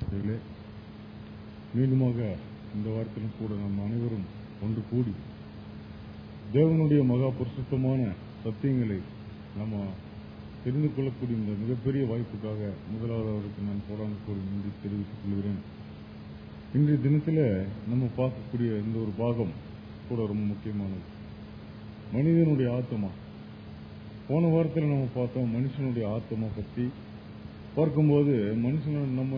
வார்த்தைகளே மீண்டுமாக இந்த வாரத்திலும் கூட நம் அனைவரும் ஒன்று கூடி தேவனுடைய மகா பரிசுத்தமான சத்தியங்களை நம்ம தெரிந்து கொள்ளக்கூடிய இந்த மிகப்பெரிய வாய்ப்புக்காக முதலாவது அவருக்கு நான் போராட கூடி நன்றி தெரிவித்துக் கொள்கிறேன் இன்றைய தினத்தில் நம்ம பார்க்கக்கூடிய இந்த ஒரு பாகம் கூட ரொம்ப முக்கியமானது மனிதனுடைய ஆத்மா போன வாரத்தில் நம்ம பார்த்தோம் மனுஷனுடைய ஆத்மா பற்றி பார்க்கும்போது மனுஷன் நம்ம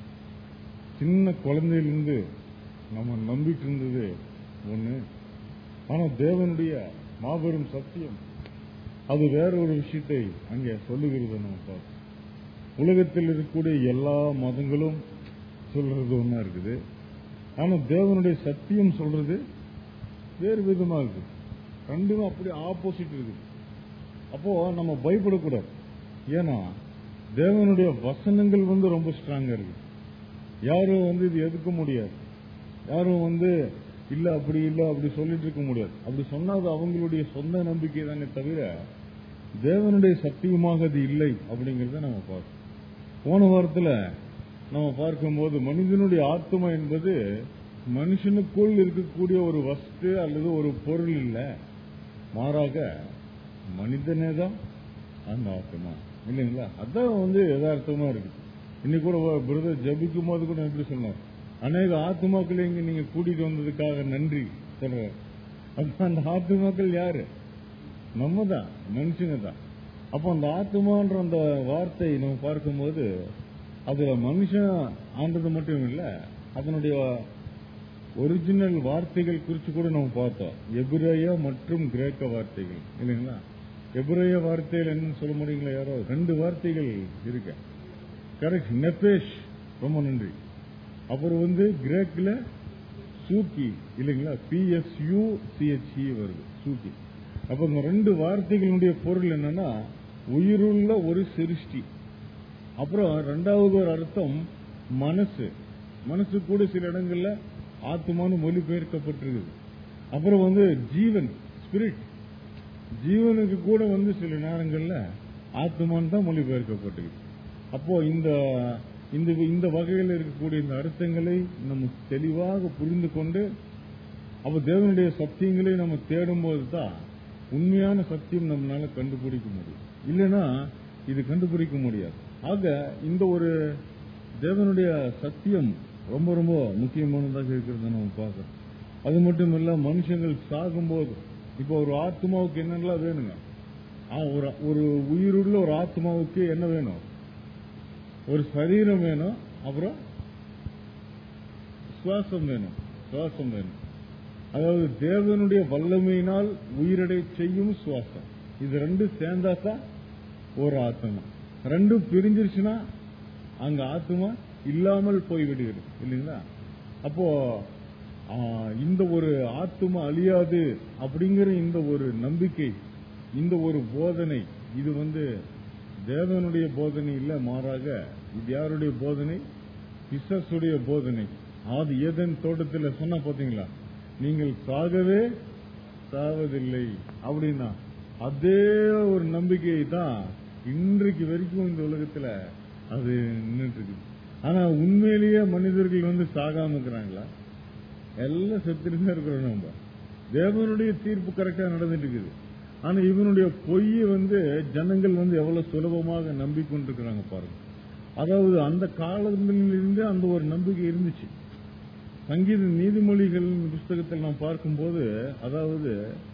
சின்ன குழந்தையிலிருந்து நம்ம நம்பிட்டு இருந்தது ஒண்ணு ஆனா தேவனுடைய மாபெரும் சத்தியம் அது வேற ஒரு விஷயத்தை அங்கே சொல்லுகிறது நம்ம பார்த்தோம் உலகத்தில் இருக்கக்கூடிய எல்லா மதங்களும் சொல்றது ஒண்ணா இருக்குது ஆனா தேவனுடைய சத்தியம் சொல்றது வேறு விதமா இருக்குது ரெண்டுமே அப்படியே ஆப்போசிட் இருக்குது அப்போ நம்ம பயப்படக்கூடாது ஏன்னா தேவனுடைய வசனங்கள் வந்து ரொம்ப ஸ்ட்ராங்கா இருக்கு யாரும் வந்து இது எதுக்க முடியாது யாரும் வந்து இல்ல அப்படி இல்ல அப்படி சொல்லிட்டு இருக்க முடியாது அப்படி சொன்னா அது அவங்களுடைய சொந்த நம்பிக்கை தானே தவிர தேவனுடைய சத்தியமாக அது இல்லை அப்படிங்கறத நம்ம பார்க்கணும் போன வாரத்துல நம்ம பார்க்கும்போது மனிதனுடைய ஆத்மா என்பது மனுஷனுக்குள் இருக்கக்கூடிய ஒரு வஸ்து அல்லது ஒரு பொருள் இல்ல மாறாக மனிதனே தான் அந்த ஆத்மா இல்லைங்களா அதான் வந்து யதார்த்தமா இருக்கு இன்னைக்கு கூட பிரதர் ஜபிக்கும் போது கூட எப்படி சொன்னார் அநேக ஆத்மாக்களை இங்க நீங்க கூட்டிட்டு வந்ததுக்காக நன்றி சொல்ற அந்த ஆத்மாக்கள் யாரு நம்ம தான் மனுஷங்க தான் அப்போ அந்த ஆத்மான்ற அந்த வார்த்தை நம்ம பார்க்கும்போது அதுல மனுஷன் ஆண்டது மட்டும் இல்ல அதனுடைய ஒரிஜினல் வார்த்தைகள் குறித்து கூட நம்ம பார்த்தோம் எபிரேய மற்றும் கிரேக்க வார்த்தைகள் இல்லைங்களா எபிரேய வார்த்தைகள் என்னன்னு சொல்ல முடியுங்களா யாரோ ரெண்டு வார்த்தைகள் இருக்க கரெக்ட் நெபேஷ் ரொம்ப நன்றி அப்புறம் வந்து கிரேக்ல சூக்கி இல்லைங்களா பிஎஸ்யூ சிஹெச்இ வருது சூக்கி அப்ப இந்த ரெண்டு வார்த்தைகளுடைய பொருள் என்னன்னா உயிருள்ள ஒரு சிருஷ்டி அப்புறம் ரெண்டாவது ஒரு அர்த்தம் மனசு மனசு கூட சில இடங்கள்ல ஆத்மானு மொழிபெயர்க்கப்பட்டிருக்குது அப்புறம் வந்து ஜீவன் ஸ்பிரிட் ஜீவனுக்கு கூட வந்து சில நேரங்கள்ல ஆத்மான் தான் மொழிபெயர்க்கப்பட்டிருக்கு அப்போ இந்த இந்த இந்த வகையில் இருக்கக்கூடிய இந்த அர்த்தங்களை நம்ம தெளிவாக புரிந்து கொண்டு அப்ப தேவனுடைய சத்தியங்களை நம்ம தேடும் போது தான் உண்மையான சத்தியம் நம்மளால கண்டுபிடிக்க முடியும் இல்லைன்னா இது கண்டுபிடிக்க முடியாது ஆக இந்த ஒரு தேவனுடைய சத்தியம் ரொம்ப ரொம்ப முக்கியமானதாக இருக்கிறத நம்ம பார்க்கறோம் அது மட்டும் இல்ல மனுஷங்கள் சாகும்போது இப்போ ஒரு ஆத்மாவுக்கு என்னென்னலாம் வேணுங்க ஒரு ஒரு உயிருள்ள ஒரு ஆத்மாவுக்கு என்ன வேணும் ஒரு சரீரம் வேணும் அப்புறம் சுவாசம் வேணும் சுவாசம் வேணும் அதாவது தேவனுடைய வல்லமையினால் உயிரடை செய்யும் சுவாசம் இது ரெண்டு சேர்ந்தாக்கா ஒரு ஆத்மா ரெண்டும் பிரிஞ்சிருச்சுன்னா அங்க ஆத்மா இல்லாமல் போய்விடுகிறது இல்லைங்களா அப்போ இந்த ஒரு ஆத்மா அழியாது அப்படிங்கிற இந்த ஒரு நம்பிக்கை இந்த ஒரு போதனை இது வந்து தேவனுடைய போதனை இல்ல மாறாக இது யாருடைய போதனை பிசஸுடைய போதனை அது ஏதன் தோட்டத்தில் சொன்னா பாத்தீங்களா நீங்கள் சாகவே சாவதில்லை அப்படின்னா அதே ஒரு நம்பிக்கை தான் இன்றைக்கு வரைக்கும் இந்த உலகத்துல அது நின்றுட்டு இருக்குது ஆனா உண்மையிலேயே மனிதர்கள் வந்து சாகாம இருக்கிறாங்களா எல்லாம் செத்துட்டு இருக்கிறோம் நம்ம தேவனுடைய தீர்ப்பு கரெக்டா நடந்துட்டு இருக்குது ஆனா இவனுடைய பொய்யை வந்து ஜனங்கள் வந்து எவ்வளவு சுலபமாக நம்பிக்கொண்டிருக்கிறாங்க பாருங்க அதாவது அந்த காலங்களிலிருந்து அந்த ஒரு நம்பிக்கை இருந்துச்சு சங்கீத நீதிமொழிகள் புஸ்தகத்தில் நாம் பார்க்கும்போது அதாவது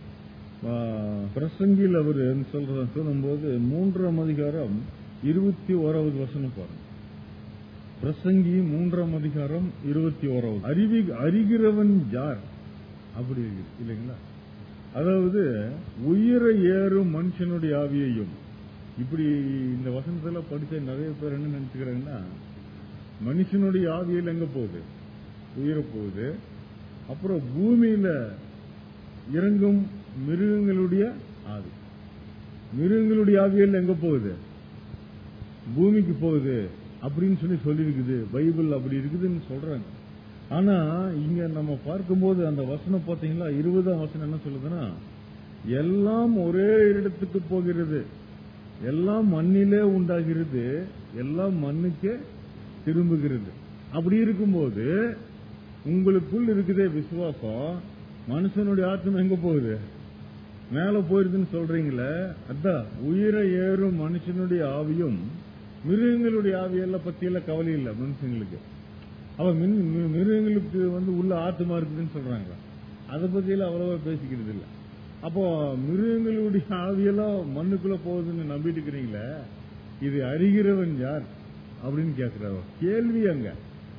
பிரசங்கில் அவர் சொல்ற சொல்லும்போது மூன்றாம் அதிகாரம் இருபத்தி ஓராவது வசனம் பாருங்க பிரசங்கி மூன்றாம் அதிகாரம் இருபத்தி ஓராவது அறிவி அறிகிறவன் யார் அப்படி இல்லைங்களா அதாவது உயிரை ஏறும் மனுஷனுடைய ஆவியையும் இப்படி இந்த வசனத்துல படிச்ச நிறைய பேர் என்ன நினைச்சுக்கிறாங்கன்னா மனுஷனுடைய ஆவியில் எங்க போகுது உயிர போகுது அப்புறம் பூமியில இறங்கும் மிருகங்களுடைய ஆவி மிருகங்களுடைய ஆவியல் எங்க போகுது பூமிக்கு போகுது அப்படின்னு சொல்லி சொல்லியிருக்குது பைபிள் அப்படி இருக்குதுன்னு சொல்றாங்க ஆனா இங்க நம்ம பார்க்கும்போது அந்த வசனம் பாத்தீங்களா இருபதாம் வசனம் என்ன சொல்லுதுன்னா எல்லாம் ஒரே இடத்துக்கு போகிறது எல்லாம் மண்ணிலே உண்டாகிறது எல்லாம் மண்ணுக்கே திரும்புகிறது அப்படி இருக்கும்போது உங்களுக்குள் இருக்குதே விசுவாசம் மனுஷனுடைய ஆத்மா எங்க போகுது மேல போயிருதுன்னு சொல்றீங்களே அதான் உயிரை ஏறும் மனுஷனுடைய ஆவியும் மிருகங்களுடைய ஆவியெல்லாம் பத்தி எல்லாம் கவலை இல்லை மனுஷங்களுக்கு அவ மின்- மி- மிருகங்களுக்கு வந்து உள்ள ஆத்மா இருக்குதுன்னு சொல்றாங்க அதை பத்தி எல்லாம் அவ்வளவா பேசிக்கிறது இல்ல அப்போ மிருகங்களுடைய ஆவியெல்லாம் மண்ணுக்குள்ள போகுதுன்னு நம்பிட்டு இருக்கிறீங்களே இது அறிகிறவன் யார் அப்படின்னு கேக்குறாரு கேள்வி அங்க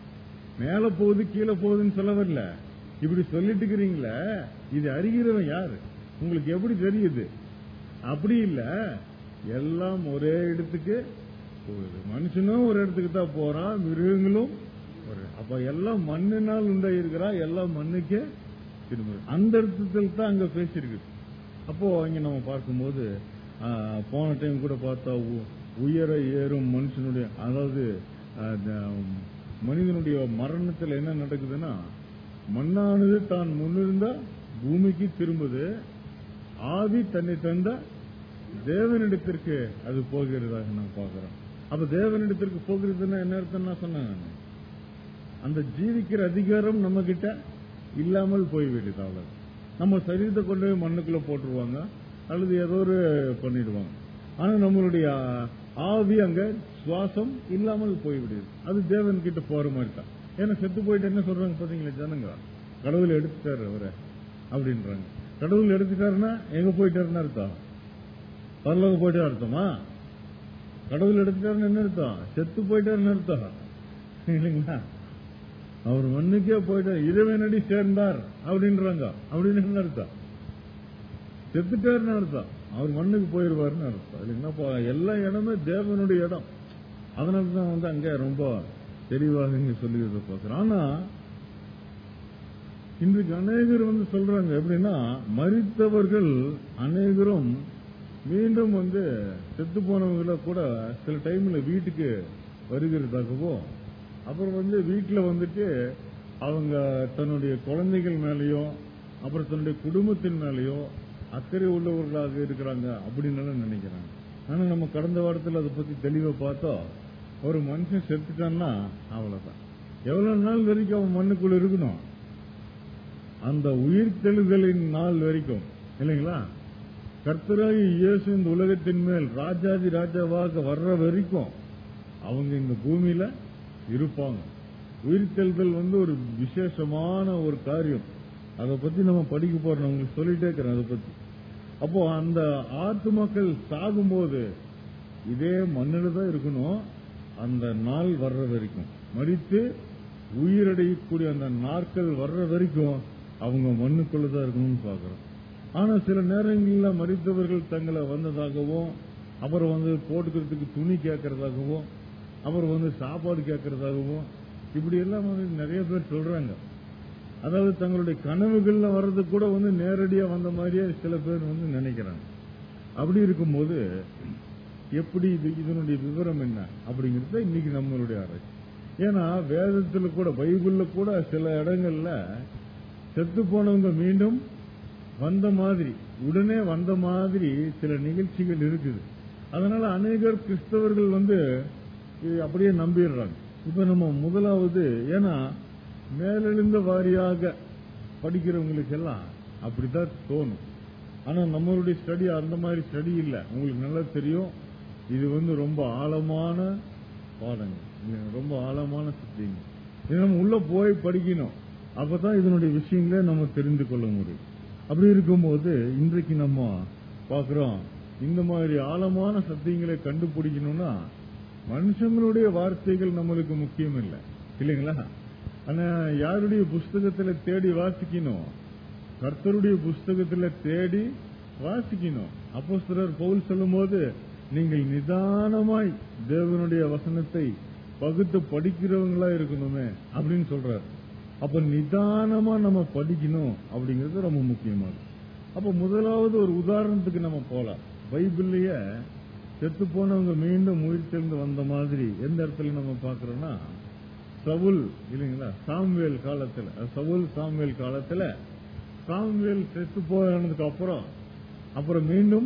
மேல போகுது கீழே போகுதுன்னு சொல்ல வரல இப்படி சொல்லிட்டு இருக்கிறீங்களே இது அறிகிறவன் யாரு உங்களுக்கு எப்படி தெரியுது அப்படி இல்ல எல்லாம் ஒரே இடத்துக்கு போகுது மனுஷனும் ஒரு இடத்துக்கு தான் போறான் மிருகங்களும் ஒரு அப்ப எல்லாம் மண்ணினால் உண்டாயிருக்கிறா எல்லாம் மண்ணுக்கே திரும்ப அந்த அர்த்தத்தில் தான் அங்க பேசியிருக்கு அப்போ இங்க நம்ம பார்க்கும்போது ஆ, போன டைம் கூட பார்த்தா உ- உயர ஏறும் மனுஷனுடைய அதாவது ஆ, இந்த, மனிதனுடைய மரணத்துல என்ன நடக்குதுன்னா மண்ணானது தான் முன்னிருந்த பூமிக்கு திரும்புது ஆவி தன்னை தந்த தேவனிடத்திற்கு அது போகிறதாக நாம் பார்க்கிறோம் அப்ப தேவனிடத்திற்கு போகிறதுன்னா என்ன அர்த்தம்னா சொன்னேன் நானு. அந்த ஜீவிக்கிற அதிகாரம் நம்ம கிட்ட இல்லாமல் போய்விடுது அவ்வளவு நம்ம சரீரத்தை கொண்டு போய் மண்ணுக்குள்ள போட்டுருவாங்க அல்லது ஏதோ ஒரு பண்ணிடுவாங்க ஆனா நம்மளுடைய ஆ- ஆவி அங்க சுவாசம் இல்லாமல் போய்விடுது அது தேவன் கிட்ட போற மாதிரி தான் ஏன்னா செத்து போயிட்டு என்ன சொல்றாங்க பாத்தீங்களா ஜனங்க கடவுள் எடுத்துட்டாரு அவரை அப்படின்றாங்க கடவுள் எடுத்துட்டாருன்னா எங்க போயிட்டாருன்னு அர்த்தம் பரலோகம் போயிட்டா அர்த்தமா கடவுள் எடுத்துட்டாருன்னு என்ன அர்த்தம் செத்து போயிட்டாருன்னு அர்த்தம் இல்லைங்களா அவர் மண்ணுக்கே போயிட்டார் இறைவனடி சேர்ந்தார் அப்படின்றாங்க அப்படின்னு என்ன அர்த்தம் செத்துட்டாருன்னு அர்த்தம் அவர் மண்ணுக்கு போயிருவாருன்னு அர்த்தம் இல்லைங்களா அப்ப எல்லா இடமே தேவனுடைய இடம் அதனால தான் வந்து அங்க ரொம்ப தெளிவாக இங்க சொல்லுகிறத பார்க்கிறோம் ஆனா இன்றைக்கு அநேகர் வந்து சொல்றாங்க எப்படின்னா மரித்தவர்கள் அநேகரும் மீண்டும் வந்து செத்து போனவங்கள கூட சில டைம்ல வீட்டுக்கு வருகிறதாகவும் அப்புறம் வந்து வீட்டுல வந்துட்டு அவங்க தன்னுடைய குழந்தைகள் மேலயும் அப்புறம் தன்னுடைய குடும்பத்தின் மேலயும் அக்கறை உள்ளவர்களாக இருக்கிறாங்க அப்படின்னு எல்லாம் நினைக்கிறாங்க ஆனா நம்ம கடந்த வாரத்தில் அதை பத்தி தெளிவா பார்த்தோம் ஒரு மனுஷன் செத்துட்டான்னா அவ்வளவுதான் எவ்வளவு நாள் வரைக்கும் அவன் மண்ணுக்குள்ள இருக்கணும் அந்த உயிர்த்தெழுதலின் நாள் வரைக்கும் இல்லைங்களா கர்த்தராகி இயேசு இந்த உலகத்தின் மேல் ராஜாதி ராஜாவாக வர்ற வரைக்கும் அவங்க இந்த பூமியில இருப்பாங்க உயிர்த்தெழுதல் வந்து ஒரு விசேஷமான ஒரு காரியம் அதை பத்தி நம்ம படிக்க போறோம் நான் உங்களுக்கு சொல்லிட்டே இருக்கிறேன் அதை பத்தி அப்போ அந்த ஆத்துமாக்கள் சாகும்போது இதே மண்ணில் தான் இருக்கணும் அந்த நாள் வர்ற வரைக்கும் மறித்து உயிரடையக்கூடிய அந்த நாட்கள் வர்ற வரைக்கும் அவங்க மண்ணுக்குள்ள தான் இருக்கணும்னு பாக்குறோம் ஆனா சில நேரங்களில் மறித்தவர்கள் தங்களை வந்ததாகவும் அப்புறம் வந்து போட்டுக்கிறதுக்கு துணி கேட்கறதாகவும் அப்புறம் வந்து சாப்பாடு கேட்கறதாகவும் இப்படி எல்லாம் வந்து நிறைய பேர் சொல்றாங்க அதாவது தங்களுடைய கனவுகள்ல வர்றது கூட வந்து நேரடியா வந்த மாதிரியே சில பேர் வந்து நினைக்கிறாங்க அப்படி இருக்கும்போது எப்படி இது இதனுடைய விவரம் என்ன அப்படிங்கறது இன்னைக்கு நம்மளுடைய ஆராய்ச்சி ஏன்னா வேதத்துல கூட பைபிள்ல கூட சில இடங்கள்ல செத்து போனவங்க மீண்டும் வந்த மாதிரி உடனே வந்த மாதிரி சில நிகழ்ச்சிகள் இருக்குது அதனால அநேகர் கிறிஸ்தவர்கள் வந்து இது அப்படியே நம்பிடுறாங்க இப்ப நம்ம முதலாவது ஏன்னா மேலெழுந்த வாரியாக படிக்கிறவங்களுக்கு எல்லாம் அப்படித்தான் தோணும் ஆனா நம்மளுடைய ஸ்டடி அந்த மாதிரி ஸ்டடி இல்ல உங்களுக்கு நல்லா தெரியும் இது வந்து ரொம்ப ஆழமான பாடங்கள் இது ரொம்ப ஆழமான சத்தியங்க இது நம்ம உள்ள போய் படிக்கணும் அப்பதான் இதனுடைய விஷயங்களே நம்ம தெரிந்து கொள்ள முடியும் அப்படி இருக்கும்போது இன்றைக்கு நம்ம பார்க்கிறோம் இந்த மாதிரி ஆழமான சத்தியங்களை கண்டுபிடிக்கணும்னா மனுஷங்களுடைய வார்த்தைகள் நம்மளுக்கு முக்கியம் இல்லை இல்லைங்களா ஆனா யாருடைய புஸ்தகத்துல தேடி வாசிக்கணும் கர்த்தருடைய புஸ்தகத்துல தேடி வாசிக்கணும் அப்போ சிலர் பவுல் சொல்லும்போது நீங்கள் நிதானமாய் தேவனுடைய வசனத்தை பகுத்து படிக்கிறவங்களா இருக்கணுமே அப்படின்னு சொல்றாரு அப்ப நிதானமா நம்ம படிக்கணும் அப்படிங்கிறது ரொம்ப முக்கியமானது அப்ப முதலாவது ஒரு உதாரணத்துக்கு நம்ம போலாம் பைபிள்லயே செத்து போனவங்க மீண்டும் உயிர் தெரிந்து வந்த மாதிரி எந்த இடத்துல நம்ம பாக்குறோம்னா சவுல் இல்லைங்களா சாம்வேல் காலத்துல சவுல் சாம்வேல் காலத்துல சாம்வேல் செத்து போனதுக்கு அப்புறம் அப்புறம் மீண்டும்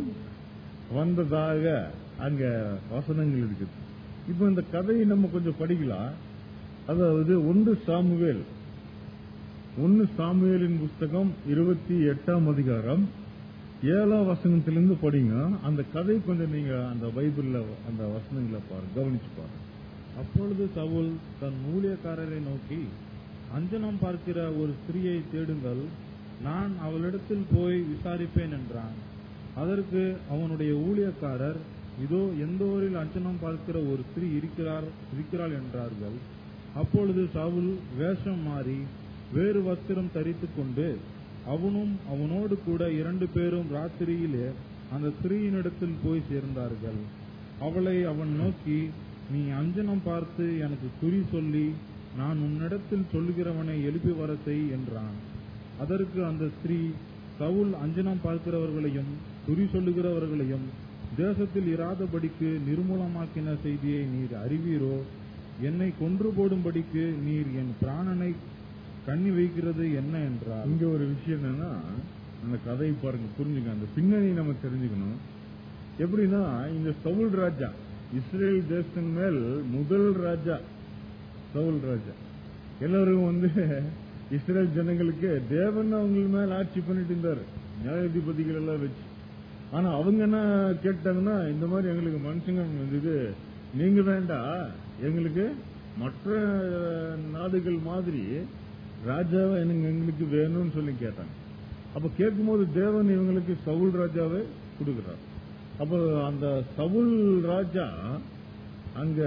வந்ததாக அங்க வசனங்கள் இருக்குது இப்ப இந்த கதையை நம்ம கொஞ்சம் படிக்கலாம் அதாவது ஒன்று சாமுவேல் ஒன்னு சாமுவேலின் புஸ்தகம் இருபத்தி எட்டாம் அதிகாரம் ஏழாம் வசனத்திலிருந்து படிங்க அந்த கதை கொஞ்சம் நீங்க அந்த பைபிள்ல அந்த வசனங்களை பாருங்க கவனிச்சு பாருங்க அப்பொழுது சவுல் தன் ஊழியக்காரரை நோக்கி அஞ்சனம் பார்க்கிற ஒரு ஸ்திரியை தேடுங்கள் நான் அவளிடத்தில் போய் விசாரிப்பேன் என்றான் அதற்கு அவனுடைய ஊழியக்காரர் இதோ எந்த ஊரில் அஞ்சனம் பார்க்கிற ஒரு ஸ்திரீ இருக்கிறார் இருக்கிறாள் என்றார்கள் அப்பொழுது சவுல் வேஷம் மாறி வேறு வஸ்திரம் தரித்துக் கொண்டு அவனும் அவனோடு கூட இரண்டு பேரும் ராத்திரியிலே அந்த ஸ்திரீயினிடத்தில் போய் சேர்ந்தார்கள் அவளை அவன் நோக்கி நீ அஞ்சனம் பார்த்து எனக்கு குறி சொல்லி நான் உன்னிடத்தில் சொல்லுகிறவனை எழுப்பி வர செய் என்றான் அதற்கு அந்த ஸ்திரீ சவுல் அஞ்சனம் பார்க்கிறவர்களையும் குறி சொல்லுகிறவர்களையும் தேசத்தில் இராதபடிக்கு நிர்மூலமாக்கின செய்தியை நீர் அறிவீரோ என்னை கொன்று போடும்படிக்கு நீர் என் பிராணனை கண்ணி வைக்கிறது என்ன என்றார் இங்க ஒரு விஷயம் என்னன்னா அந்த கதையை பாருங்க புரிஞ்சுங்க அந்த பின்னணி நம்ம தெரிஞ்சுக்கணும் எப்படின்னா இந்த சவுல் ராஜா இஸ்ரேல் தேசத்தின் மேல் முதல் ராஜா சவுல் ராஜா எல்லாரும் வந்து இஸ்ரேல் ஜனங்களுக்கு தேவன் அவங்க மேல ஆட்சி பண்ணிட்டு இருந்தாரு நியாயாதிபதிகள் எல்லாம் வச்சு ஆனா அவங்க என்ன கேட்டாங்கன்னா இந்த மாதிரி எங்களுக்கு மனுஷங்க இது நீங்க வேண்டாம் எங்களுக்கு மற்ற நாடுகள் மாதிரி ராஜாவை எனக்கு எங்களுக்கு வேணும்னு சொல்லி கேட்டாங்க அப்ப கேட்கும்போது தேவன் இவங்களுக்கு சவுல் ராஜாவை கொடுக்கிறார் அப்ப அந்த சவுல் ராஜா அங்க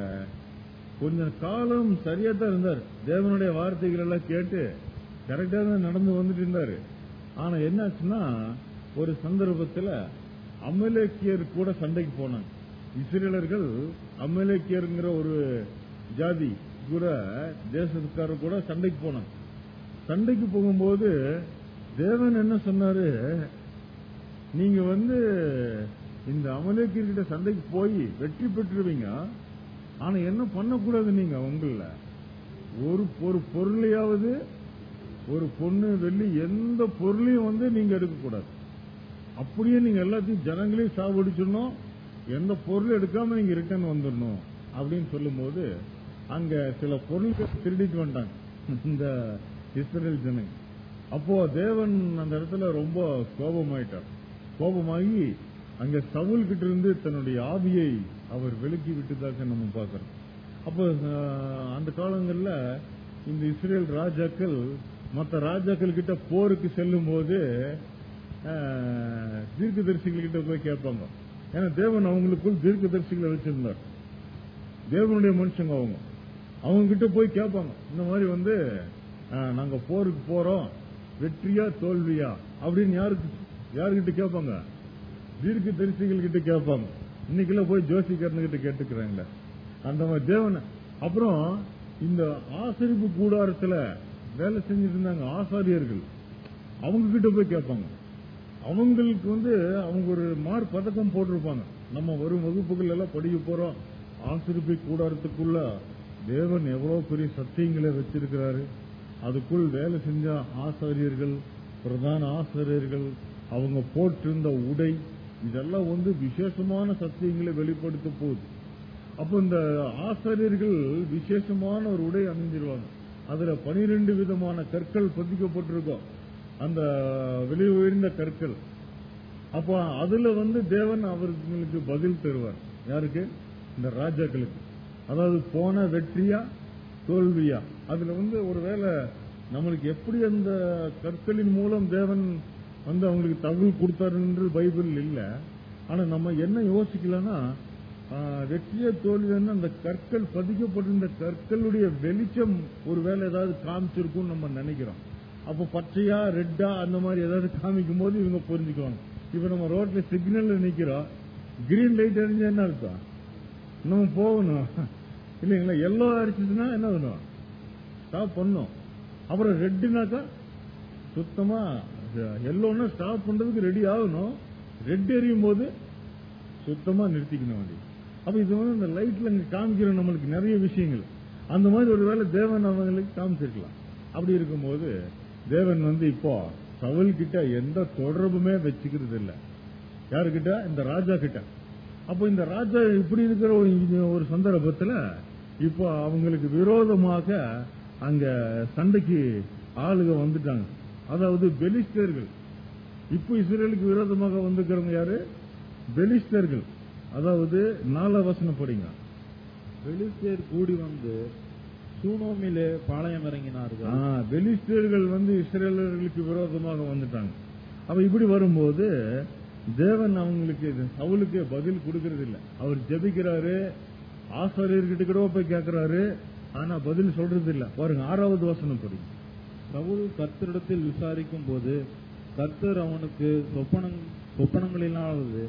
கொஞ்ச காலம் சரியா தான் இருந்தார் தேவனுடைய வார்த்தைகள் எல்லாம் கேட்டு கரெக்டா தான் நடந்து வந்துட்டு இருந்தாரு ஆனா என்னாச்சுன்னா ஒரு சந்தர்ப்பத்துல அமலேக்கியர் கூட சண்டைக்கு போனாங்க இஸ்ரேலர்கள் அமலேக்கியருங்கிற ஒரு ஜாதி கூட தேசத்துக்காரர் கூட சண்டைக்கு போனாங்க சண்டைக்கு போகும்போது தேவன் என்ன சொன்னாரு நீங்க வந்து இந்த அமலேக்கியர்கிட்ட சண்டைக்கு போய் வெற்றி பெற்றுருவீங்க ஆனா என்ன பண்ணக்கூடாது நீங்க உங்கள ஒரு ஒரு பொருளையாவது ஒரு பொண்ணு வெள்ளி எந்த பொருளையும் வந்து நீங்க எடுக்கக்கூடாது அப்படியே நீங்க எல்லாத்தையும் ஜனங்களையும் சாவடிச்சிடணும் எந்த பொருளும் எடுக்காம நீங்க ரிட்டர்ன் வந்துடணும் அப்படின்னு சொல்லும்போது அங்க சில பொருட்கள் திருடிட்டு வந்துட்டாங்க இந்த இஸ்ரேல் ஜனங்க அப்போ தேவன் அந்த இடத்துல ரொம்ப கோபமாயிட்டார் கோபமாகி அங்க சவுல் கிட்ட இருந்து தன்னுடைய ஆவியை அவர் விலக்கி விட்டதாக நம்ம பார்க்கிறோம் அப்போ அஹ், அந்த காலங்கள்ல இந்த இஸ்ரேல் ராஜாக்கள் மற்ற ராஜாக்கள் கிட்ட போருக்கு செல்லும் போது தீர்க்கதரிசிகள் கிட்ட போய் கேட்பாங்க ஏன்னா தேவன் அவங்களுக்குள் தீர்க்கதரிசிகளை வச்சிருந்தார் தேவனுடைய மனுஷங்க அவங்க அவங்க கிட்ட போய் கேட்பாங்க இந்த மாதிரி வந்து அஹ், நாங்க போருக்கு போறோம் வெற்றியா தோல்வியா அப்படின்னு யாருக்கு யாருக்கிட்ட கேட்பாங்க தீர்க்க தரிசிகள் கிட்ட கேட்பாங்க இன்னைக்கெல்லாம் போய் ஜோசிக்காரன் கிட்ட கேட்டுக்கிறாங்களே அந்த மாதிரி தேவன் அப்புறம் இந்த ஆசரிப்பு கூடாரத்துல வேலை செஞ்சுட்டு இருந்தாங்க ஆசாரியர்கள் அவங்க கிட்ட போய் கேட்பாங்க அவங்களுக்கு வந்து அவங்க ஒரு மார்க் பதக்கம் போட்டிருப்பாங்க நம்ம வரும் வகுப்புகள் எல்லாம் படிக்க போறோம் ஆசிரிப்பை கூடாரத்துக்குள்ள தேவன் எவ்வளவு பெரிய சத்தியங்களை வச்சிருக்கிறாரு அதுக்குள் வேலை செஞ்ச ஆசாரியர்கள் பிரதான ஆசிரியர்கள் அவங்க போட்டிருந்த உடை இதெல்லாம் வந்து விசேஷமான சத்தியங்களை வெளிப்படுத்த போகுது அப்போ இந்த ஆசாரியர்கள் விசேஷமான ஒரு உடை அணிஞ்சிருவாங்க அதுல பனிரெண்டு விதமான கற்கள் பதிக்கப்பட்டிருக்கும் அந்த விலை உயர்ந்த கற்கள் அப்போ அதுல வந்து தேவன் அவர்களுக்கு பதில் தருவார் யாருக்கு இந்த ராஜாக்களுக்கு அதாவது போன வெற்றியா தோல்வியா அதுல வந்து ஒருவேளை நம்மளுக்கு எப்படி அந்த கற்களின் மூலம் தேவன் வந்து அவங்களுக்கு தகவல் கொடுத்தாருன்று பைபிள் இல்ல ஆனா நம்ம என்ன யோசிக்கலாம்னா ஆஹ், வெற்றியா தோல்வியான்னு அந்த கற்கள் பதிக்கப்பட்டிருந்த கற்களுடைய வெளிச்சம் ஒருவேளை ஏதாவது காமிச்சிருக்கும்னு நம்ம நினைக்கிறோம் அப்ப பச்சையா ரெட்டா அந்த மாதிரி ஏதாவது காமிக்கும் போது இவங்க புரிஞ்சுக்குவாங்க இப்ப நம்ம ரோட்ல சிக்னல்ல நிக்கிறோம் கிரீன் லைட் எரிஞ்சா என்ன அர்த்தம் நம்ம போகணும் இல்லைங்களா எல்லோ அடிச்சுச்சுன்னா என்ன பண்ணும் ஸ்டாப் பண்ணும் அப்புறம் ரெட்டுனாக்கா சுத்தமா எல்லோன்னா ஸ்டாப் பண்றதுக்கு ரெடி ஆகணும் ரெட் எரியும் போது சுத்தமா நிறுத்திக்கணும் வண்டி அப்ப இது வந்து இந்த லைட்ல இங்க காமிக்கிற நம்மளுக்கு நிறைய விஷயங்கள் அந்த மாதிரி ஒரு வேளை தேவன் அவங்களுக்கு காமிச்சிருக்கலாம் அப்படி இருக்கும்போது தேவன் வந்து இப்போ சவுல் கிட்ட எந்த தொடர்புமே வச்சுக்கிறது இல்ல யாருக்கிட்ட இந்த ராஜா கிட்ட அப்போ இந்த ராஜா இப்படி இருக்கிற ஒரு- ஒரு சந்தர்ப்பத்துல இப்போ அவங்களுக்கு விரோதமாக அங்க சண்டைக்கு ஆளுக வந்துட்டாங்க அதாவது பெலிஸ்டர்கள் இப்போ இஸ்ரேலுக்கு விரோதமாக வந்திருக்கிறவங்க யாரு பெலிஸ்டர்கள் அதாவது நாலா வசனம் படிங்க பெலிஸ்தேர் கூடி வந்து சூனோமிலே பாளையம் இறங்கினார்கள் ஆ, பெலிஸ்தர்கள் வந்து இஸ்ரேலர்களுக்கு விரோதமாக வந்துட்டாங்க அப்ப இப்படி வரும்போது தேவன் அவங்களுக்கு இது சவுலுக்கு பதில் கொடுக்கறது இல்ல அவர் ஜெபிக்கிறாரு ஆசாரியர்கிட்ட கூட போய் கேட்கிறாரு ஆனா பதில் சொல்றது இல்ல பாருங்க ஆறாவது வசனம் படிங்க சவுல் கர்த்தரிடத்தில் விசாரிக்கும் போது கர்த்தர் அவனுக்கு சொப்பனங் சொப்பனங்களினாவது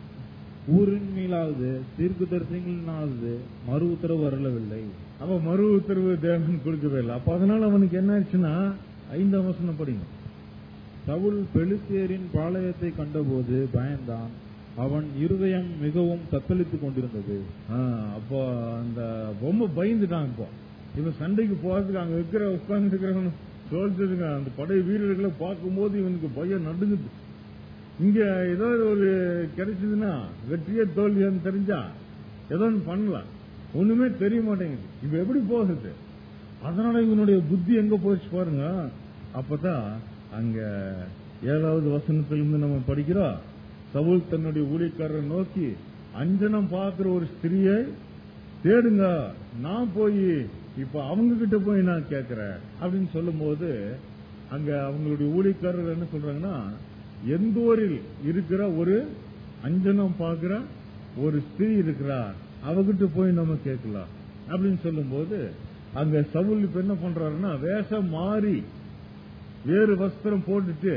ஊரின் மேலாவது தீர்க்கு தரிசனங்களினாவது மறு உத்தரவு வரலவில்லை அப்ப மறு உத்தரவு தேவன் கொடுக்கவே இல்லை அப்ப அதனால அவனுக்கு என்ன ஆச்சுன்னா ஐந்தாம் வசனம் படிங்க சவுல் பெலிஸ்தேரின் பாளையத்தை கண்டபோது பயந்தான் அவன் இருதயம் மிகவும் தத்தளித்துக் கொண்டிருந்தது ஆ, அப்போ அந்த பொம்மை பயந்துட்டான் இப்போ இவன் சண்டைக்கு போறதுக்கு அங்க இருக்கிற உட்கார்ந்து இருக்கிறவன் சோல்ஜருங்க அந்த படை வீரர்களை பார்க்கும்போது இவனுக்கு பயம் நடுங்குது இங்க ஏதாவது ஒரு கிடைச்சதுன்னா வெற்றியே தோல்வியான்னு தெரிஞ்சா ஏதோ ஒன்று பண்ணலாம் ஒண்ணுமே தெரிய மாட்டேங்குது இப்ப எப்படி போகுது அதனால இவனுடைய புத்தி எங்க போயிடுச்சு பாருங்க அப்பதான் அங்க ஏழாவது வசனத்திலிருந்து நம்ம படிக்கிறோம் சவுல் தன்னுடைய ஊழியக்காரரை நோக்கி அஞ்சனம் பார்க்கிற ஒரு ஸ்திரியை தேடுங்க நான் போய் இப்ப அவங்க கிட்ட போய் நான் கேட்கிறேன் அப்படின்னு சொல்லும்போது அங்க அவங்களுடைய ஊழியக்காரர் என்ன சொல்றாங்கன்னா எந்தோரில் இருக்கிற ஒரு அஞ்சனம் பார்க்கிற ஒரு ஸ்திரீ இருக்கிறா அவகிட்ட போய் நம்ம கேட்கலாம் அப்படின்னு சொல்லும்போது அங்க சவுல் இப்ப என்ன பண்றாருன்னா வேஷம் மாறி வேறு வஸ்திரம் போட்டுட்டு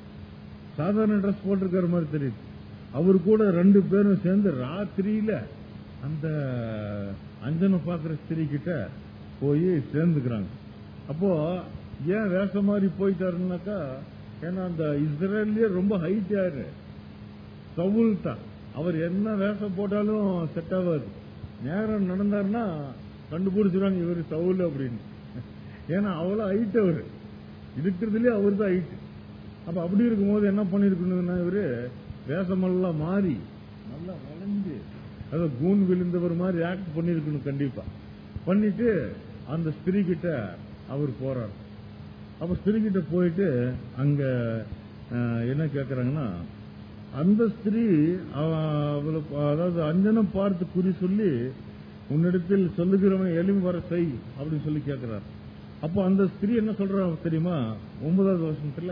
சாதாரண ட்ரெஸ் போட்டிருக்கிற மாதிரி தெரியுது அவர் கூட ரெண்டு பேரும் சேர்ந்து ராத்திரியில அந்த அஞ்சனை பாக்குற ஸ்திரீ கிட்ட போய் சேர்ந்துக்கிறாங்க அப்போ ஏன் வேஷம் மாதிரி போயிட்டாருன்னாக்கா ஏன்னா அந்த இஸ்ரேல்லயே ரொம்ப ஹைட் யாரு சவுல் தான் அவர் என்ன வேஷம் போட்டாலும் செட் ஆகாது நேரம் நடந்தாருன்னா கண்டுபிடிச்சிருவாங்க இவர் சவுல் அப்படின்னு ஏன்னா அவ்வளவு ஹைட் அவரு இருக்கிறதுலயே அவர் தான் ஹைட் அப்ப அப்படி இருக்கும்போது என்ன பண்ணிருக்கணும்னா இவரு வேஷமெல்லாம் மாறி நல்லா வளைஞ்சு அத கூன் விழுந்தவர் மாதிரி ஆக்ட் பண்ணிருக்கணும் கண்டிப்பா பண்ணிட்டு அந்த ஸ்திரீ கிட்ட அவர் போறார் அப்ப ஸ்திரீ கிட்ட போயிட்டு அங்க அஹ், என்ன கேக்குறாங்கன்னா அந்த ஸ்திரீ அவ- அவளை அதாவது அஞ்சனம் பார்த்து குறி சொல்லி உன்னிடத்தில் சொல்லுகிறவன் எலும்பி வர செய் அப்படின்னு சொல்லி கேட்கிறார் அப்போ அந்த ஸ்திரீ என்ன சொல்றா தெரியுமா ஒன்பதாவது வருஷத்துல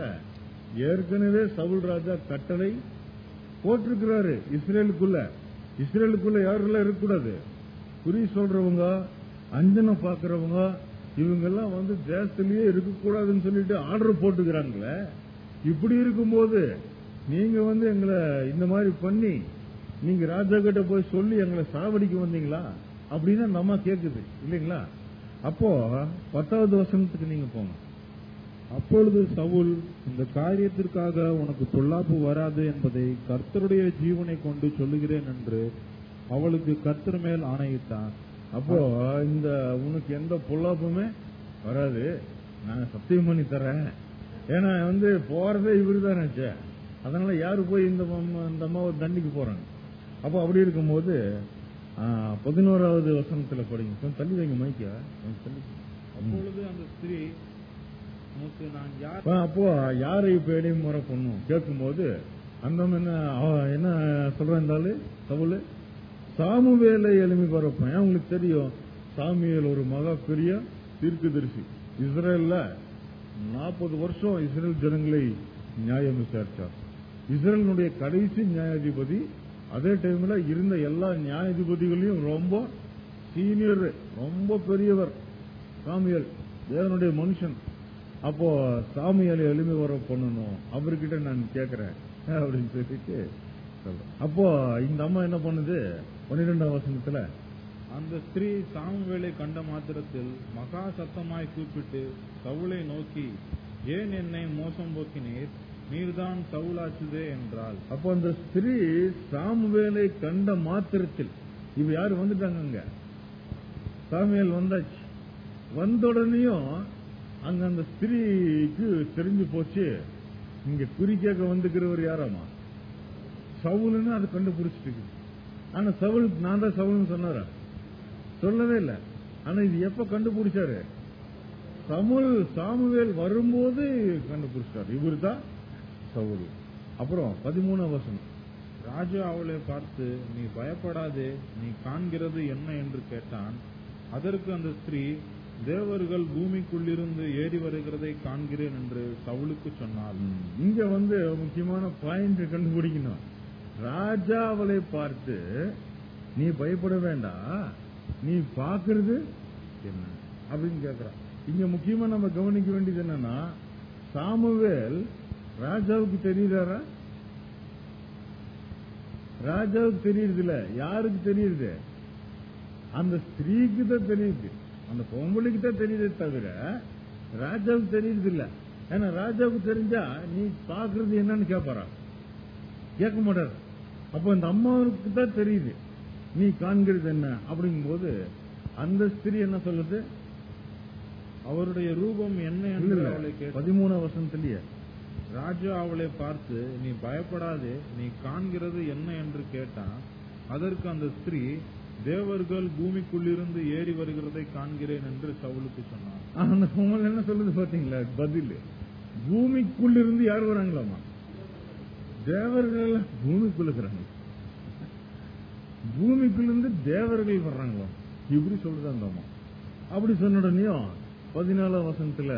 ஏற்கனவே சவுல் ராஜா கட்டளை போட்டிருக்கிறாரு இஸ்ரேலுக்குள்ள இஸ்ரேலுக்குள்ள யாரெல்லாம் இருக்கக்கூடாது குறி சொல்றவங்க அஞ்சனம் பாக்குறவங்க இவங்கெல்லாம் வந்து தேசத்திலேயே இருக்கக்கூடாதுன்னு சொல்லிட்டு ஆர்டர் போட்டுக்கிறாங்களே இப்படி இருக்கும்போது நீங்க வந்து எங்களை இந்த மாதிரி பண்ணி நீங்க ராஜா கிட்ட போய் சொல்லி எங்களை சாவடிக்க வந்தீங்களா அப்படின்னு அந்த அம்மா கேக்குது இல்லைங்களா அப்போ பத்தாவது வசனத்துக்கு நீங்க போங்க அப்பொழுது சவுல் இந்த காரியத்திற்காக உனக்கு பொல்லாப்பு வராது என்பதை கர்த்தருடைய ஜீவனை கொண்டு சொல்லுகிறேன் என்று அவளுக்கு கர்த்தர் மேல் ஆணையிட்டான் அப்போ இந்த உனக்கு எந்த பொல்லாப்புமே வராது நான் சத்தியம் பண்ணி தரேன் ஏன்னா வந்து போறதே இவரு தானே அதனால யாரு போய் இந்த அம்மா- இந்த அம்மாவை தண்டிக்க போறாங்க அப்போ அப்படி இருக்கும்போது ஆ, பதினோராவது வசனத்துல படிங்க கொஞ்சம் தள்ளி வைங்க மைக்க கொஞ்சம் தள்ளி அப்பொழுது அந்த ஸ்திரீ உனக்கு நான் யார் ஆ, அப்போ யாரை இப்ப இடையும் முறை பண்ணும் கேட்கும்போது அந்த அம்மா என்ன அவ என்ன சொல்றாரு சவுல் சாமுவேலை எளிமை பரப்பேன் ஏன் உங்களுக்கு தெரியும் சாமுவேல் ஒரு மகா பெரிய தீர்க்கதரிசி இஸ்ரேல்ல நாற்பது வருஷம் இஸ்ரேல் ஜனங்களை நியாயம் விசாரிச்சார் இஸ்ரேலினுடைய கடைசி நியாயாதிபதி அதே டைம்ல இருந்த எல்லா நியாயாதிபதிகளையும் ரொம்ப சீனியர் ரொம்ப பெரியவர் சாமுவேல் தேவனுடைய மனுஷன் அப்போ சாமியால எளிமை வர பண்ணணும் அவர்கிட்ட நான் கேட்கிறேன் அப்படின்னு சொல்லிட்டு சொல்றேன். அப்போ இந்த அம்மா என்ன பண்ணுது பன்னிரெண்டாம் வசனத்துல அந்த ஸ்திரீ சாமுவேலை கண்ட மாத்திரத்தில் மகா சத்தமாய் கூப்பிட்டு சவுலை நோக்கி ஏன் என்னை மோசம் போக்கினீர் நீர்தான் சவுலாச்சுதே என்றாள் அப்போ அந்த ஸ்திரீ சாமுவேலை கண்ட மாத்திரத்தில் இவ யாரு வந்துட்டாங்க அங்க சாமுவேல் வந்தாச்சு வந்த உடனேயும் அங்க அந்த ஸ்திரீக்கு தெரிஞ்சு போச்சு இங்க குறி கேட்க வந்துக்கிறவர் யாராமா சவுலுன்னு அதை கண்டுபிடிச்சிட்டு இருக்குது. ஆனா சவுல் நான் தான் சவுல்னு சொன்னாரா சொல்லவே இல்லை ஆனா இது எப்ப கண்டுபிடிச்சாரு சமுல் சாமுவேல் வரும்போது கண்டுபிடிச்சாரு இவரு தான் சவுல் அப்புறம் பதிமூணாம் வசனம் ராஜா அவளை பார்த்து நீ பயப்படாதே நீ காண்கிறது என்ன என்று கேட்டான் அதற்கு அந்த ஸ்திரீ தேவர்கள் பூமிக்குள்ளிருந்து ஏறி வருகிறதை காண்கிறேன் என்று சவுலுக்கு சொன்னாள் ம், இங்க வந்து முக்கியமான பாயிண்ட் கண்டுபிடிக்கணும் ராஜா அவளை பார்த்து நீ பயப்பட வேண்டாம் நீ பாக்குறது என்ன அப்படின்னு கேக்குறான் இங்க முக்கியமா நம்ம கவனிக்க வேண்டியது என்னன்னா சாமுவேல் ராஜாவுக்கு தெரியுதாரா ராஜாவுக்கு தெரியுது இல்ல யாருக்கு தெரியுது அந்த ஸ்திரீக்கு தான் தெரியுது அந்த பொம்பளைக்கு தான் தெரியுதே தவிர ராஜாவுக்கு தெரியுது இல்ல ஏன்னா ராஜாவுக்கு தெரிஞ்சா நீ பாக்குறது என்னன்னு கேட்பாரா கேட்க மாட்டார் அப்ப இந்த அம்மாவுக்கு தான் தெரியுது நீ காண்கிறது என்ன அப்படிங்கும்போது அந்த ஸ்திரீ என்ன சொல்லுது அவருடைய ரூபம் என்ன இல்ல என்று இல்ல அவளை கேட்டாள் பதிமூணாம் வருஷத்துலயே ராஜா அவளை பார்த்து நீ பயப்படாதே நீ காண்கிறது என்ன என்று கேட்டான் அதற்கு அந்த ஸ்திரீ தேவர்கள் பூமிக்குள்ளிருந்து ஏறி வருகிறதை காண்கிறேன் என்று சவுலுக்கு சொன்னான் அந்த பொம்பளை என்ன சொல்லுது பாத்தீங்களா பதில் பூமிக்குள்ள இருந்து யார் வராங்களாமா தேவர்கள் எல்லாம் பூமிக்குள்ள இருக்கிறாங்க பூமிக்குள்ள இருந்து தேவர்கள் வர்றாங்களாம் இப்படி சொல்லுது அந்த அம்மா அப்படி சொன்ன உடனேயும் பதினாலாம் வசனத்துல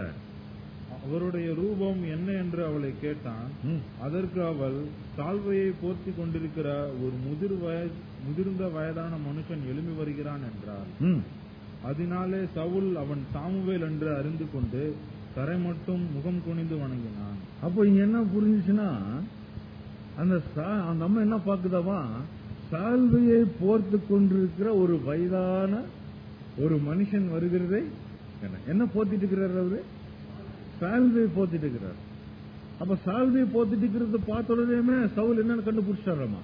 அவருடைய ரூபம் என்ன என்று அவளை கேட்டான் ம், அதற்கு அவள் சால்வையை போர்த்தி கொண்டிருக்கிற ஒரு முதிர் வய- முதிர்ந்த வயதான மனுஷன் எழும்பி வருகிறான் என்றார் ம், அதனாலே சவுல் அவன் சாமுவேல் என்று அறிந்து கொண்டு தரை மட்டும் முகம் குனிந்து வணங்கினான் அப்போ இங்க என்ன புரிஞ்சுச்சுன்னா அந்த சா- அந்த அம்மா என்ன பாக்குதாவா சால்வையை போர்த்து கொண்டிருக்கிற ஒரு வயதான ஒரு மனுஷன் வருகிறதை என்ன- என்ன போத்திட்டு இருக்கிறார் அவரு சால்வை போத்திட்டு இருக்கிறார் அப்ப சால்வை போத்திட்டு இருக்கிறத பார்த்த உடனேயுமே சவுல் என்னன்னு கண்டுபிடிச்சாராமா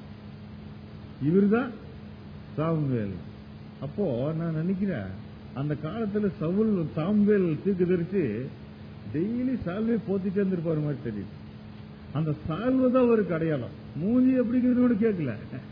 இவர்தான் சாமுவேல் அப்போ நான் நினைக்கிறேன் அந்த காலத்துல சவுல் சாமுவேல் தீர்க்கதரிசி டெய்லி சால்வை போத்திட்டே இருந்திருப்பாரு மாதிரி தெரியுது அந்த சால்வை தான் அவருக்கு அடையாளம் மூஞ்சி எப்படிங்கிறது கூட கேட்கல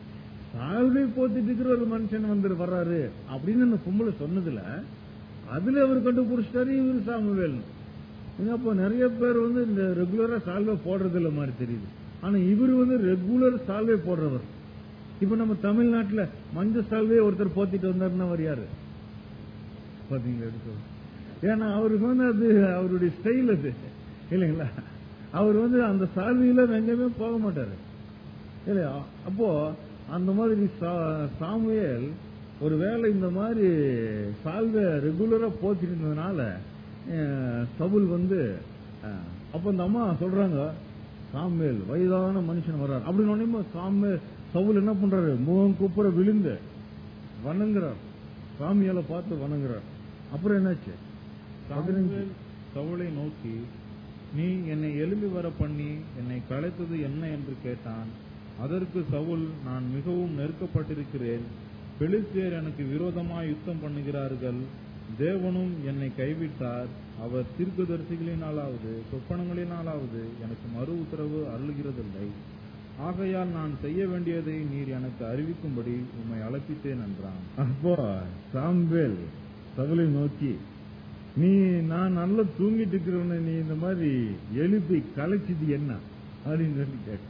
சால்வை போத்திட்டு இருக்கிற ஒரு மனுஷன் வந்து வர்றாரு அப்படின்னு அந்த பொம்பளை சொன்னதுல அதுல அவர் கண்டுபிடிச்சிட்டாரு இவர் சாமுவேல் அப்போ நிறைய பேர் வந்து இந்த ரெகுலரா சால்வை போடுறது இல்ல மாதிரி தெரியுது ஆனா இவர் வந்து ரெகுலர் சால்வை போடுறவர் இப்ப நம்ம தமிழ்நாட்டுல மஞ்சள் சால்வே ஒருத்தர் போத்திட்டு வந்தாருன்னா அவர் யாரு பாத்தீங்களா எப்படி சொல்றேன்? ஏன்னா அவருக்கு வந்து அது அவருடைய ஸ்டைல் அது இல்லைங்களா அவர் வந்து அந்த சால்வையில எங்கேயுமே போக மாட்டாரு இல்லையா அப்போ அந்த மாதிரி சா- சாமுவேல் ஒருவேளை இந்த மாதிரி சால்வை ரெகுலரா போத்திட்டு இருந்ததுனால அஹ், சவுல் வந்து அஹ், அப்ப இந்த அம்மா சொல்றாங்க சாமுவேல் வயதான மனுஷன் வர்றார் அப்படின்னு உடனே சாமுவேல் சவுல் என்ன பண்றாரு முகம் குப்புற விழுந்து வணங்குறார் சாமியால பார்த்து வணங்குறார் அப்புறம் என்னாச்சு பதினஞ்சு. சாமுவேல் சவுலை நோக்கி நீ என்னை எழும்பி வர பண்ணி என்னை கலைத்தது என்ன என்று கேட்டான் அதற்கு சவுல் நான் மிகவும் நெருக்கப்பட்டிருக்கிறேன் பெலிஸ்தியர் எனக்கு விரோதமாய் யுத்தம் பண்ணுகிறார்கள் தேவனும் என்னை கைவிட்டார் அவர் தீர்க்கதரிசிகளினாலாவது சொப்பனங்களினாலாவது எனக்கு மறு உத்தரவு அருளுகிறதில்லை ஆகையால் நான் செய்ய வேண்டியதை நீர் எனக்கு அறிவிக்கும்படி உம்மை அழைப்பித்தேன் என்றான் அப்போ சாம்பேல் சவுலை நோக்கி நீ நான் நல்லா தூங்கிட்டு இருக்கிறவன நீ இந்த மாதிரி எழுப்பி கலைச்சது என்ன அப்படின்னு சொல்லி கேட்டேன்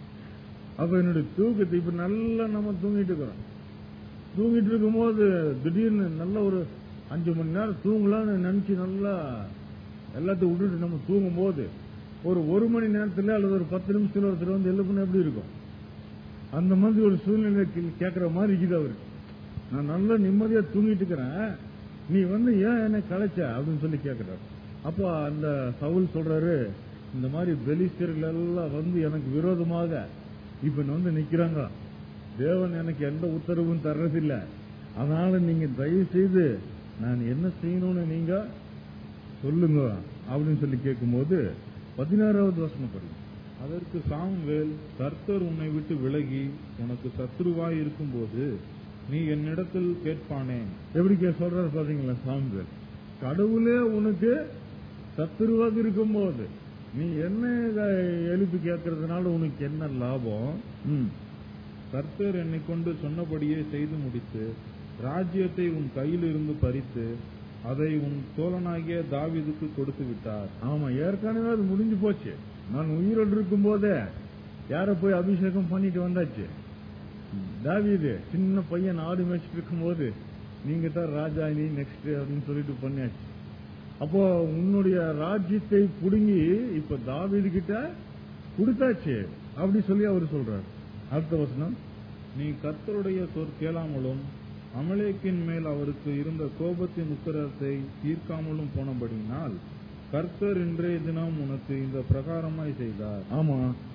அப்ப என்னுடைய தூக்கத்தை இப்ப நல்லா நம்ம தூங்கிட்டு இருக்கிறோம் தூங்கிட்டு இருக்கும்போது திடீர்னு நல்ல ஒரு அஞ்சு மணி நேரம் தூங்கலாம்னு நினைச்சு நல்லா எல்லாத்தையும் விட்டுட்டு நம்ம தூங்கும் போது ஒரு ஒரு மணி நேரத்துல அல்லது ஒரு பத்து நிமிஷத்துல ஒருத்தர் வந்து எழுப்புனா எப்படி இருக்கும் அந்த மாதிரி ஒரு சூழ்நிலை கேட்கிற மாதிரி இருக்குது அவருக்கு நான் நல்லா நிம்மதியா தூங்கிட்டு இருக்கிறேன் நீ வந்து ஏன் என்ன கலைச்ச அப்படின்னு சொல்லி கேட்கிறாரு அப்போ அந்த சவுல் சொல்றாரு இந்த மாதிரி பெலிஸ்தர்கள் எல்லாம் வந்து எனக்கு விரோதமாக இப்ப வந்து நிக்கிறாங்க தேவன் எனக்கு எந்த உத்தரவும் தர்றதில்ல அதனால நீங்க தயவு செய்து நான் என்ன செய்யணும்னு நீங்க சொல்லுங்க அப்படின்னு சொல்லி கேட்கும்போது பதினாறாவது வசனம் படிங்க அதற்கு சாமுவேல் கர்த்தர் உன்னை விட்டு விலகி உனக்கு சத்துருவாய் இருக்கும்போது நீ என்னிடத்தில் கேட்பானேன் எப்படி கே சொல்றாரு பாத்தீங்களா சாமுவேல் கடவுளே உனக்கு சத்துருவாக இருக்கும்போது நீ என்ன இத எழுப்பி கேட்கறதுனால உனக்கு என்ன லாபம் ம், கர்த்தர் என்னை கொண்டு சொன்னபடியே செய்து முடித்து ராஜ்யத்தை உன் கையிலிருந்து பறித்து அதை உன் தோழனாகிய தாவீதுக்கு கொடுத்து விட்டார் ஆமா ஏற்கனவே அது முடிஞ்சு போச்சு நான் உயிரோடு இருக்கும் போதே யார போய் அபிஷேகம் பண்ணிட்டு வந்தாச்சு தாவீது சின்ன பையன் ஆடு மேய்ச்சிட்டு இருக்கும்போது நீங்க தான் ராஜா நீ நெக்ஸ்ட் அப்படின்னு சொல்லிட்டு பண்ணியாச்சு அப்போ உன்னுடைய ராஜ்யத்தை புடுங்கி இப்ப தாவீது கிட்ட கொடுத்தாச்சு அப்படி சொல்லி அவர் சொல்றார் அடுத்த வசனம் நீ கர்த்தருடைய சொற் கேளாமலும் அமலேக்கின் மேல் அவருக்கு இருந்த கோபத்தின் உக்கிரத்தை தீர்க்காமலும் போனபடியினால் கர்த்தர் இன்றைய தினம் உனக்கு இந்த பிரகாரமாய் செய்தார் ஆமா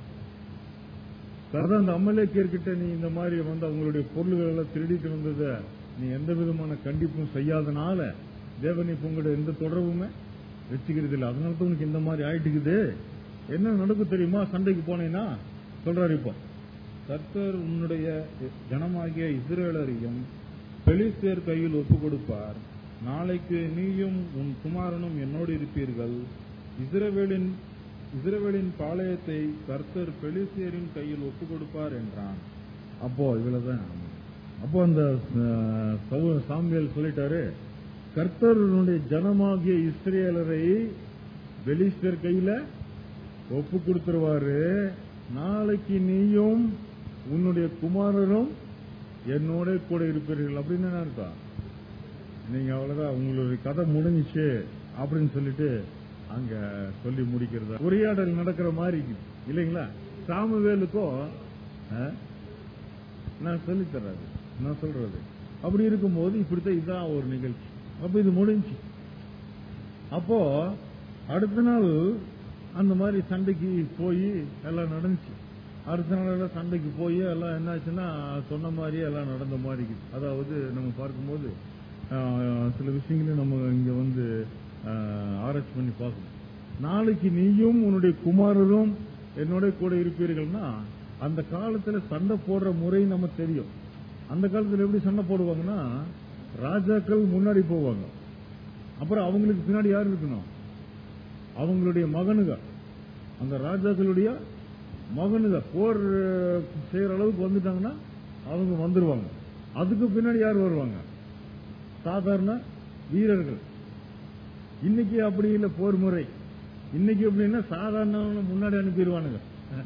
அதான் அந்த அமலேக்கியர்கிட்ட நீ இந்த மாதிரி வந்து அவங்களுடைய பொருள்கள் எல்லாம் திருடிட்டு வந்தத நீ எந்த விதமான கண்டிப்பும் செய்யாதனால தேவன் இப்ப உங்களுடைய எந்த தொடர்புமே வச்சுக்கிறது இல்லை அதனால தான் உனக்கு இந்த மாதிரி ஆயிட்டுக்குது என்ன நடக்கும் தெரியுமா சண்டைக்கு போனேன்னா சொல்றாரு இப்போ கர்த்தர் உன்னுடைய ஜனமாகிய இஸ்ரேலரையும் பெலிஸ்தேர் கையில் ஒப்பு கொடுப்பார் நாளைக்கு நீயும் உன் குமாரனும் என்னோடு இருப்பீர்கள் இஸ்ரவேலின் இஸ்ரவேலின் பாளையத்தை கர்த்தர் பெலிஸ்தேரின் கையில் ஒப்பு கொடுப்பார் என்றான் அப்போ இவ்வளவுதான் அப்போ அந்த அஹ், சவு- சாமுவேல் சொல்லிட்டாரு கர்த்தருடைய ஜனமாகிய இஸ்ரேலரை பெலிஸ்தர் கையில ஒப்பு கொடுத்துருவாரு நாளைக்கு நீயும் உன்னுடைய குமாரரும் என்னோட கூட இருப்பீர்கள் அப்படின்னு என்ன அர்த்தம் நீங்க அவ்வளவுதான் உங்களுடைய கதை முடிஞ்சிச்சு அப்படின்னு சொல்லிட்டு அங்க சொல்லி முடிக்கிறதா உரையாடல் நடக்கிற மாதிரி இருக்குது. இல்லைங்களா சாமுவேலுக்கும் அஹ், நான் சொல்லித் தர்றது நான் சொல்றது அப்படி இருக்கும்போது இப்படித்தான் இதுதான் ஒரு நிகழ்ச்சி அப்ப இது முடிஞ்சு அப்போ அடுத்த நாள் அந்த மாதிரி சண்டைக்கு போய் எல்லாம் நடந்துச்சு அடுத்த நாள் எல்லாம் சண்டைக்கு போய் எல்லாம் என்னாச்சுன்னா சொன்ன மாதிரியே எல்லாம் நடந்த மாதிரி இருக்குது. அதாவது நம்ம பார்க்கும்போது ஆஹ், சில விஷயங்களையும் நம்ம இங்க வந்து ஆஹ், ஆராய்ச்சி பண்ணி பார்க்கணும் நாளைக்கு நீயும் உன்னுடைய குமாரரும் என்னோட கூட இருப்பீர்கள்னா அந்த காலத்துல சண்டை போடுற முறை நம்ம தெரியும் அந்த காலத்துல எப்படி சண்டை போடுவாங்கன்னா ராஜாக்கள் முன்னாடி போவாங்க அப்புறம் அவங்களுக்கு பின்னாடி யார் இருக்கணும் அவங்களுடைய மகனுங்க அந்த ராஜாக்களுடைய மகனுங்க போர் அஹ், செய்யற அளவுக்கு வந்துட்டாங்கன்னா அவங்க வந்துருவாங்க அதுக்கு பின்னாடி யார் வருவாங்க சாதாரண வீரர்கள் இன்னைக்கு அப்படி இல்லை போர் முறை இன்னைக்கு எப்படின்னா சாதாரண முன்னாடி அனுப்பிடுவானுங்க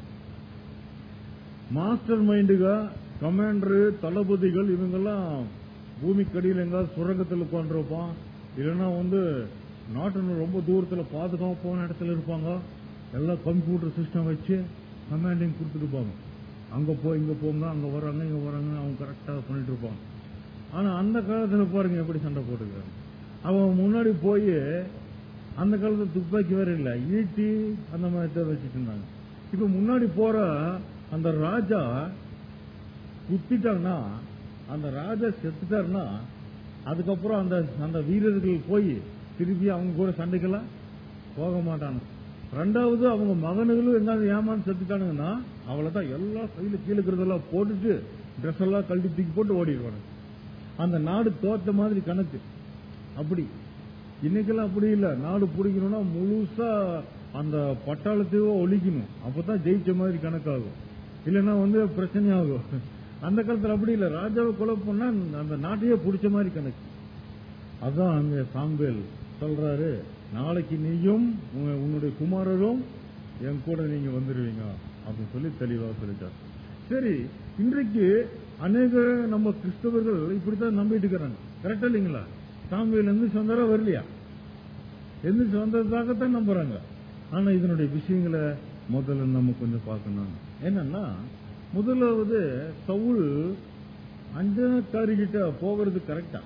மாஸ்டர் மைண்டுக கமாண்டரு தளபதிகள் இவங்கெல்லாம் பூமிக்கடியில் எங்காவது சுரங்கத்தில் உட்காந்துருப்பான் இல்லைன்னா வந்து நாட்டு ரொம்ப தூரத்துல பாதுகாப்பு போன இடத்துல இருப்பாங்க எல்லாம் கம்ப்யூட்டர் சிஸ்டம் வச்சு கமாண்டிங் கொடுத்துருப்பாங்க அங்க போய் இங்க போங்க அங்க வராங்க இங்க வராங்க அவங்க கரெக்டா பண்ணிட்டு இருப்பாங்க ஆனா அந்த காலத்துல பாருங்க எப்படி சண்டை போட்டுக்கிறாங்க அவன் முன்னாடி போய் அந்த காலத்துல துப்பாக்கி வேற இல்ல ஈட்டி அந்த மாதிரி தான் வச்சுட்டு இருந்தாங்க இப்ப முன்னாடி போற அந்த ராஜா குத்திட்டாங்கன்னா அந்த ராஜா செத்துட்டாருன்னா அதுக்கப்புறம் அந்த அந்த வீரர்கள் போய் திருப்பி அவங்க கூட சண்டைக்கெல்லாம் போக மாட்டாங்க ரெண்டாவது அவங்க மகனுகளும் எங்காவது ஏமாந்து செத்துட்டானுங்கன்னா அவ்வளவுதான் எல்லாம் கையில கீழே இருக்கிறதெல்லாம் போட்டுட்டு ட்ரெஸ் எல்லாம் கழட்டி தூக்கி போட்டு ஓடிடுவாங்க அந்த நாடு தோத்த மாதிரி கணக்கு அப்படி இன்னைக்கெல்லாம் அப்படி இல்ல நாடு பிடிக்கணும்னா முழுசா அந்த பட்டாளத்தையோ ஒழிக்கணும் அப்பதான் ஜெயிச்ச மாதிரி கணக்காகும் இல்லைன்னா வந்து பிரச்சனை ஆகும் அந்த காலத்துல அப்படி இல்ல ராஜாவை கொலை பண்ணா அந்த நாட்டையே பிடிச்ச மாதிரி கணக்கு அதான் அங்க சாம்பேல் சொல்றாரு நாளைக்கு நீயும் உங்க- உன்னுடைய குமாரரும் என் கூட நீங்க வந்துருவீங்க அப்படின்னு சொல்லி தெளிவா சொல்லிட்டார் சரி இன்றைக்கு அநேக நம்ம கிறிஸ்தவர்கள் இப்படித்தான் நம்பிட்டு இருக்கிறாங்க கரெக்டா இல்லைங்களா சாம்பியல் எந்திரிச்சு வந்தாரா வரலையா எந்திரிச்சு வந்ததாகத்தான் நம்புறாங்க ஆனா இதனுடைய விஷயங்களை முதல்ல நம்ம கொஞ்சம் பார்க்கணும் என்னன்னா முதலாவது சவுல் அஞ்சனக்காரி கிட்ட போகிறது கரெக்டா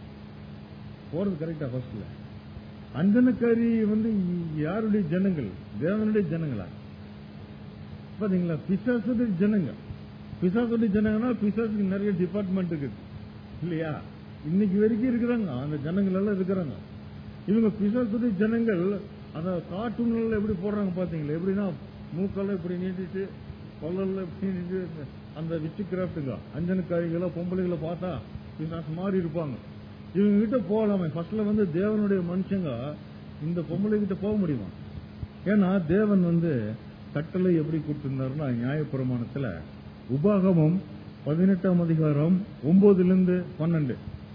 போறது கரெக்டா ஃபர்ஸ்ட்ல அஞ்சனக்காரி வந்து யாருடைய ஜனங்கள் தேவனுடைய ஜனங்களா பாத்தீங்களா பிசாசுடைய ஜனங்க பிசாசுடைய ஜனங்கன்னா பிசாசுக்கு நிறைய டிபார்ட்மெண்ட் இருக்குது இல்லையா இன்னைக்கு வரைக்கும் இருக்கிறாங்க அந்த ஜனங்கள் எல்லாம் இருக்கிறாங்க இவங்க பிசாசுடைய ஜனங்கள் அந்த கார்ட்டூன்ல எப்படி போடுறாங்க பாத்தீங்களா எப்படின்னா மூக்கெல்லாம் இப்படி நீட்டிட்டு கொல்லல்ல இப்படி நீட்டிட்டு அந்த விச்சு கிராஃப்ட்டுங்க அஞ்சனக்காரிகளை பொம்பளைகளை பார்த்தா பிசாசு மாதிரி இருப்பாங்க இவங்க கிட்ட போகலாமே ஃபர்ஸ்ட்ல வந்து தேவனுடைய மனுஷங்க இந்த பொம்பளை கிட்ட போக முடியுமா ஏன்னா தேவன் வந்து கட்டளை எப்படி கொடுத்திருந்தாருன்னா நியாயப்பிரமாணத்துல உபாகமம் பதினெட்டாம் அதிகாரம் ஒன்பதுல இருந்து பன்னெண்டு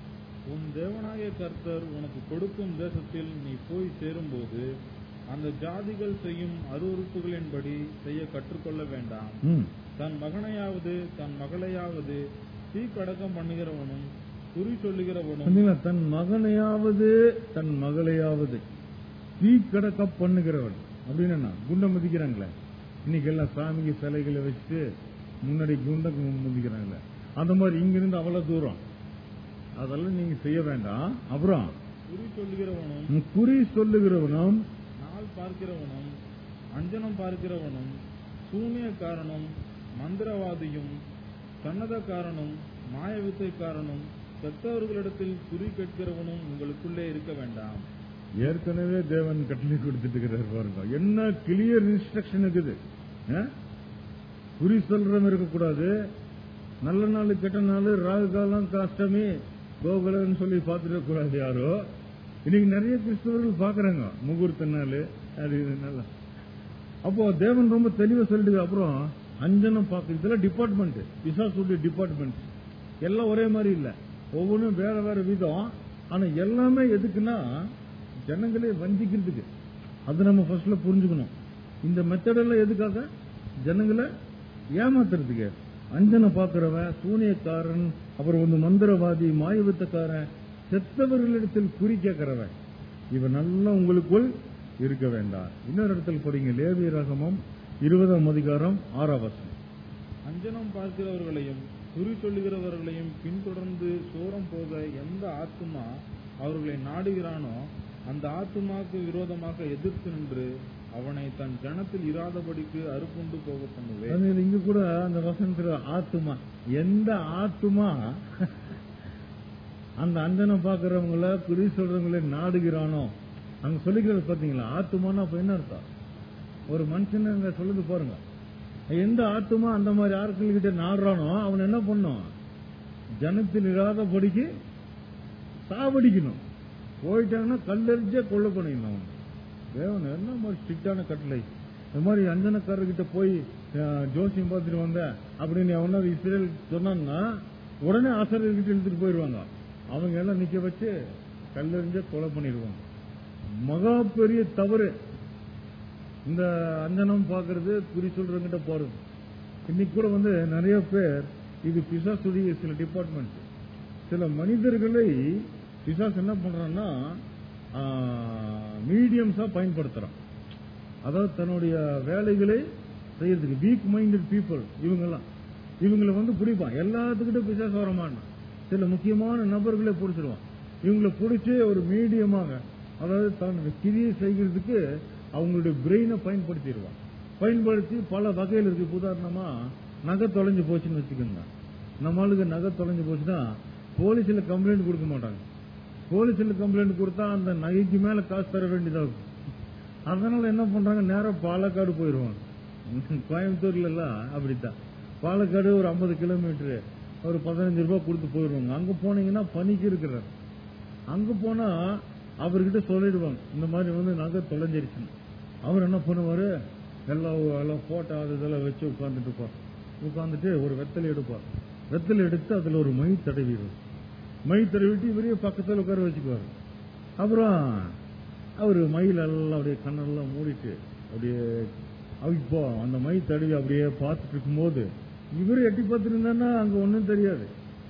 உன் தேவனாகிய கர்த்தர் உனக்கு கொடுக்கும் தேசத்தில் நீ போய் சேரும்போது அந்த ஜாதிகள் செய்யும் அருவறுப்புகளின்படி செய்ய கற்றுக்கொள்ள வேண்டாம் ம். தன் மகனையாவது தன் மகளையாவது தீக்கடக்கம் பண்ணுகிறவனும் குறி சொல்லுகிறவனும் சொன்னீங்களா, தன் மகனையாவது தன் மகளையாவது தீ கடக்க பண்ணுகிறவன் அப்படின்னு என்ன குண்டம் மதிக்கிறாங்களே இன்னைக்கு எல்லாம் சாமிக்கு சிலைகளை வச்சுட்டு முன்னாடி குண்டம் மதிக்கிறாங்களே அந்த மாதிரி இங்கிருந்து அவ்வளவு தூரம் அதெல்லாம் நீங்க செய்ய வேண்டாம் அப்புறம் குறி சொல்லுகிறவனும் உம் குறி சொல்லுகிறவனும் நாள் பார்க்கிறவனும் அஞ்சனம் பார்க்கிறவனும் சூனியக்காரனும் மந்திரவாதியும் சன்னதக்காரனும் மாயவித்தைக்காரனும் செத்தவர்களிடத்தில் குறி கேட்கிறவனும் உங்களுக்குள்ளே இருக்க வேண்டாம் ஏற்கனவே தேவன் கட்டளை கொடுத்துட்டு இருக்கிறார் பாருங்க என்ன கிளியர் இன்ஸ்ட்ரக்ஷன் இருக்குது ஆ? குறி சொல்றவன் இருக்கக்கூடாது நல்ல நாள் கெட்ட நாள் ராகு காலம் காஷ்டமி கோகுலன்னு சொல்லி பார்த்துட கூடாது யாரோ இன்னைக்கு நிறைய கிறிஸ்தவர்கள் பாக்குறாங்க முகூர்த்த நாள் அது இது நல்லா அப்போ தேவன் ரொம்ப தெளிவா சொல்லிட்டு அப்புறம் அஞ்சனம் பார்க்க இதெல்லாம் டிபார்ட்மெண்ட் பிசாசுடைய டிபார்ட்மெண்ட் எல்லாம் ஒரே மாதிரி இல்ல ஒவ்வொன்றும் வேற வேற விதம் ஆனா எல்லாமே எதுக்குன்னா ஜனங்களே வஞ்சிக்கிறதுக்கு அது நம்ம ஃபர்ஸ்ட்ல புரிஞ்சுக்கணும் இந்த மெத்தட் எல்லாம் எதுக்காக ஜனங்களை ஏமாத்துறதுக்கு அஞ்சனை பார்க்கிறவன் சூனியக்காரன் அப்புறம் வந்து மந்திரவாதி மாயவித்தக்காரன் செத்தவர்களிடத்தில் குறி கேட்கிறவன் இவன் நல்லா உங்களுக்குள் இருக்க வேண்டாம் இன்னொரு இடத்துல படிங்க லேவிய ரகமம் இருபதாம் அதிகாரம் ஆறாம் வசனம் அஞ்சனம் பார்க்கிறவர்களையும் குறி சொல்லுகிறவர்களையும் பின்தொடர்ந்து சோரம் போக எந்த ஆத்துமா அவர்களை நாடுகிறானோ அந்த ஆத்துமாக்கு விரோதமாக எதிர்த்து நின்று அவனை தன் ஜனத்தில் இராதபடிக்கு அறுப்புண்டு போக பண்ணுவேன் அது இங்க கூட அந்த வசனத்துல ஆத்துமா எந்த ஆத்துமா அந்த அஞ்சனம் பாக்குறவங்கள குறி சொல்றவங்கள நாடுகிறானோ அங்க சொல்லிக்கிறது பாத்தீங்களா ஆத்துமானா அப்ப என்ன அர்த்தம் ஒரு மனுஷன் அங்க சொல்லுது பாருங்க எந்த ஆத்துமா அந்த மாதிரி ஆட்கள் கிட்ட நாடுறானோ அவன் என்ன பண்ணும் ஜனத்தில் இராதபடிக்கு சாவடிக்கணும் போயிட்டாங்கன்னா கல்லெறிஞ்சே கொள்ள பண்ணிடணும் அவன் தேவன் என்ன மாதிரி ஸ்ட்ரிக்டான கட்டளை இந்த மாதிரி அஞ்சனக்காரர்கிட்ட போய் அஹ், ஜோசியம் பார்த்துட்டு வந்தேன் அப்படின்னு எவனா இஸ்ரேல் சொன்னாங்கன்னா உடனே ஆசிரியர்கிட்ட இழுத்துட்டு போயிடுவாங்க அவங்க எல்லாம் நிக்க வச்சு கல்லெறிஞ்சே கொலை பண்ணிடுவாங்க மகா பெரிய தவறு இந்த அஞ்சனம் பாக்குறது குறி சொல்றவங்கிட்ட போறது இன்னைக்கு கூட வந்து நிறைய பேர் இது பிசாசுடைய சில டிபார்ட்மெண்ட் சில மனிதர்களை பிசாஸ் என்ன பண்றான்னா மீடியம்ஸா பயன்படுத்துறான் அதாவது தன்னுடைய வேலைகளை செய்யறதுக்கு வீக் மைண்டட் பீப்புள் இவங்கெல்லாம் இவங்களை வந்து பிடிப்பான் எல்லாத்துக்கிட்ட பிசாசு வரமாட்டான் சில முக்கியமான நபர்களை பிடிச்சிருவான் இவங்களை பிடிச்சி ஒரு மீடியமாக அதாவது தன் கிரியை செய்கிறதுக்கு அவங்களுடைய பிரெயினை பயன்படுத்திடுவான் பயன்படுத்தி பல வகையில் இருக்கு இப்ப உதாரணமா நகை தொலைஞ்சு போச்சுன்னு வச்சுக்கோங்க நம்மளுக்கு நகை தொலைஞ்சு போச்சுன்னா போலீஸ்ல கம்ப்ளைண்ட் கொடுக்க மாட்டாங்க போலீஸ்ல கம்ப்ளைண்ட் கொடுத்தா அந்த நகைக்கு மேல காசு தர வேண்டியதா இருக்கும் அதனால என்ன பண்றாங்க நேரா பாலக்காடு போயிருவாங்க கோயம்புத்தூர்ல எல்லாம் அப்படித்தான் பாலக்காடு ஒரு 50 கிலோமீட்டர் ஒரு பதினஞ்சு ரூபாய் கொடுத்து போயிருவாங்க அங்க போனீங்கன்னா பனிக்கு இருக்கிறார் அங்க போனா அவர்கிட்ட சொல்லிடுவாங்க இந்த மாதிரி வந்து நகை தொலைஞ்சிருச்சுன்னு அவர் என்ன பண்ணுவாரு எல்லாம் எல்லாம் போட்டோ அது இதெல்லாம் வச்சு உட்கார்ந்துட்டு இருப்பார் உட்கார்ந்துட்டு ஒரு வெத்தலை எடுப்பார் வெத்தலை எடுத்து அதுல ஒரு மை தடவிடுவார் மை தடவிட்டு இவரே பக்கத்துல உட்கார வச்சுக்குவார் அப்புறம் அவர் மயில் எல்லாம் அப்படியே கண்ணெல்லாம் மூடிட்டு அப்படியே அவ- இப்போ அந்த மை தடவி அப்படியே பார்த்துட்டு இருக்கும்போது இவரு எட்டி பார்த்துட்டு இருந்தாருன்னா அங்க ஒண்ணும் தெரியாது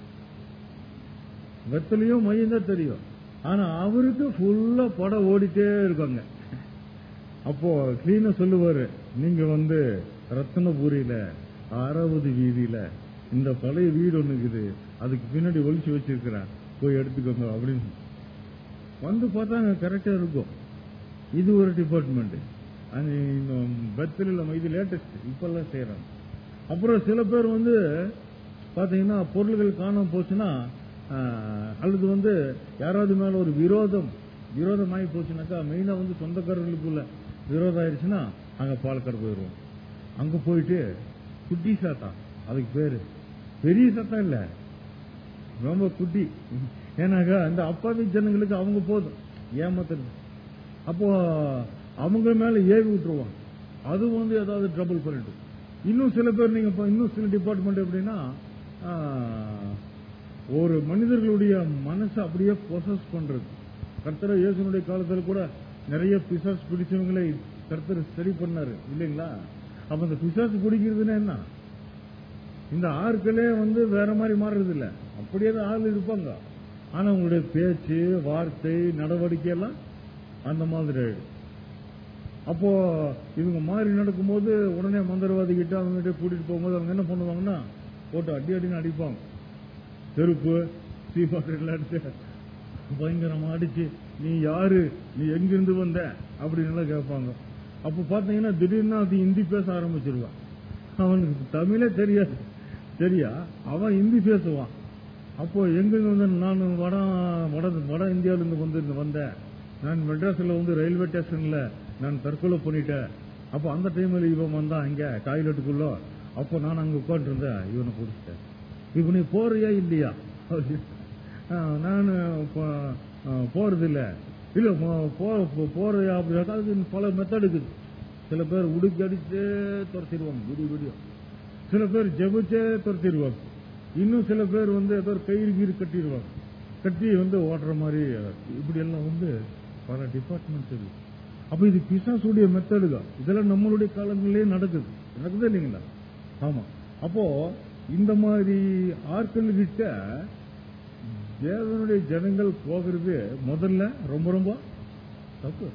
வெத்தலையும் மையம் தான் தெரியும் ஆனா அவருக்கு ஃபுல்லா படம் ஓடிட்டே இருக்காங்க அப்போ கிளீனா சொல்லுவாரு நீங்க வந்து ரத்னபுரியில ஆறாவது வீதியில இந்த பழைய வீடு ஒண்ணு இருக்குது அதுக்கு பின்னாடி ஒளிச்சு வச்சிருக்கிறேன் போய் எடுத்துக்கோங்க அப்படின்னு வந்து பார்த்தா அங்க கரெக்டா இருக்கும் இது ஒரு டிபார்ட்மெண்ட் பெத்தில் இது லேட்டஸ்ட் இப்பெல்லாம் செய்யறாங்க அப்புறம் சில பேர் வந்து பாத்தீங்கன்னா பொருள்கள் காணாம போச்சுன்னா ஆஹ், அல்லது வந்து யாராவது மேல ஒரு விரோதம் விரோதம் ஆகி போச்சுனாக்கா மெயினா வந்து சொந்தக்காரர்களுக்குள்ள விரோதம் ஆயிடுச்சுன்னா அங்க பாலக்காடு போயிடுவோம் அங்க போயிட்டு குட்டி சாத்தான் அதுக்கு பேரு பெரிய சத்தம் இல்ல ரொம்ப குட்டி ஏன்னாக்கா அந்த அப்பாவி ஜனங்களுக்கு அவங்க போதும் ஏமாத்துறது அப்போ அவங்க மேல ஏவி விட்டுருவாங்க அது வந்து ஏதாவது ட்ரபிள் பண்ணிட்டு இன்னும் சில பேர் நீங்க பா- இன்னும் சில டிபார்ட்மெண்ட் எப்படின்னா ஆ, ஒரு மனிதர்களுடைய மனசை அப்படியே பொசஸ் பண்றது கர்த்தர் இயேசுனுடைய காலத்துல கூட நிறைய பிசாஸ் பிடிச்சவங்களை கர்த்தர் சரி பண்ணாரு இல்லைங்களா அப்ப அந்த பிசாசு பிடிக்கிறதுன்னா என்ன இந்த ஆட்களே வந்து வேற மாதிரி மாறுறது இல்ல அப்படியே தான் ஆள் இருப்பாங்க ஆனா உங்களுடைய பேச்சு வார்த்தை நடவடிக்கை எல்லாம் அந்த மாதிரி ஆயிடும். அப்போ இவங்க மாறி நடக்கும்போது உடனே மந்திரவாதி கிட்ட அவங்க கிட்ட கூட்டிட்டு போகும்போது அவங்க என்ன பண்ணுவாங்கன்னா போட்டு அடி அடின்னு அடிப்பாங்க செருப்பு சீப்பாட்டு எல்லாம் அடிச்சு பயங்கரமா அடிச்சு நீ யாரு நீ எங்கிருந்து வந்த அப்படின்னு எல்லாம் கேட்பாங்க அப்ப பாத்தீங்கன்னா திடீர்னு அது ஹிந்தி பேச ஆரம்பிச்சிருவான் அவனுக்கு தமிழே தெரியாது சரியா அவன் ஹிந்தி பேசுவான் அப்போ எங்கிருந்து வந்து நான் வட வட வட இந்தியாவில இருந்து வந்து வந்தேன் நான் மெட்ராஸ்ல வந்து ரயில்வே ஸ்டேஷன்ல நான் தற்கொலை பண்ணிட்டேன் அப்போ அந்த டைம்ல இவன் வந்தான் இங்க டாய்லெட்டுக்குள்ள அப்போ நான் அங்க உட்காந்து இருந்தேன் இவனை பிடிச்சிட்டேன் இப்ப நீ போறியா இல்லையா நான் போறது இல்ல இல்ல போ- போ- போ- போறியா அப்படின்னா அதுக்கு பல மெத்தட் இருக்குது சில பேர் உடுக்கி அடிச்சு துரத்திடுவாங்க விடிய விடிய சில பேர் ஜெபிச்சே துரத்திடுவாங்க இன்னும் சில பேர் வந்து ஏதோ ஒரு கயிறு கீறு கட்டிடுவாங்க கட்டி வந்து ஓடுற மாதிரி இப்படி எல்லாம் வந்து பல டிபார்ட்மெண்ட்ஸ் இருக்கு அப்ப இது பிசாசுடைய மெத்தடு தான் இதெல்லாம் நம்மளுடைய காலங்களிலே நடக்குது நடக்குது இல்லைங்களா ஆமா அப்போ இந்த மாதிரி ஆட்கள் கிட்ட தேவனுடைய ஜனங்கள் போகிறது முதல்ல ரொம்ப ரொம்ப தப்பு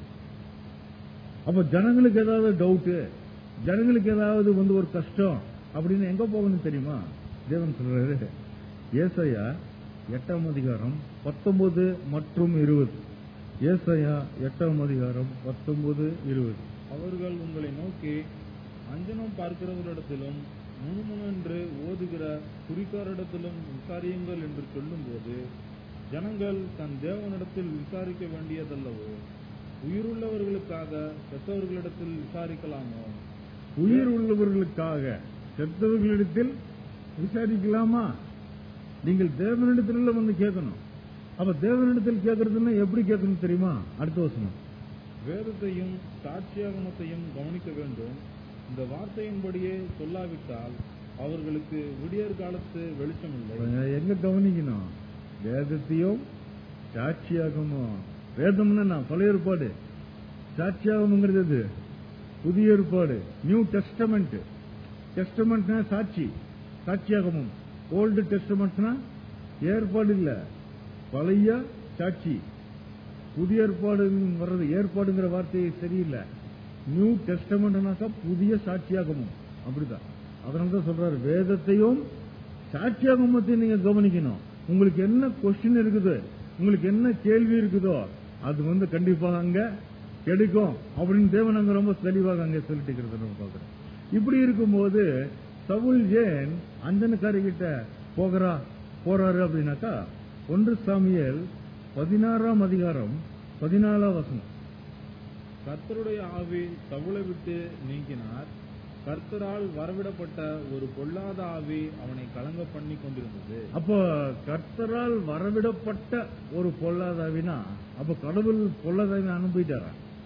அப்ப ஜனங்களுக்கு ஏதாவது டவுட் ஜனங்களுக்கு ஏதாவது வந்து ஒரு கஷ்டம் அப்படின்னு எங்க போகணும் தெரியுமா தேவன் சொல்றாரு ஏசாயா எட்டாம் அதிகாரம் பத்தொன்பது மற்றும் இருபது ஏசாயா எட்டாம் அதிகாரம் பத்தொன்பது இருபது அவர்கள் உங்களை நோக்கி அஞ்சனம் பார்க்கிறவரிடத்திலும் முணுமுணென்று ஓதுகிற குறிக்காரிடத்திலும் விசாரியுங்கள் என்று சொல்லும்போது ஜனங்கள் தன் தேவனிடத்தில் விசாரிக்க வேண்டியதல்லவோ உயிருள்ளவர்களுக்காக செத்தவர்களிடத்தில் விசாரிக்கலாமோ உயிர் உள்ளவர்களுக்காக செத்தவர்களிடத்தில் விசாரிக்கலாமா நீங்கள் தேவனிடத்தில் வந்து கேட்கணும் அப்ப தேவனிடத்தில் கேட்கறதுன்னா எப்படி கேட்கணும் தெரியுமா அடுத்த வசனம் வேதத்தையும் சாட்சியாகமத்தையும் கவனிக்க வேண்டும் இந்த வார்த்தையின்படியே சொல்லாவிட்டால் அவர்களுக்கு விடியற் காலத்து வெளிச்சமில்லை அப்ப எங்க கவனிக்கணும் வேதத்தையும் சாட்சியாகமும் வேதம்னா என்ன? பழைய ஏற்பாடு சாட்சியாகம்ங்கிறது எது? புதிய ஏற்பாடு நியூ டெஸ்டமெண்ட் டெஸ்டமெண்ட்னா சாட்சி சாட்சியாகமும் ஓல்டு டெஸ்டமெண்ட்னா ஏற்பாடு இல்ல பழைய சாட்சி புதிய ஏற்பாடு வர்றது ஏற்பாடுங்கிற வார்த்தை சரியில்லை நியூ டெஸ்டமெண்ட்னாக்கா புதிய சாட்சியாகமும் அப்படிதான் அதனால தான் சொல்றாரு வேதத்தையும் சாட்சியாகமத்தையும் நீங்க கவனிக்கணும் உங்களுக்கு என்ன கொஸ்டின் இருக்குது உங்களுக்கு என்ன கேள்வி இருக்குதோ அது வந்து கண்டிப்பாக அங்க கிடைக்கும் அப்படின்னு தேவன் அங்க ரொம்ப தெளிவாக அங்க சொல்லிட்டு இருக்கிறத நம்ம பார்க்கிறோம் இப்படி இருக்கும்போது சவுல் ஏன் அஞ்சனக்காரி கிட்ட போகிறா போறாரு அப்படின்னாக்கா ஒன்று சாமியல் பதினாறாம் அதிகாரம் பதினாலாம் வசனம் கர்த்தருடைய ஆவி சவுளை விட்டு நீங்கினார் கர்த்தரால் வரவிடப்பட்ட ஒரு பொல்லாத ஆவி அவனை கலங்க பண்ணி கொண்டிருந்தது அப்போ கர்த்தரால் வரவிடப்பட்ட ஒரு பொல்லாதாவினா அப்ப கடவுள் பொல்லாதாவி அனுப்பிட்டாரா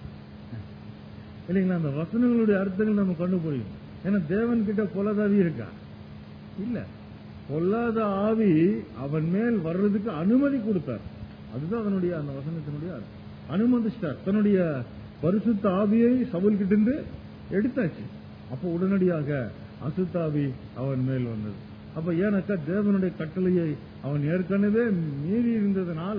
இல்லைங்களா அந்த வசனங்களுடைய அர்த்தங்கள் நம்ம கண்டுபிடிக்கும் ஏன்னா தேவன் கிட்ட பொல்லாதாவி இருக்கா இல்ல பொல்லாத ஆவி அவன் மேல் வர்றதுக்கு அனுமதி கொடுத்தார் அதுதான் அதனுடைய அந்த வசனத்தினுடைய அர்த்தம். அனுமதிச்சிட்டார் தன்னுடைய பரிசுத்த ஆவியை சவுல் கிட்ட இருந்து எடுத்தாச்சு அப்ப உடனடியாக அசுத்தாவி அவன் மேல் வந்தது அப்ப ஏன்னாக்கா தேவனுடைய கட்டளையை அவன் ஏற்கனவே மீறி இருந்ததுனால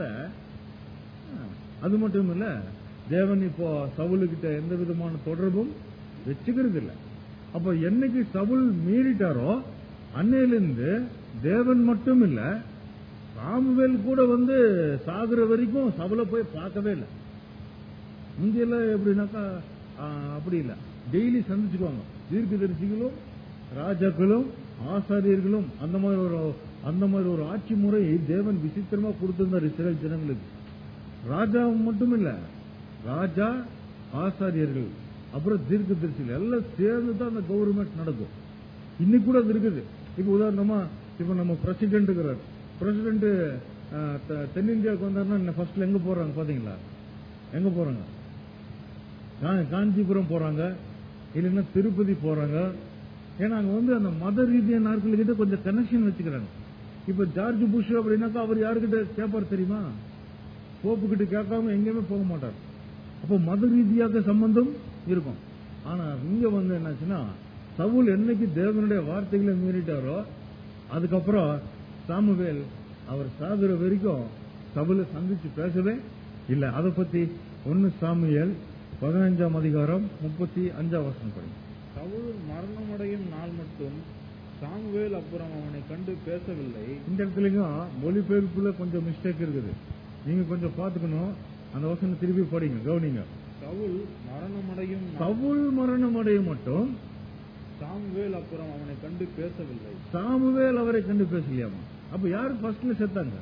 அது மட்டும் இல்ல தேவன் இப்போ சவுலுக்கிட்ட எந்த விதமான தொடர்பும் வச்சுக்கிறது இல்ல அப்ப என்னைக்கு சவுல் மீறிட்டாரோ அன்னையிலிருந்து தேவன் மட்டும் இல்ல சாமுவேல் கூட வந்து சாகுற வரைக்கும் சவுல போய் பார்க்கவே இல்லை முந்தியெல்லாம் எப்படின்னாக்கா ஆ, அப்படி இல்ல டெய்லி சந்திச்சுக்குவாங்க தீர்க்கதரிசிகளும் ராஜாக்களும் ஆசாரியர்களும் அந்த மாதிரி ஒரு அந்த மாதிரி ஒரு ஆட்சி முறை தேவன் விசித்திரமா கொடுத்திருந்தார் இஸ்ரேல் ஜனங்களுக்கு ராஜா மட்டும் இல்ல ராஜா ஆசாரியர்கள் அப்புறம் தீர்க்கதரிசிகள் எல்லாம் சேர்ந்து தான் அந்த கவர்மெண்ட் நடக்கும் இன்னைக்கு கூட அது இருக்குது இப்ப உதாரணமா இப்ப நம்ம பிரசிடென்ட் இருக்கிறார் பிரசிடென்ட் தென்னிந்தியாவுக்கு வந்தாருன்னா ஃபர்ஸ்ட்ல எங்க போறாங்க பாத்தீங்களா எங்க போறாங்க கா- காஞ்சிபுரம் போறாங்க இல்லைன்னா திருப்பதி போறாங்க ஏன்னா அங்க வந்து அந்த மத ரீதியான நாட்கள் கிட்ட கொஞ்சம் கனெக்ஷன் வச்சுக்கிறாங்க இப்ப ஜார்ஜ் புஷ் அப்படின்னாக்கா அவர் யாருக்கிட்ட கேட்பார் தெரியுமா போப்பு கிட்ட கேட்காம எங்கேயுமே போக மாட்டார் அப்போ மத ரீதியாக சம்பந்தம் இருக்கும் ஆனா இங்க வந்து என்னாச்சுன்னா சவுல் என்னைக்கு தேவனுடைய வார்த்தைகளை மீறிட்டாரோ அதுக்கப்புறம் சாமுவேல் அவர் சாகுற வரைக்கும் சவுலை சந்திச்சு பேசவே இல்ல அதை பத்தி ஒன்னு சாமுவேல் பதினஞ்சாம் அதிகாரம் முப்பத்தி அஞ்சாம் வருஷம் படி சவுல் மரணமடையும் நாள் மட்டும் சாமுவேல் அப்புறம் அவனை கண்டு பேசவில்லை இந்த இடத்துலயும் மொழிபெயர்ப்புல கொஞ்சம் மிஸ்டேக் இருக்குது நீங்க கொஞ்சம் பாத்துக்கணும் அந்த வசனம் திருப்பி படிங்க கவனிங்க சவுல் மரணமடையும் நாள் சவுல் மரணம் அடைய மட்டும் சாமுவேல் அப்புறம் அவனை கண்டு பேசவில்லை சாமுவேல் அவரை கண்டு பேசலையாமா அப்ப யாரு ஃபர்ஸ்ட்ல செத்தாங்க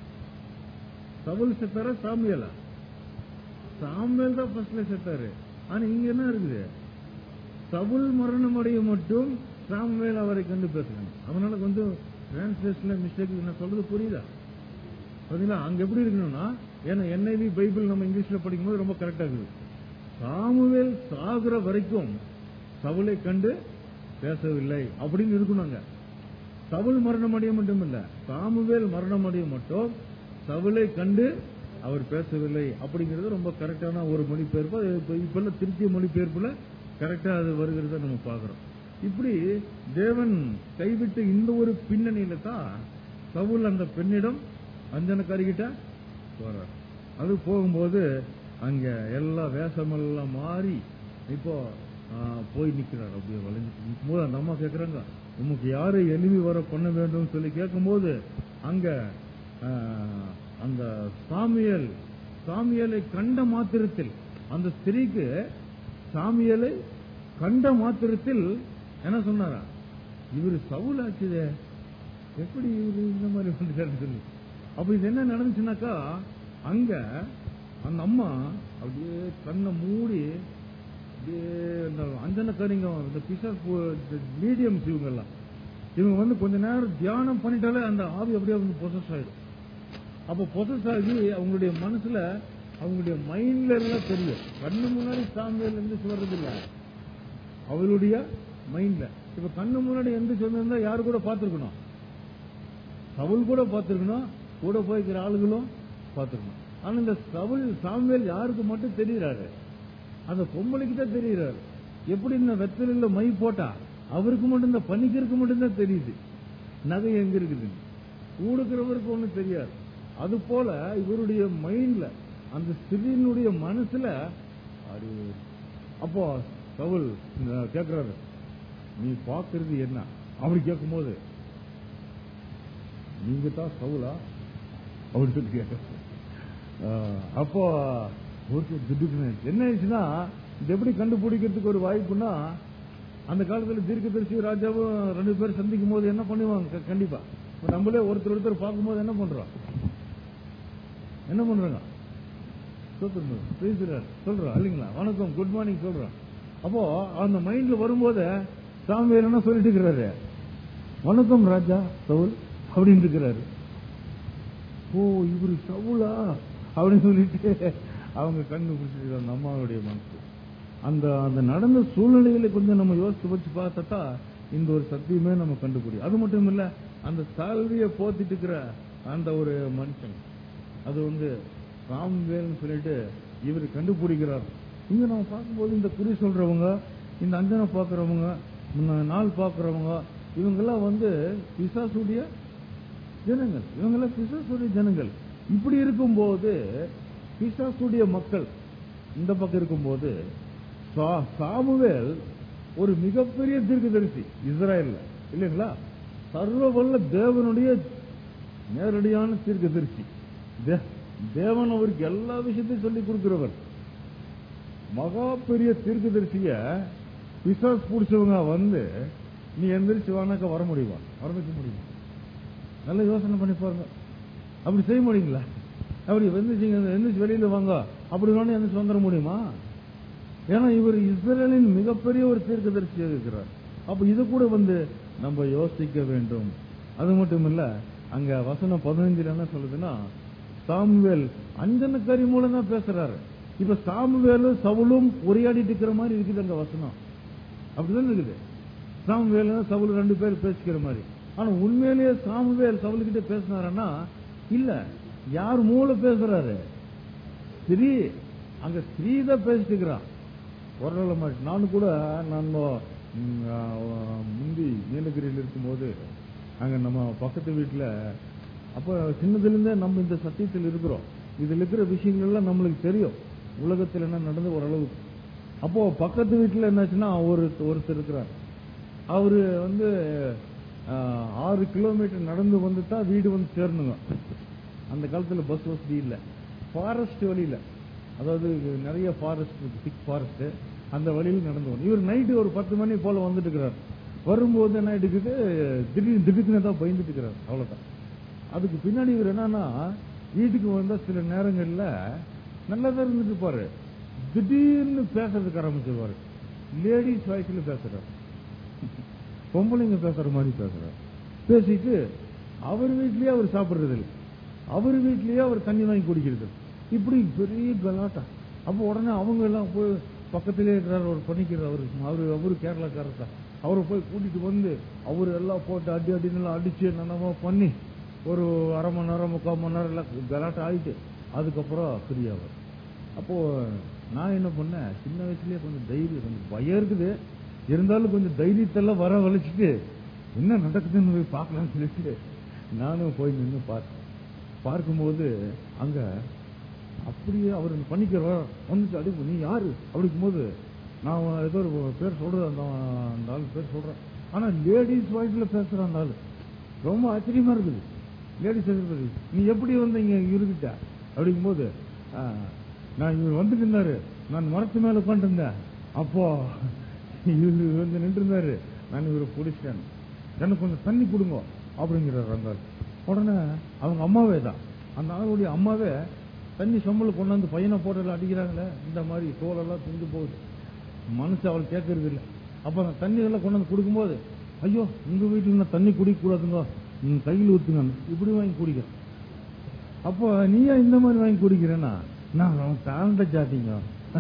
சவுல் செத்தாரா சாமுவேலா சாமுவேல் தான் ஃபர்ஸ்ட்ல செத்தாரு ஆனா இங்க என்ன இருக்குது சவுல் மரணம் அடைய மட்டும் சாமுவேல் அவரை கண்டு பேசணும் அதனால கொஞ்சம் டிரான்ஸ்லேஷன்ல மிஸ்டேக் நான் சொல்றது புரியுதா பாத்தீங்களா அங்க எப்படி இருக்கணும்னா ஏன்னா என்ஐவி பைபிள் நம்ம இங்கிலீஷ்ல படிக்கும்போது ரொம்ப கரெக்டா இருக்குது சாமுவேல் சாகுற வரைக்கும் சவுலை கண்டு பேசவில்லை அப்படின்னு இருக்கணும் அங்க சவுல் மரணம் அடைய மட்டும் இல்ல சாமுவேல் மரணம் அடைய மட்டும் சவுலை கண்டு அவர் பேசவில்லை அப்படிங்கிறது ரொம்ப கரெக்டான ஒரு மொழிபெயர்ப்பு அது இப்ப இப்ப திருத்திய மொழிபெயர்ப்புல கரெக்டா அது வருகிறத நம்ம பாக்குறோம் இப்படி தேவன் கைவிட்ட இந்த ஒரு பின்னணியில தான் சவுல் அந்த பெண்ணிடம் அஞ்சனக்காரிகிட்ட போறார் அது போகும்போது அங்க எல்லா வேஷமெல்லாம் மாறி இப்போ ஆ, போய் நிக்கிறார் அப்படியே வளைஞ்சு நிற்கும் போது அந்த அம்மா கேக்குறாங்க உமக்கு யாரு எழுதி வர பண்ண வேண்டும் சொல்லி கேட்கும்போது அங்க ஆ, அந்த சாமியல் சாமியலை கண்ட மாத்திரத்தில் அந்த ஸ்திரீக்கு சாமியலை கண்ட மாத்திரத்தில் என்ன சொன்னாரா இவர் சவுல் ஆச்சுதே எப்படி இவரு இந்த மாதிரி வந்துட்டாருன்னு சொல்லி அப்ப இது என்ன நடந்துச்சுனாக்கா அங்க அந்த அம்மா அப்படியே கண்ணை மூடி அப்படியே இந்த அஞ்சனக்காரிங்க இந்த பிசா மீடியம்ஸ் இவங்க எல்லாம் இவங்க வந்து கொஞ்ச நேரம் தியானம் பண்ணிட்டாலே அந்த ஆவி அப்படியே வந்து பொசஸ் ஆயிடும் அப்ப பொசஸ் ஆகி அவங்களுடைய மனசுல அவங்களுடைய மைண்ட்ல எல்லாம் தெரியும் கண்ணு முன்னாடி சாமியில இருந்து வர்றது இல்ல அவளுடைய மைண்ட்ல இப்ப கண்ணு முன்னாடி எந்திரிச்சு வந்திருந்தா யாரு கூட பார்த்திருக்கணும் சவுல் கூட பார்த்திருக்கணும் கூட போய்க்கிற ஆளுகளும் பார்த்திருக்கணும் ஆனா இந்த சவுல் சாமுவேல் யாருக்கு மட்டும் தெரியுறாரு அந்த பொம்பளைக்கு தான் தெரியுறாரு எப்படி இந்த வெத்தலையில மை போட்டா அவருக்கு மட்டும் இந்த பனிக்கருக்கு மட்டும்தான் தெரியுது நகை எங்க இருக்குது கூடுக்கிறவருக்கு ஒண்ணும் தெரியாது அது போல இவருடைய மைண்ட்ல அந்த ஸ்திரீனுடைய மனசுல அது அப்போ சவுல் இந்த கேக்குறாரு நீ பாக்குறது என்ன அப்படி கேட்கும்போது நீங்க தான் சவுலா அப்படி சொல்லி கேட்க அப்போ ஒருத்தர் திடுக்குன்னு என்ன ஆயிடுச்சுன்னா இது எப்படி கண்டுபிடிக்கிறதுக்கு ஒரு வாய்ப்புன்னா அந்த காலத்துல தீர்க்கதரிசி ராஜாவும் ரெண்டு பேரும் சந்திக்கும் போது என்ன பண்ணுவாங்க க- கண்டிப்பா இப்ப நம்மளே ஒருத்தர் ஒருத்தர் பார்க்கும்போது என்ன பண்றோம் என்ன பண்றாங்க ஸ்தோத்திரம். Praise the Lord. சொல்றோம் இல்லைங்களா வணக்கம் குட் மார்னிங் சொல்றோம் அப்போ அந்த மைண்ட்ல வரும்போது சாமியார் என்ன சொல்லிட்டு இருக்கிறாரு வணக்கம் ராஜா சவுல் அப்படின்னு இருக்கிறாரு ஓ இவரு சவுலா அப்படின்னு சொல்லிட்டு அவங்க கண்ணு பிடிச்சிட்டு அந்த அம்மாவுடைய மனசு அந்த அந்த நடந்த சூழ்நிலைகளை கொஞ்சம் நம்ம யோசிச்சு வச்சு பார்த்தா இந்த ஒரு சத்தியமே நம்ம கண்டுபிடிக்கும் அது மட்டும் இல்ல அந்த சால்வியை போத்திட்டு இருக்கிற அந்த ஒரு மனுஷன் அது வந்து ராம்வேல்னு சொல்லிட்டு இவர் கண்டுபிடிக்கிறார் இங்க நம்ம பார்க்கும்போது இந்த குறி சொல்றவங்க இந்த அஞ்சனை பார்க்கறவங்க இந்த நாள் பார்க்கறவங்க இவங்கெல்லாம் வந்து பிசாசுடைய ஜனங்கள் இவங்கெல்லாம் பிசாசுடைய ஜனங்கள் இப்படி இருக்கும்போது பிசாசுடைய மக்கள் இந்த பக்கம் இருக்கும்போது சா- சாமுவேல் ஒரு மிகப்பெரிய தீர்க்கதரிசி இஸ்ராயல்ல இல்லைங்களா சர்வ வல்ல தேவனுடைய நேரடியான தீர்க்கதரிசி தே- தேவன் அவருக்கு எல்லா விஷயத்தையும் சொல்லி கொடுக்கிறவர் மகா பெரிய தீர்க்கதரிசிய பிசாஸ் பிடிச்சவங்க வந்து நீ எந்திரிச்சு வானாக்க வர முடியுமா வர வைக்க முடியுமா நல்ல யோசனை பண்ணி பாருங்க அப்படி செய்ய முடியுங்களா அப்படி எந்திரிச்சிங்க எந்திரிச்சு வெளியில வாங்க அப்படி வேணும் எந்திரிச்சு வந்துட முடியுமா ஏன்னா இவர் இஸ்ரேலின் மிகப்பெரிய ஒரு தீர்க்கதரிசியாக இருக்கிறார் அப்ப இது கூட வந்து நம்ம யோசிக்க வேண்டும் அது மட்டும் இல்ல அங்க வசனம் பதினஞ்சுல என்ன சொல்லுதுன்னா சாமுவேல் அஞ்சனக்கரி மூலம் தான் பேசுறாரு இப்ப சாமுவேலும் சவுலும் உரையாடிட்டு இருக்கிற மாதிரி இருக்குது அங்க வசனம் அப்படிதான் இருக்குது சாமுவேல் சவுல் ரெண்டு பேர் பேசிக்கிற மாதிரி ஆனா உண்மையிலேயே சாமுவேல் சவுல்கிட்ட பேசினாரன்னா இல்ல யார் மூளை பேசுறாரு ஸ்திரீ அங்க ஸ்திரீ தான் பேசிட்டு இருக்கிறான் ஒரு மாதிரி நானும் கூட நான் ம், ஆ, முந்தி நீலகிரியில் இருக்கும்போது அங்க நம்ம பக்கத்து வீட்டுல அப்ப சின்னதுல இருந்தே நம்ம இந்த சத்தியத்தில் இருக்கிறோம் இதுல இருக்கிற விஷயங்கள் எல்லாம் நம்மளுக்கு தெரியும் உலகத்தில் என்ன நடந்து ஓரளவுக்கு அப்போ பக்கத்து வீட்டுல என்னாச்சுன்னா ஒரு ஒருத்தர் இருக்கிறார் அவரு வந்து ஆ, ஆறு கிலோமீட்டர் நடந்து வந்து தான் வீடு வந்து சேரணுங்க அந்த காலத்துல பஸ் வசதி இல்ல ஃபாரஸ்ட் வழியில அதாவது நிறைய ஃபாரஸ்ட் இருக்கு திக் ஃபாரஸ்ட் அந்த வழியில் நடந்து வரும் இவர் நைட்டு ஒரு பத்து மணி போல வந்துட்டு இருக்கிறார் வரும்போது என்ன இருக்குது திடீர்னு திடீர்னு தான் பயந்துட்டு இருக்கிறார் அவ்வளவுதான் அதுக்கு பின்னாடி இவர் என்னன்னா வீட்டுக்கு வந்தா சில நேரங்கள்ல நல்லா தான் இருந்துட்டு இருப்பாரு திடீர்னு பேசுறதுக்கு ஆரம்பிச்சிருவாரு லேடிஸ் வாய்ஸ்ல பேசுறாரு பொம்பளைங்க பேசுற மாதிரி பேசுறாரு பேசிட்டு அவர் வீட்லயே அவர் சாப்பிடுறது இல்லை அவர் வீட்லயே அவர் தண்ணி வாங்கி குடிக்கிறது இப்படி பெரிய கலாட்டா அப்ப உடனே அவங்க எல்லாம் போய் பக்கத்திலே இருக்கிறார் ஒரு பண்ணிக்கிறார் அவரு அவரு அவரு கேரளாக்காரர் தான் அவரை போய் கூட்டிட்டு வந்து அவரு எல்லாம் போட்டு அடி அடின்னு எல்லாம் அடிச்சு என்னென்னமோ பண்ணி ஒரு அரை மணி நேரம் முக்கால் மணி நேரம் எல்லாம் கலாட்டா ஆயிட்டு அதுக்கப்புறம் ஃப்ரீயாவார் அப்போ நான் என்ன பண்ணேன் சின்ன வயசுலயே கொஞ்சம் தைரியம் கொஞ்சம் பயம் இருக்குது இருந்தாலும் கொஞ்சம் தைரியத்தெல்லாம் வர வலிச்சுட்டு என்ன நடக்குதுன்னு போய் பார்க்கலாம்னு சொல்லிட்டு நானும் போய் நின்று பார்த்தேன் பார்க்கும்போது அங்க அப்படியே அவர் பண்ணிக்கிறவர் வந்துட்டு அடி நீ யாரு அப்படிங்கும்போது நான் ஏதோ ஒரு பேர் சொல்றது அந்த அந்த ஆள் பேர் சொல்றேன் ஆனா லேடிஸ் வாய்ஸ்ல பேசுற அந்த ஆளு ரொம்ப ஆச்சரியமா இருக்குது லேடிஸ் எதிர்ப்பது நீ எப்படி வந்து இங்க இருக்கிட்ட அப்படிங்கும்போது ஆ, நான் இவர் வந்துட்டு இருந்தாரு நான் மரத்து மேல உட்காந்து இருந்தேன் அப்போ இவர் வந்து நின்று இருந்தாரு நான் இவரை பிடிச்சிட்டேன் எனக்கு கொஞ்சம் தண்ணி கொடுங்க அப்படிங்கிறார் அந்த ஆள். உடனே அவங்க அம்மாவே தான் அந்த ஆளுடைய அம்மாவே தண்ணி சொம்பல கொண்டு வந்து பையனை போட்டல அடிக்கிறாங்களே இந்த மாதிரி தோலெல்லாம் திண்டு போகுது மனசு அவள் கேட்கறது இல்லை அப்ப அந்த தண்ணி எல்லாம் கொண்டு வந்து கொடுக்கும்போது ஐயோ உங்க வீட்டுல நான் தண்ணி குடிக்க கூடாதுங்க நீங்க கையில் ஊத்துங்க இப்படி வாங்கி குடிக்க அப்போ நீயா இந்த மாதிரி வாங்கி குடிக்கிறேன்னா நான் ரொம்ப தாழ்ந்த ஜாதிங்க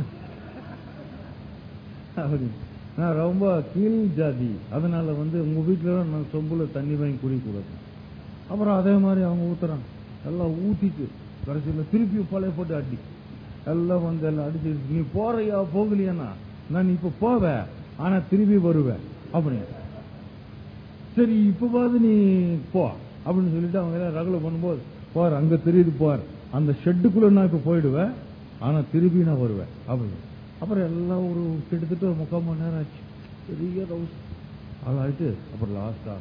அப்படி நான் ரொம்ப கீழ் ஜாதி அதனால வந்து உங்க வீட்டுல நான் சொம்புல தண்ணி வாங்கி குடிக்க கூடாது அப்புறம் அதே மாதிரி அவங்க ஊத்துறாங்க எல்லாம் ஊத்திட்டு கடைசியில் திருப்பி பழைய போட்டு அடி எல்லாம் வந்து எல்லாம் அடிச்சு நீ போறியா போகலையானா நான் இப்ப போவேன் ஆனா திருப்பி வருவேன் அப்படின்னு சரி இப்பவாது நீ போ அப்படின்னு சொல்லிட்டு அவங்க எல்லாம் ரகல பண்ணும்போது போற அங்க தெரியுது போற அந்த ஷெட்டுக்குள்ள நான் இப்ப போயிடுவேன் ஆனா திருப்பி நான் வருவேன் அப்படின்னு அப்புறம் எல்லாம் ஒரு கிட்டத்தட்ட ஒரு முக்கால் மணி நேரம் ஆச்சு பெரிய ரவுஸ் ஆளாயிட்டு அப்புறம் லாஸ்டா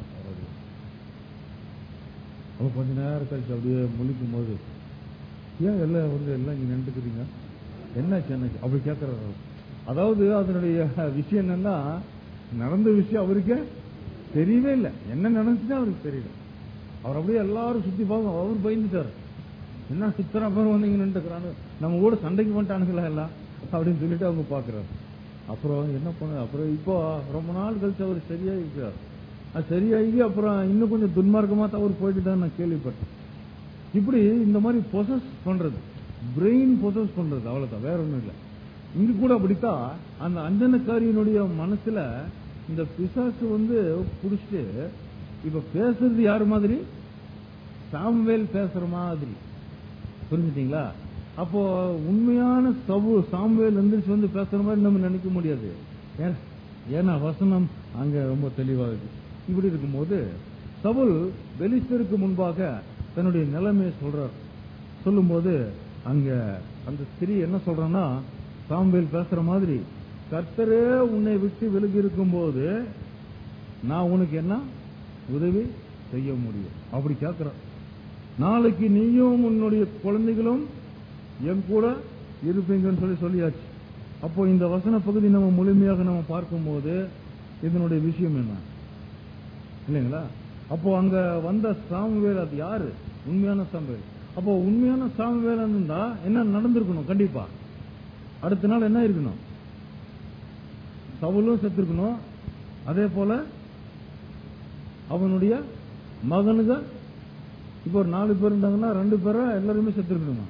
அப்ப கொஞ்ச நேரம் கழிச்சு அப்படியே முழிக்கும் போது ஏன் எல்லாம் வந்து எல்லாம் இங்க நின்றுக்கிறீங்க என்னாச்சு என்னாச்சு அப்படி கேட்கறாரு அதாவது அதனுடைய விஷயம் என்னன்னா நடந்த விஷயம் அவருக்கு தெரியவே இல்லை என்ன நடந்துச்சுன்னு அவருக்கு தெரியல அவர் அப்படியே எல்லாரும் சுத்தி பார்க்க அவர் பயந்துட்டார் என்ன இத்தனை பேர் வந்து இங்க நின்றுக்கிறானு நம்ம கூட சண்டைக்கு பண்ணிட்டானுங்களா எல்லாம் அப்படின்னு சொல்லிட்டு அவங்க பாக்குறாரு அப்புறம் என்ன பண்ண அப்புறம் இப்போ ரொம்ப நாள் கழிச்சு அவர் சரியா இருக்கிறார் அது சரியாகி அப்புறம் இன்னும் கொஞ்சம் துன்மார்க்கமா தான் அவர் போயிட்டு தான் நான் கேள்விப்பட்டேன் இப்படி இந்த மாதிரி பொசஸ் பண்றது பிரெயின் பொசஸ் பண்றது அவ்வளவுதான் வேற ஒண்ணும் இல்ல இங்க கூட அப்படித்தான் அந்த அஞ்சனக்காரியினுடைய மனசுல இந்த பிசாசு வந்து புடிச்சிட்டு இப்ப பேசுறது யாரு மாதிரி சாம்வேல் பேசுற மாதிரி புரிஞ்சுட்டீங்களா அப்போ உண்மையான சவு சாம்வேல் எந்திரிச்சு வந்து பேசுற மாதிரி நம்ம நினைக்க முடியாது ஏன்? ஏன்னா வசனம் அங்க ரொம்ப தெளிவா இருக்கு இப்படி இருக்கும்போது சவுல் பெலிஸ்தருக்கு முன்பாக தன்னுடைய நிலைமையை சொல்றார் சொல்லும்போது அங்க அந்த ஸ்திரீ என்ன சொல்றான்னா சாம்பேல் பேசுற மாதிரி கர்த்தரே உன்னை விட்டு விலகி இருக்கும்போது நான் உனக்கு என்ன உதவி செய்ய முடியும் அப்படி கேட்கிறான் நாளைக்கு நீயும் உன்னுடைய குழந்தைகளும் என் கூட இருப்பீங்கன்னு சொல்லி சொல்லியாச்சு அப்போ இந்த வசன பகுதி நம்ம முழுமையாக நம்ம பார்க்கும்போது இதனுடைய விஷயம் என்ன இல்லைங்களா அப்போ அங்க வந்த சாமுவேல் அது யாரு உண்மையான சாமுவேல் அப்போ உண்மையான சாமுவேல் இருந்தா என்ன நடந்திருக்கணும் கண்டிப்பா அடுத்த நாள் என்ன இருக்கணும் சவுலும் செத்துருக்கணும் அதே போல அவனுடைய மகனுங்க இப்போ ஒரு நாலு பேர் இருந்தாங்கன்னா ரெண்டு பேரா எல்லாருமே செத்துருக்கணுமா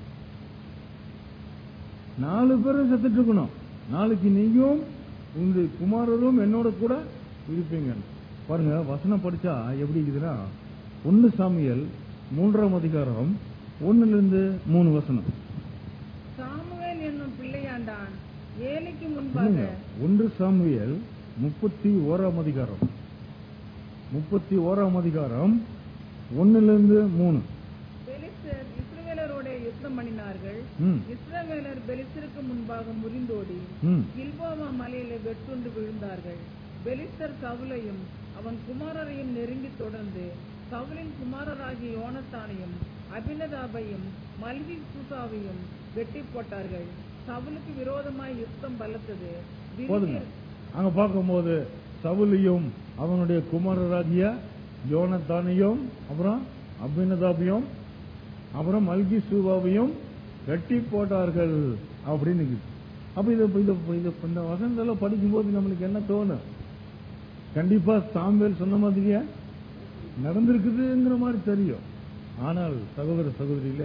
நாலு பேரும் செத்துட்டு இருக்கணும் நாளைக்கு நீயும் உங்களுடைய குமாரரும் என்னோட கூட இருப்பீங்க பாருங்க வசனம் படிச்சா எப்படி இருக்குதுன்னா ஒன்னு சாமியல் மூன்றாம் அதிகாரம் ஒண்ணுல இருந்து மூணு வசனம் சாமுவேல் என்னும் பிள்ளையாண்டான் ஏலிக்கு இல்லைங்க, முன்பாக ஒன்று சாமுவேல் முப்பத்தி ஓராம் அதிகாரம் முப்பத்தி ஓராம் அதிகாரம் ஒண்ணுல இருந்து மூணு பெலிஸ்தர் இஸ்ரவேலரோட யுத்தம் பண்ணினார்கள் ம், இஸ்ரவேலர் பெலிஸ்தருக்கு முன்பாக முறிந்தோடி ம். கில்போவா மலையிலே வெட்டுண்டு விழுந்தார்கள் பெலிஸ்தர் சவுலையும் அவன் குமாரரையும் நெருங்கி தொடர்ந்து சவுலின் குமாரராகிய யோனத்தானையும் அபினதாபையும் மல்கி சூசாவையும் வெட்டி போட்டார்கள் சவுலுக்கு விரோதமாய் யுத்தம் பலத்தது போதுங்க அங்க பார்க்கும்போது சவுலையும் அவனுடைய குமாரராகிய யோனத்தானையும் அப்புறம் அபினதாபையும் அப்புறம் மல்கி சூவாவையும் வெட்டி போட்டார்கள் அப்படின்னு இருக்குது. அப்ப இது இது இது இந்த வசனத்தெல்லாம் படிக்கும்போது நம்மளுக்கு என்ன தோணும் கண்டிப்பா சாம்பேல் சொன்ன மாதிரியே நடந்திருக்குதுங்கிற மாதிரி தெரியும் ஆனால் சகோதர சகோதரியில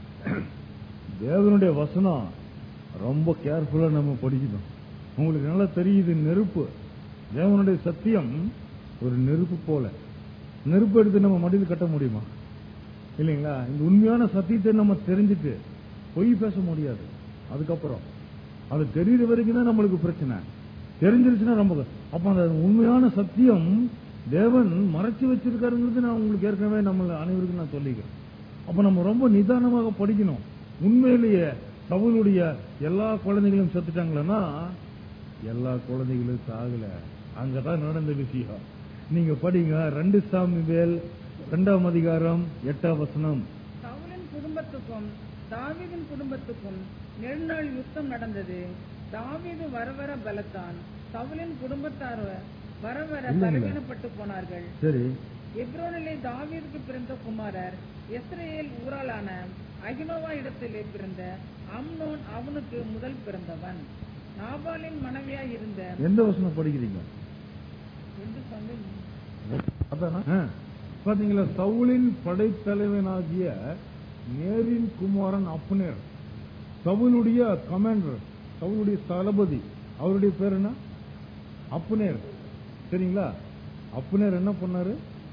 தேவனுடைய வசனம் ரொம்ப கேர்ஃபுல்லா நம்ம படிக்கணும் உங்களுக்கு நல்லா தெரியுது நெருப்பு தேவனுடைய சத்தியம் ஒரு நெருப்பு போல நெருப்பு எடுத்து நம்ம மடியில் கட்ட முடியுமா இல்லைங்களா இந்த உண்மையான சத்தியத்தை நம்ம தெரிஞ்சுட்டு பொய் பேச முடியாது அதுக்கப்புறம் அது தெரியுற வரைக்கும் தான் நம்மளுக்கு பிரச்சனை தெரிஞ்சிருச்சுன்னா ரொம்ப அப்ப அந்த உண்மையான சத்தியம் தேவன் மறைச்சு வச்சிருக்காருங்கிறது நான் உங்களுக்கு ஏற்கனவே நம்ம அனைவருக்கும் நான் சொல்லிக்கிறேன் அப்ப நம்ம ரொம்ப நிதானமாக படிக்கணும் உண்மையிலேயே சவுளுடைய எல்லா குழந்தைகளும் செத்துட்டாங்களன்னா எல்லா குழந்தைகளும் சாகல அங்கதான் நடந்த விஷயம் நீங்க படிங்க ரெண்டு சாமிவேல் இரண்டாம் அதிகாரம் எட்டாம் வசனம் சவுலின் குடும்பத்துக்கும் தாவீதின் குடும்பத்துக்கும் நெடுநாள் யுத்தம் நடந்தது தாவீது வர வர பலத்தான் சவுலின் குடும்பத்தார் வர வர இல்லைங்க. பலவீனப்பட்டு போனார்கள் சரி எப்ரோனிலே தாவீதுக்கு பிறந்த குமாரர் இஸ்ரேல் ஊராளான அகினோவா இடத்திலே பிறந்த அம்னோன் அவனுக்கு முதல் பிறந்தவன் நாபாலின் மனைவியாய் இருந்த எந்த வசனம் படிக்கிறீங்க ரெண்டு சந்தை அதானா? ஆ. பாத்தீங்களா சவுலின் படைத்தலைவனாகிய நேரின் குமாரன் அப்னேர் சவுலுடைய கமாண்டர் சவுலுடைய தளபதி அவருடைய பேர் என்ன அப்னேர் சரிங்களா அப்னேர் என்ன பண்ணாரு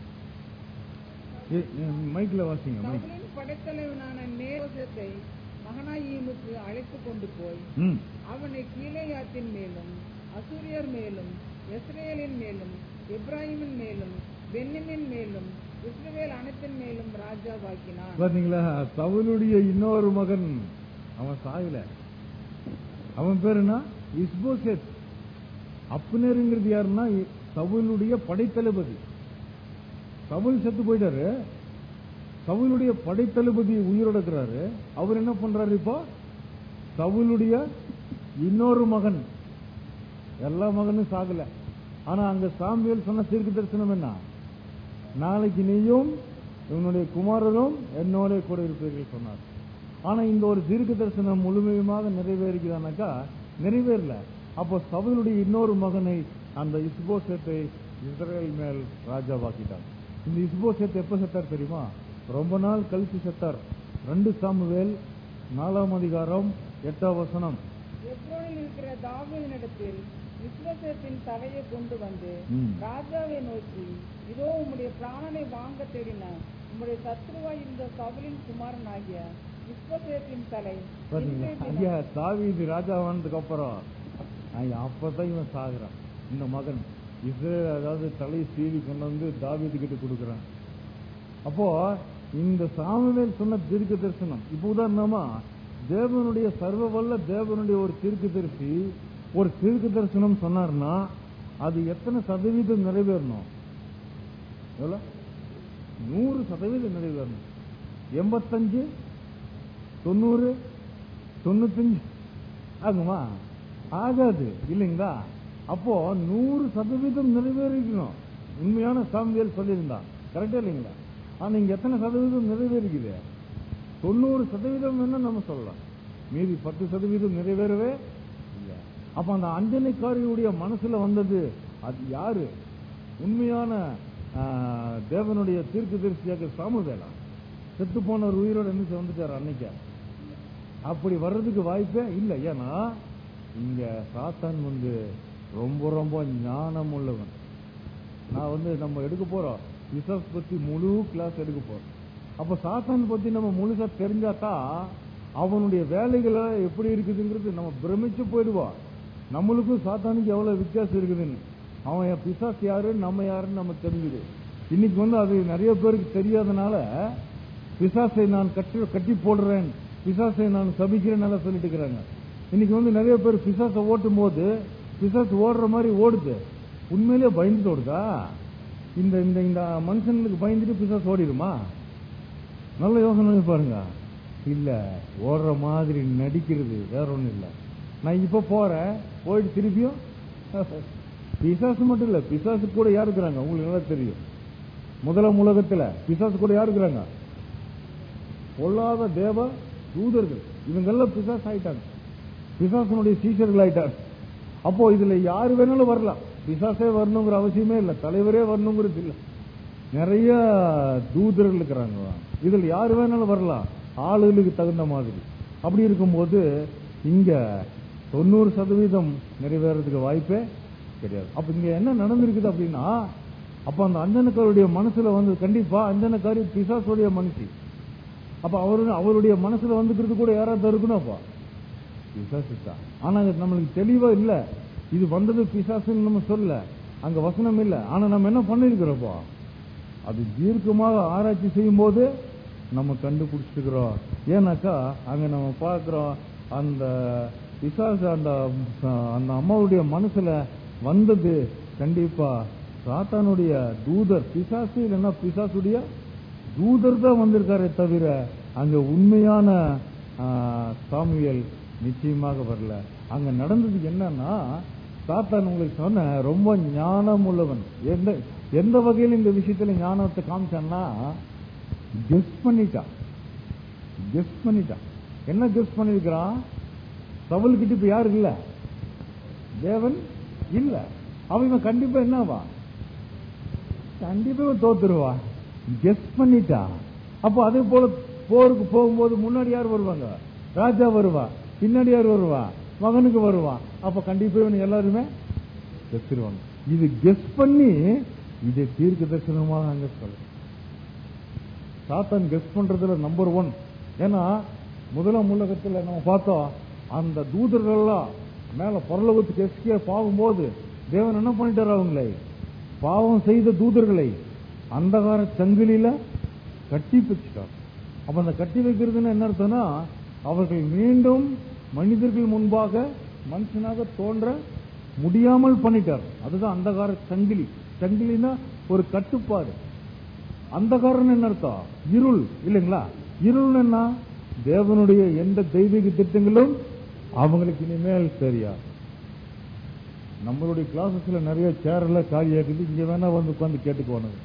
ஏ- ஏ, மைக்ல வாசிங்க மைக் சவுலின் படைத்தலைவனான நேரத்தை மகனாயீமுக்கு அழைத்து கொண்டு போய் ம் அவனை கீலேயாத்தின் மேலும் அசூரியர் மேலும் இஸ்ரேலின் மேலும் இப்ராஹிமின் மேலும் பென்னிமின் மேலும் இஸ்ரவேல் அனைத்தின் மேலும் ராஜாவாக்கினான் பாத்தீங்களா சவுலுடைய இன்னொரு மகன் அவன் சாகல அவன் பேர் என்ன இஸ்போசெத் அப்னேருங்கிறது யாருன்னா இ- சவுலுடைய படைத்தளபதி சவுல் செத்து போயிட்டாரு சவுலுடைய படைத்தளபதி உயிரோட இருக்கிறாரு அவர் என்ன பண்றாரு இப்போ சவுலுடைய இன்னொரு மகன் எல்லா மகனும் சாகல ஆனா அங்க சாமியல் சொன்ன தீர்க்க தரிசனம் என்ன நாளைக்கு நீயும் இவனுடைய குமாரரும் என்னோட கூட இருப்பீர்கள் சொன்னார் ஆனா இந்த ஒரு தீர்க்க தரிசனம் முழுமையுமாக நிறைவேறுகிறானாக்கா நிறைவேறல அப்போ சவுலுடைய இன்னொரு மகனை அந்த இஸ்போசத்தை இஸ்ரேல் மேல் ராஜாவாக்கிட்டார் இந்த இஸ்போசத் எப்ப செத்தார் தெரியுமா ரொம்ப நாள் கழிச்சு செத்தார் ரெண்டு சாமுவேல் நாலாம் அதிகாரம் எட்டாம் வசனம் எப்ரோனில் இருக்கிற தாவீதினிடத்தில் விஸ்வசேத்தின் தலையை கொண்டு வந்து ம். ராஜாவை நோக்கி இதோ உம்முடைய பிராணனை வாங்க தேடின உம்முடைய சத்ருவாய் இருந்த சவுலின் குமாரன் ஆகிய விஸ்வசேத்தின் தலை பாத்தீங்களா இன்றைய தினம் ஐயா தாவீது ராஜா ஆனதுக்கு அப்புறம் ஐயா, அப்பதான் இவன் சாகுறான் இந்த மகன் இஸ்ரேல் அதாவது தலை சீவி கொண்டு வந்து தாவீது கிட்ட கொடுக்குறான் அப்போ இந்த சாமுவேல் சொன்ன தீர்க்க தரிசனம் இப்போ உதாரணமா தேவனுடைய சர்வ வல்ல தேவனுடைய ஒரு தீர்க்க தரிசி ஒரு தீர்க்க தரிசனம் சொன்னார்னா அது எத்தனை சதவீதம் நிறைவேறணும் எவ்வளவு நூறு சதவீதம் நிறைவேறணும் எண்பத்தஞ்சு தொண்ணூறு தொண்ணூத்தஞ்சு ஆகுமா ஆகாது இல்லைங்களா அப்போ நூறு சதவீதம் நிறைவேறிக்கணும் உண்மையான சாமியார் சொல்லியிருந்தான் கரெக்டா இல்லைங்களா ஆனா இங்க எத்தனை சதவீதம் நிறைவேறிக்குது தொண்ணூறு சதவீதம் வேணா நம்ம சொல்லலாம் மீதி பத்து சதவீதம் நிறைவேறவே இல்லை அப்ப அந்த அஞ்சனைக்காரியுடைய மனசுல வந்தது அது யாரு உண்மையான ஆ, தேவனுடைய தீர்க்க தரிசியாக சாமுவேலா செத்து போன ஒரு உயிரோட எந்திரிச்சு வந்துட்டார் அன்னைக்கு அப்படி வர்றதுக்கு வாய்ப்பே இல்லை ஏன்னா இங்க சாத்தான் வந்து ரொம்ப ரொம்ப ஞானம் உள்ளவன் நான் வந்து நம்ம எடுக்க போறோம் பிசாஸ் பத்தி முழு கிளாஸ் எடுக்க போறோம் அப்ப சாத்தான் பத்தி நம்ம முழுசா தெரிஞ்சாதான் அவனுடைய வேலைகளை எப்படி இருக்குதுங்கிறது நம்ம பிரமிச்சு போயிடுவோம் நம்மளுக்கும் சாத்தானுக்கு எவ்வளவு வித்தியாசம் இருக்குதுன்னு அவன் என் பிசாஸ் யாரு நம்ம யாருன்னு நம்ம தெரிஞ்சுது இன்னைக்கு வந்து அது நிறைய பேருக்கு தெரியாதனால பிசாசை நான் கட்டி கட்டி போடுறேன் பிசாசை நான் சபிக்கிறேன்னு சொல்லிட்டு இருக்கிறாங்க இன்னைக்கு வந்து நிறைய பேர் பிசாசை ஓட்டும் போது பிசாசு ஓடுற மாதிரி ஓடுது உண்மையிலேயே பயந்துட்டு ஓடுதா இந்த இந்த இந்த மனுஷனுக்கு பயந்துட்டு பிசாசு ஓடிடுமா நல்ல யோசனை பண்ணி பாருங்க இல்ல ஓடுற மாதிரி நடிக்கிறது வேற ஒண்ணும் இல்ல நான் இப்ப போறேன் போயிட்டு திருப்பியும் பிசாசு மட்டும் இல்ல பிசாசு கூட யார் இருக்கிறாங்க உங்களுக்கு நல்லா தெரியும் முதலாம் உலகத்துல பிசாசு கூட யார் இருக்கிறாங்க பொல்லாத தேவ தூதர்கள் இவங்கெல்லாம் பிசாசு ஆயிட்டாங்க பிசாசனுடைய சீஷர்கள் ஆயிட்டாங்க அப்போ இதுல யாரு வேணாலும் வரலாம் பிசாசே வரணுங்கிற அவசியமே இல்லை தலைவரே வரணுங்கிறது இல்லை நிறைய தூதர்கள் இருக்கிறாங்க இதுல யாரு வேணாலும் வரலாம் ஆளுகளுக்கு தகுந்த மாதிரி அப்படி இருக்கும்போது இங்க தொண்ணூறு சதவீதம் நிறைவேறதுக்கு வாய்ப்பே கிடையாது அப்ப இங்க என்ன நடந்திருக்குது அப்படின்னா அப்ப அந்த அஞ்சனக்காருடைய மனசுல வந்து கண்டிப்பா அஞ்சனக்காரி பிசாசுடைய மனுஷி அப்ப அவரு அவருடைய மனசுல வந்துக்கிறது கூட யாராவது இருக்கணும் அப்பா பிசாசு தான் ஆனா அது நம்மளுக்கு தெளிவா இல்ல இது வந்தது பிசாசுன்னு நம்ம சொல்ல அங்க வசனம் இல்ல ஆனா நம்ம என்ன பண்ணிருக்கிறோப்பா அது தீர்க்கமாக ஆராய்ச்சி செய்யும் போது நம்ம கண்டுபிடிச்சிருக்கிறோம் ஏன்னாக்கா அங்க நம்ம பார்க்கிறோம் அந்த பிசாசு அந்த அந்த அம்மாவுடைய மனசுல வந்தது கண்டிப்பா சாத்தானுடைய தூதர் பிசாசு இல்லைன்னா பிசாசுடைய தூதர் தான் வந்திருக்காரே தவிர அங்க உண்மையான ஆ, சாமுவேல் நிச்சயமாக வரல அங்க நடந்தது என்னன்னா சாத்தான் உங்களுக்கு சொன்ன ரொம்ப ஞானம் உள்ளவன் எந்த எந்த வகையில் இந்த விஷயத்துல ஞானத்தை காமிச்சான்னா கெஸ் பண்ணிட்டான் கெஸ் பண்ணிட்டான் என்ன கெஸ் பண்ணிருக்கிறான் சவுல்கிட்ட இப்ப யாரு இல்ல தேவன் இல்ல அவன் இவன் கண்டிப்பா என்னவா கண்டிப்பா இவன் தோத்துருவான் கெஸ் பண்ணிட்டான் அப்போ அதே போல போருக்கு போகும்போது முன்னாடி யார் வருவாங்க ராஜா வருவா பின்னாடி யார் வருவா மகனுக்கு வருவான் அப்ப கண்டிப்பா இவன் எல்லாருமே செத்துருவாங்க இது கெஸ் பண்ணி இதை தீர்க்க தரிசனமாக அங்க சொல்ல சாத்தான் கெஸ் பண்றதுல நம்பர் ஒன் ஏன்னா முதலாம் உலகத்துல நம்ம பார்த்தோம் அந்த தூதர்கள்லாம் மேல பரலோகத்துக்கு எஸ்கே போகும்போது தேவன் என்ன பண்ணிட்டாரு அவங்களை பாவம் செய்த தூதர்களை அந்தகார சங்கிலியில கட்டி வச்சுட்டார் அப்ப அந்த கட்டி வைக்கிறதுன்னு என்ன அர்த்தம்னா அவர்கள் மீண்டும் மனிதர்கள் முன்பாக மனுஷனாக தோன்ற முடியாமல் பண்ணிட்டார் அதுதான் அந்தகார சங்கிலி சங்கிலினா ஒரு கட்டுப்பாடு அந்தகாரம் என்ன அர்த்தம் இருள் இல்லைங்களா இருள் என்ன தேவனுடைய எந்த தெய்வீக திட்டங்களும் அவங்களுக்கு இனிமேல் தெரியாது நம்மளுடைய கிளாஸஸ்ல நிறைய சேர்ல காலியாக்குது இங்க வேணா வந்து உட்கார்ந்து கேட்டுக்கோணும்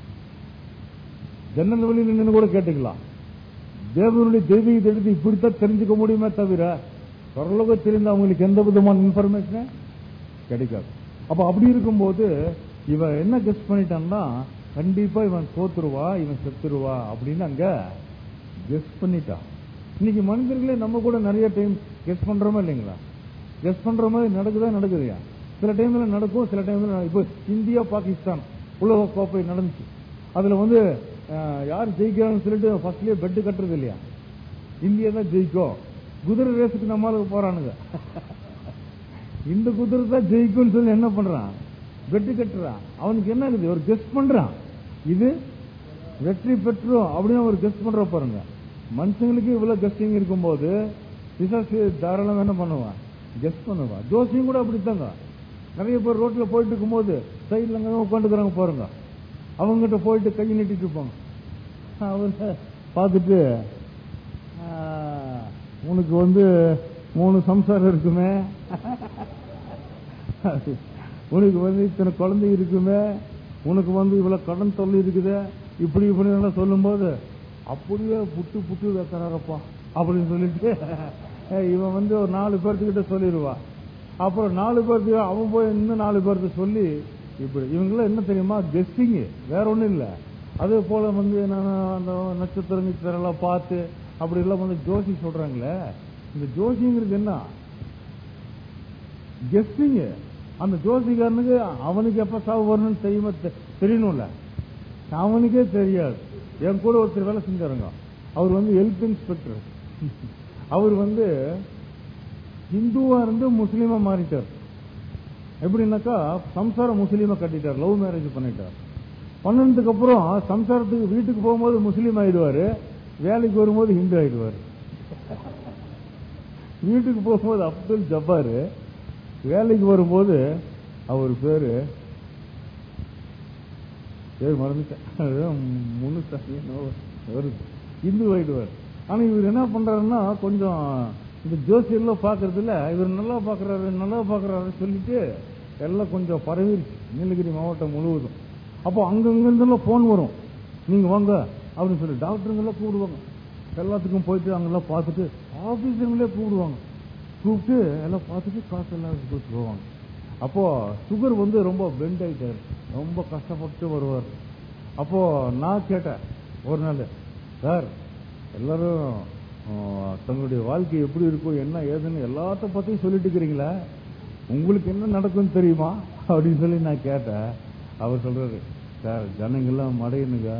ஜன்னல் வழியில் நின்று கூட கேட்டுக்கலாம் தேவனுடைய தெய்வீக திட்டத்தை இப்படித்தான் தெரிஞ்சுக்க முடியுமே தவிர பரலோகத்திலிருந்து அவங்களுக்கு எந்த விதமான இன்ஃபர்மேஷனே கிடைக்காது அப்ப அப்படி இருக்கும்போது இவன் என்ன கெஸ் பண்ணிட்டான்னா கண்டிப்பா இவன் தோத்துருவா இவன் செத்துருவா அப்படின்னு அங்க கெஸ் பண்ணிட்டான் இன்னைக்கு மனிதர்களே நம்ம கூட நிறைய டைம் கெஸ் பண்றோமா இல்லைங்களா கெஸ் பண்ற மாதிரி நடக்குதா நடக்குதுயா சில டைம்ல நடக்கும் சில டைம்ல நட- இப்போ இந்தியா பாகிஸ்தான் உலக கோப்பை நடந்துச்சு அதுல வந்து அஹ், யார் ஜெயிக்கிறாங்கன்னு சொல்லிட்டு ஃபர்ஸ்ட்லயே பெட் கட்டுறது இல்லையா இந்தியா தான் ஜெயிக்கும் குதிரை ரேஸுக்கு நம்மளுக்கு போறானுங்க இந்த குதிரை தான் ஜெயிக்கும்னு சொல்லி என்ன பண்றான் வெற்றி கட்டுறான் அவனுக்கு என்ன இருக்குது ஒரு கெஸ் பண்றான் இது வெற்றி பெற்றோம் அப்படின்னு ஒரு கெஸ் பண்ற பாருங்க மனுஷங்களுக்கு இவ்வளவு கெஸ்டிங் இருக்கும்போது பிசாசு தாராளம் என்ன பண்ணுவான் கெஸ் பண்ணுவான் ஜோசியம் கூட அப்படித்தாங்க நிறைய பேர் ரோட்ல போயிட்டு இருக்கும்போது சைட்ல அங்க உட்காந்துக்கிறாங்க பாருங்க அவங்ககிட்ட போயிட்டு கை நீட்டிட்டு இருப்பாங்க அவங்க பார்த்துட்டு "ஆ, உனக்கு வந்து மூணு சம்சாரம் இருக்குமே உனக்கு வந்து இத்தனை குழந்தை இருக்குமே உனக்கு வந்து இவ்வளவு கடன் தொல்லை இருக்குது இப்படி இப்படி எல்லாம் சொல்லும்போது அப்படியே புட்டு புட்டு வைக்கிறாரப்பா அப்படின்னு சொல்லிட்டு இவன் வந்து ஒரு நாலு பேர்த்துக்கிட்ட சொல்லிடுவான் அப்புறம் நாலு பேர்த்துக்கு அவன் போய் இன்னும் நாலு பேர்த்து சொல்லி இப்படி இவங்களாம் என்ன தெரியுமா கெஸ்டிங் வேற ஒண்ணும் இல்ல அதே போல வந்து நான் அந்த நட்சத்திரம் நட்சத்திரம் எல்லாம் பார்த்து அப்படி எல்லாம் வந்து ஜோசி சொல்றாங்களே இந்த ஜோசிங்கிறது என்ன கெஸ்டிங் அந்த ஜோசிகாரனுக்கு அவனுக்கு எப்ப சாவு வரணும்னு தெரியுமா தெ- தெரியணும்ல அவனுக்கே தெரியாது என் கூட ஒருத்தர் வேலை செஞ்சாருங்க அவர் வந்து ஹெல்த் இன்ஸ்பெக்டர் அவர் வந்து ஹிந்துவா இருந்து முஸ்லீமா மாறிட்டார் எப்படின்னாக்கா சம்சார முஸ்லீமை கட்டிட்டார் லவ் மேரேஜ் பண்ணிட்டார் பண்ணதுக்கு அப்புறம் சம்சாரத்துக்கு வீட்டுக்கு போகும்போது முஸ்லீம் ஆயிடுவாரு வேலைக்கு வரும்போது ஹிந்து ஆயிடுவாரு வீட்டுக்கு போகும்போது அப்துல் ஜப்பாரு வேலைக்கு வரும்போது அவர் பேரு பேர் மறந்துட்டேன் முன்னூத்தி வருது இந்து ஆயிடுவார் ஆனா இவர் என்ன பண்றாருன்னா கொஞ்சம் இந்த ஜோசியெல்லாம் பாக்குறதுல இவர் நல்லா பாக்குறாரு நல்லா பாக்குறாரு சொல்லிட்டு எல்லாம் கொஞ்சம் பரவிருச்சு நீலகிரி மாவட்டம் முழுவதும் அப்போ அங்கங்கிருந்தெல்லாம் போன் வரும் நீங்க வாங்க அப்படின்னு சொல்லி டாக்டருங்கெல்லாம் கூப்பிடுவாங்க எல்லாத்துக்கும் போயிட்டு அங்கெல்லாம் பார்த்துட்டு ஆபீஸுங்களே கூப்பிடுவாங்க கூப்பிட்டு எல்லாம் பார்த்துட்டு காசு எல்லாம் கொடுத்து போவாங்க அப்போ சுகர் வந்து ரொம்ப பெண்ட் ஆயிட்டாரு ரொம்ப கஷ்டப்பட்டு வருவார் அப்போ நான் கேட்டேன் ஒரு நாள் சார் எல்லாரும் ஆ, தங்களுடைய வாழ்க்கை எப்படி இருக்கும் என்ன ஏதுன்னு எல்லாத்த பத்தியும் சொல்லிட்டு இருக்கிறீங்களா உங்களுக்கு என்ன நடக்கும்னு தெரியுமா அப்படின்னு சொல்லி நான் கேட்டேன் அவர் சொல்றாரு சார் ஜனங்கள்லாம் மடையணுங்க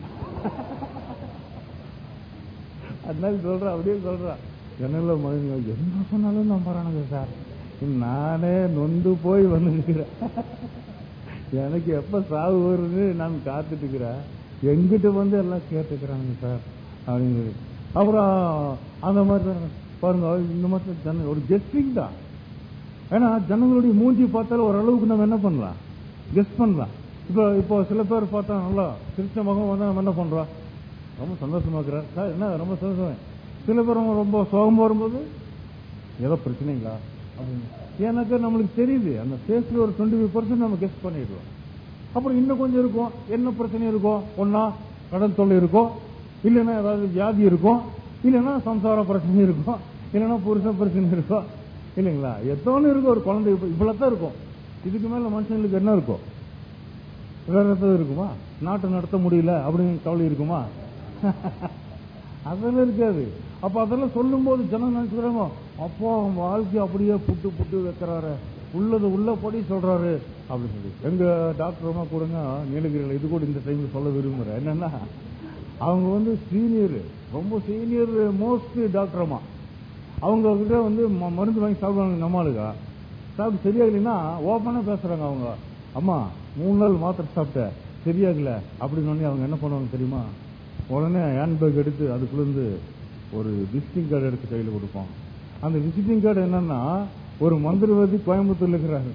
அதனால சொல்றேன் அப்படியே சொல்றேன் ஜனங்கள மடையணுங்க என்ன சொன்னாலும் நம்புறானுங்க சார் நானே நொந்து போய் வந்துருக்கிறேன் எனக்கு எப்ப சாவு வருது நான் காத்துட்டு இருக்கிறேன் எங்கிட்ட வந்து எல்லாம் கேட்டுக்கிறானுங்க சார் அப்படின்னு சொல்லி அப்புறம் அந்த மாதிரி தான் பாருங்க இந்த மாதிரி ஜன ஒரு கெஸ்டிங் தான் ஏன்னா ஜனங்களுடைய மூஞ்சி பார்த்தாலும் ஓரளவுக்கு நம்ம என்ன பண்ணலாம் கெஸ் பண்ணலாம் இப்போ இப்போ சில பேர் பார்த்தா நல்லா சிரிச்ச முகம் வந்தா நம்ம என்ன பண்றோம் ரொம்ப சந்தோஷமா இருக்கிறார் சார் என்ன ரொம்ப சந்தோஷம் சில பேர் அவங்க ரொம்ப சோகம் வரும்போது ஏதோ பிரச்சனைங்களா அப்படின்னு ஏன்னாக்கா நம்மளுக்கு தெரியுது அந்த ஃபேஸ்ல ஒரு டுவெண்ட்டி ஃபைவ் பர்சன்ட் நம்ம கெஸ் பண்ணிடுவோம் அப்புறம் இன்னும் கொஞ்சம் இருக்கும் என்ன பிரச்சனை இருக்கும் ஒன்னா கடன் தொல்லை இருக்கும் இல்லைன்னா ஏதாவது வியாதி இருக்கும் இல்லைன்னா சம்சார பிரச்சனை இருக்கும் இல்லைன்னா புருஷ பிரச்சனை இருக்கும் இல்லைங்களா எத்தோன்னு இருக்கும் ஒரு குழந்தை இப்ப- இவ்வளவுதான் இருக்கும் இதுக்கு மேல மனுஷங்களுக்கு என்ன இருக்கும் வேற ஏதாவது இருக்குமா நாட்டை நடத்த முடியல அப்படின்னு கவலை இருக்குமா அதெல்லாம் இருக்காது அப்ப அதெல்லாம் சொல்லும் போது ஜனம் நினைச்சுக்கிறாங்க அப்போ அவன் வாழ்க்கை அப்படியே புட்டு புட்டு வைக்கிறாரு உள்ளது உள்ளபடி சொல்றாரு அப்படின்னு சொல்லி எங்க டாக்டர் அம்மா கூடங்க நீலகிரியில் இது கூட இந்த டைம்ல சொல்ல விரும்புறேன் என்னன்னா அவங்க வந்து சீனியர் ரொம்ப சீனியர் மோஸ்ட் டாக்டர் அம்மா அவங்க கிட்ட வந்து ம- மருந்து வாங்கி சாப்பிடுவாங்க நம்மளுக்கா சாப்பிட்டு சரியாகலைன்னா ஓப்பனா பேசுறாங்க அவங்க அம்மா மூணு நாள் மாத்திரை சாப்பிட்டேன் சரியாகல அப்படின்னு உடனே அவங்க என்ன பண்ணுவாங்க தெரியுமா உடனே ஹேண்ட்பேக் எடுத்து அதுக்குள்ள இருந்து ஒரு விசிட்டிங் கார்டு எடுத்து கையில கொடுப்போம் அந்த விசிட்டிங் கார்டு என்னன்னா ஒரு மந்திரவாதி கோயம்புத்தூர்ல இருக்கிறாங்க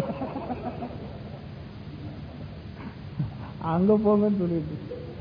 அங்க போங்கன்னு சொல்லிட்டு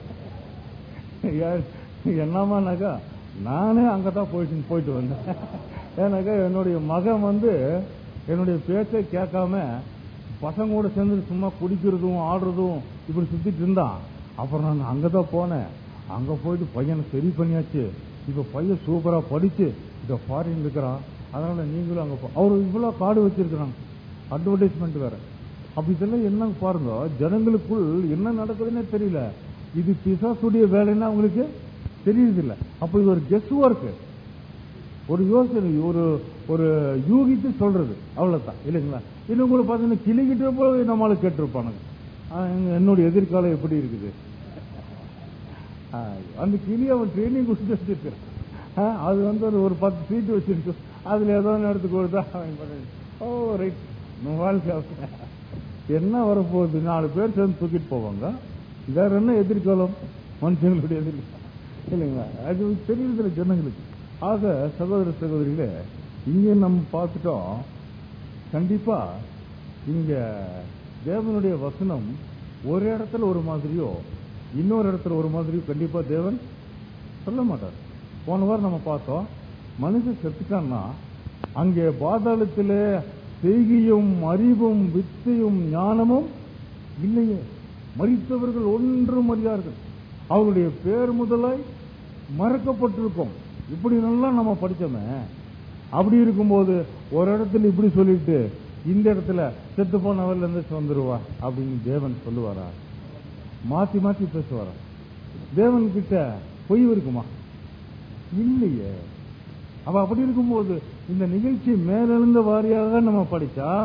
யார் என்னமானாக்கா நானே அங்கதான் போயிட்டு போயிட்டு வந்தேன் ஏன்னாக்கா என்னுடைய மகன் வந்து என்னுடைய பேச்சை கேட்காம பசங்க கூட சேர்ந்து சும்மா குடிக்கிறதும் ஆடுறதும் இப்படி சுத்திட்டு இருந்தான் அப்புறம் நான் அங்கதான் போனேன் அங்க போயிட்டு பையனை சரி பண்ணியாச்சு இப்ப பையன் சூப்பரா படிச்சு இப்ப ஃபாரின் இருக்கிறான் அதனால நீங்களும் அங்க போ- அவரு இவ்வளவு கார்டு வச்சிருக்கிறாங்க அட்வர்டைஸ்மெண்ட் வேற அப்ப இதெல்லாம் என்ன பாருங்க ஜனங்களுக்குள் என்ன நடக்குதுன்னே தெரியல இது பிசாசுடைய வேலைன்னா அவங்களுக்கு தெரியுது இல்ல அப்ப இது ஒரு கெஸ் ஒர்க் ஒரு யோசனை ஒரு ஒரு யூகித்து சொல்றது அவ்வளவுதான் இல்லைங்களா இன்னும் கூட பாத்தீங்கன்னா கிளிக்கிட்ட போல நம்மளால கேட்டிருப்பானுங்க ஆ, எங்க- என்னுடைய எதிர்காலம் எப்படி இருக்குது ஆ, அந்த கிளி அவன் ட்ரைனிங் கொடுத்து வச்சிருக்கான் ஆ, அது வந்து ஒரு- ஒரு பத்து சீட்டு வச்சிருக்கு அதுல ஏதோ ஒண்ணு எடுத்து கொடுத்தா அவன் பண்ணி- ஓ ரைட் வாழ்க்கை அப்படி. என்ன வரப்போகுது நாலு பேர் சேர்ந்து தூக்கிட்டு போவாங்க வேற என்ன எதிர்காலம் மனுஷங்களுடைய எதிர்காலம் இல்லைங்களா அது தெரியுதுல ஜனங்களுக்கு ஆக சகோதர சகோதரிகளே இங்கே நம்ம பார்த்துட்டோம் கண்டிப்பா இங்க தேவனுடைய வசனம் ஒரு இடத்துல ஒரு மாதிரியோ இன்னொரு இடத்துல ஒரு மாதிரியோ கண்டிப்பா தேவன் சொல்ல மாட்டார் போன வாரம் நம்ம பார்த்தோம் மனுஷன் செத்துட்டான்னா அங்கே பாதாளத்திலே செய்கையும் அறிவும் வித்தையும் ஞானமும் இல்லையே மறித்தவர்கள் ஒன்றும் அறியார்கள் அவருடைய பேர் முதலாய் மறக்கப்பட்டிருக்கும் இப்படி நல்லா நம்ம படிச்சோமே அப்படி இருக்கும்போது ஒரு இடத்துல இப்படி சொல்லிட்டு இந்த இடத்துல செத்து போனவர்ல இருந்து வந்துருவா அப்படின்னு தேவன் சொல்லுவாரா மாத்தி மாத்தி பேசுவாரா தேவன் கிட்ட பொய் இருக்குமா இல்லையே அவ அப்படி இருக்கும்போது இந்த நிகழ்ச்சி மேலெழுந்த வாரியாக நம்ம படிச்சா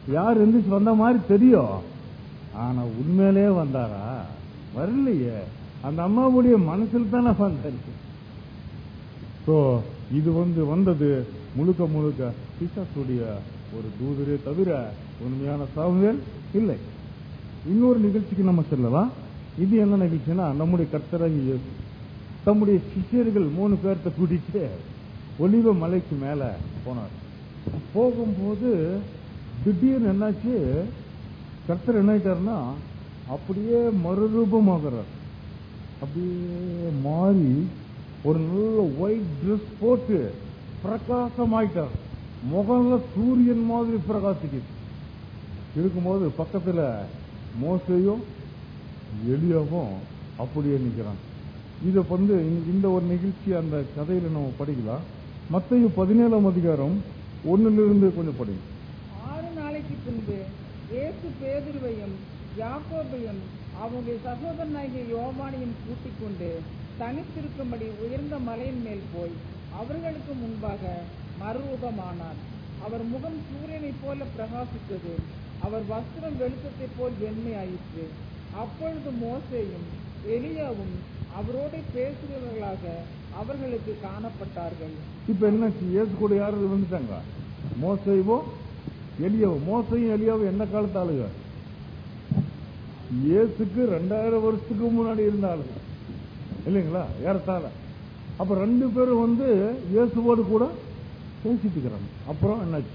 யார் எந்திரிச்சு வந்த மாதிரி தெரியும் ஆனா உண்மையிலே வந்தாரா வரலையே அந்த அம்மாவுடைய மனசில் தானே வந்தாரு சோ இது வந்து வந்தது முழுக்க முழுக்க பிசாசுடைய ஒரு தூதரே தவிர உண்மையான சாமுவேல் இல்லை இன்னொரு நிகழ்ச்சிக்கு நம்ம செல்லலாம் இது என்ன நிகழ்ச்சின்னா நம்முடைய கர்த்தராகி இயேசு தம்முடைய சிஷ்யர்கள் மூணு பேர்த்த கூட்டிட்டு ஒலிவ மலைக்கு மேல போனார் போகும்போது திடீர்னு என்னாச்சு கர்த்தர் என்ன ஆயிட்டாருன்னா அப்படியே மறுரூபமாகிறார் அப்படியே மாறி ஒரு நல்ல ஒயிட் ட்ரெஸ் போட்டு பிரகாசமாயிட்டார் முகம்ல சூரியன் மாதிரி பிரகாசிக்குது இருக்கும்போது பக்கத்துல மோசையும் எலியாவும் அப்படியே நிக்கிறாங்க இத வந்து இந்த- இந்த ஒரு நிகழ்ச்சி அந்த கதையில நம்ம படிக்கலாம் மத்தையு பதினேழாம் அதிகாரம் ஒண்ணுல இருந்து கொஞ்சம் படிங்க ஆறு நாளைக்கு பின்பு இயேசு பேதுருவையும் யாக்கோபையும் அவனுடைய சகோதரனாகிய யோவானையும் கூட்டிக் கொண்டு தனித்திருக்கும்படி உயர்ந்த மலையின் மேல் போய் அவர்களுக்கு முன்பாக மறுரூபமானார் அவர் முகம் சூரியனைப் போல பிரகாசித்தது அவர் வஸ்திரம் வெளிச்சத்தைப் போல் வெண்மையாயிற்று அப்பொழுது மோசேயும் எலியாவும் அவரோடு பேசுகிறவர்களாக அவர்களுக்கு காணப்பட்டார்கள் இப்ப என்னாச்சு இயேசு கூட யாரு வந்துட்டாங்க மோசைவோ எலியாவோ மோசையும் எலியாவும் என்ன காலத்து ஆளுங்க இயேசுக்கு ரெண்டாயிரம் வருஷத்துக்கு முன்னாடி இருந்த ஆளுங்க இல்லைங்களா ஏறத்தாழ அப்ப ரெண்டு பேரும் வந்து இயேசுவோடு கூட பேசிட்டு இருக்கிறாங்க அப்புறம் என்னாச்சு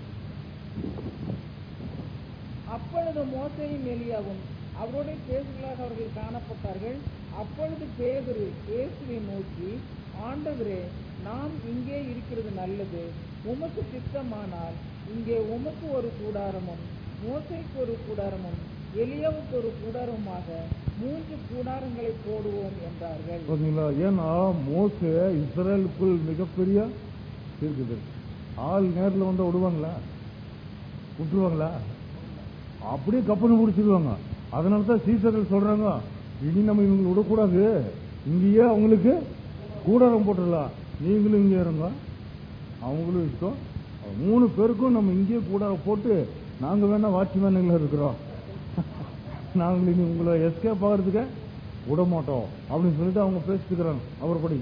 அப்பொழுது மோசேயும் எலியாவும் அவரோட பேசுகளாக அவர்கள் காணப்பட்டார்கள் அப்பொழுது பேதுரு இயேசுவை நோக்கி ஆண்டவரே நாம் இங்கே இருக்கிறது நல்லது உமக்கு சித்தமானால் இங்கே உமக்கு ஒரு கூடாரமும் மோசைக்கு ஒரு கூடாரமும் எலியாவுக்கு ஒரு கூடாரமுமாக மூன்று கூடாரங்களை போடுவோம் என்றார்கள் பாத்தீங்களா ஏன்னா மோசே இஸ்ரேலுக்குள் மிகப்பெரிய இருக்குது ஆள் நேர்ல வந்து விடுவாங்களா விட்டுருவாங்களா அப்படியே கப்பல் பிடிச்சிருவாங்க அதனால தான் சீசர்கள் சொல்றாங்க இனி நம்ம இவங்களை விடக்கூடாது இங்கேயே அவங்களுக்கு கூடாரம் போட்டுடலாம் நீங்களும் இங்கே இருங்க அவங்களும் இஷ்டம் மூணு பேருக்கும் நம்ம இங்கேயே கூடாரம் போட்டு நாங்க வேணா வாட்ச்மேனுங்களா இருக்கிறோம் நாங்கள் இனி உங்களை எஸ்கேப் ஆகிறதுக்கு விட மாட்டோம் அப்படின்னு சொல்லிட்டு அவங்க பேசிட்டு இருக்கிறாங்க அவர் படி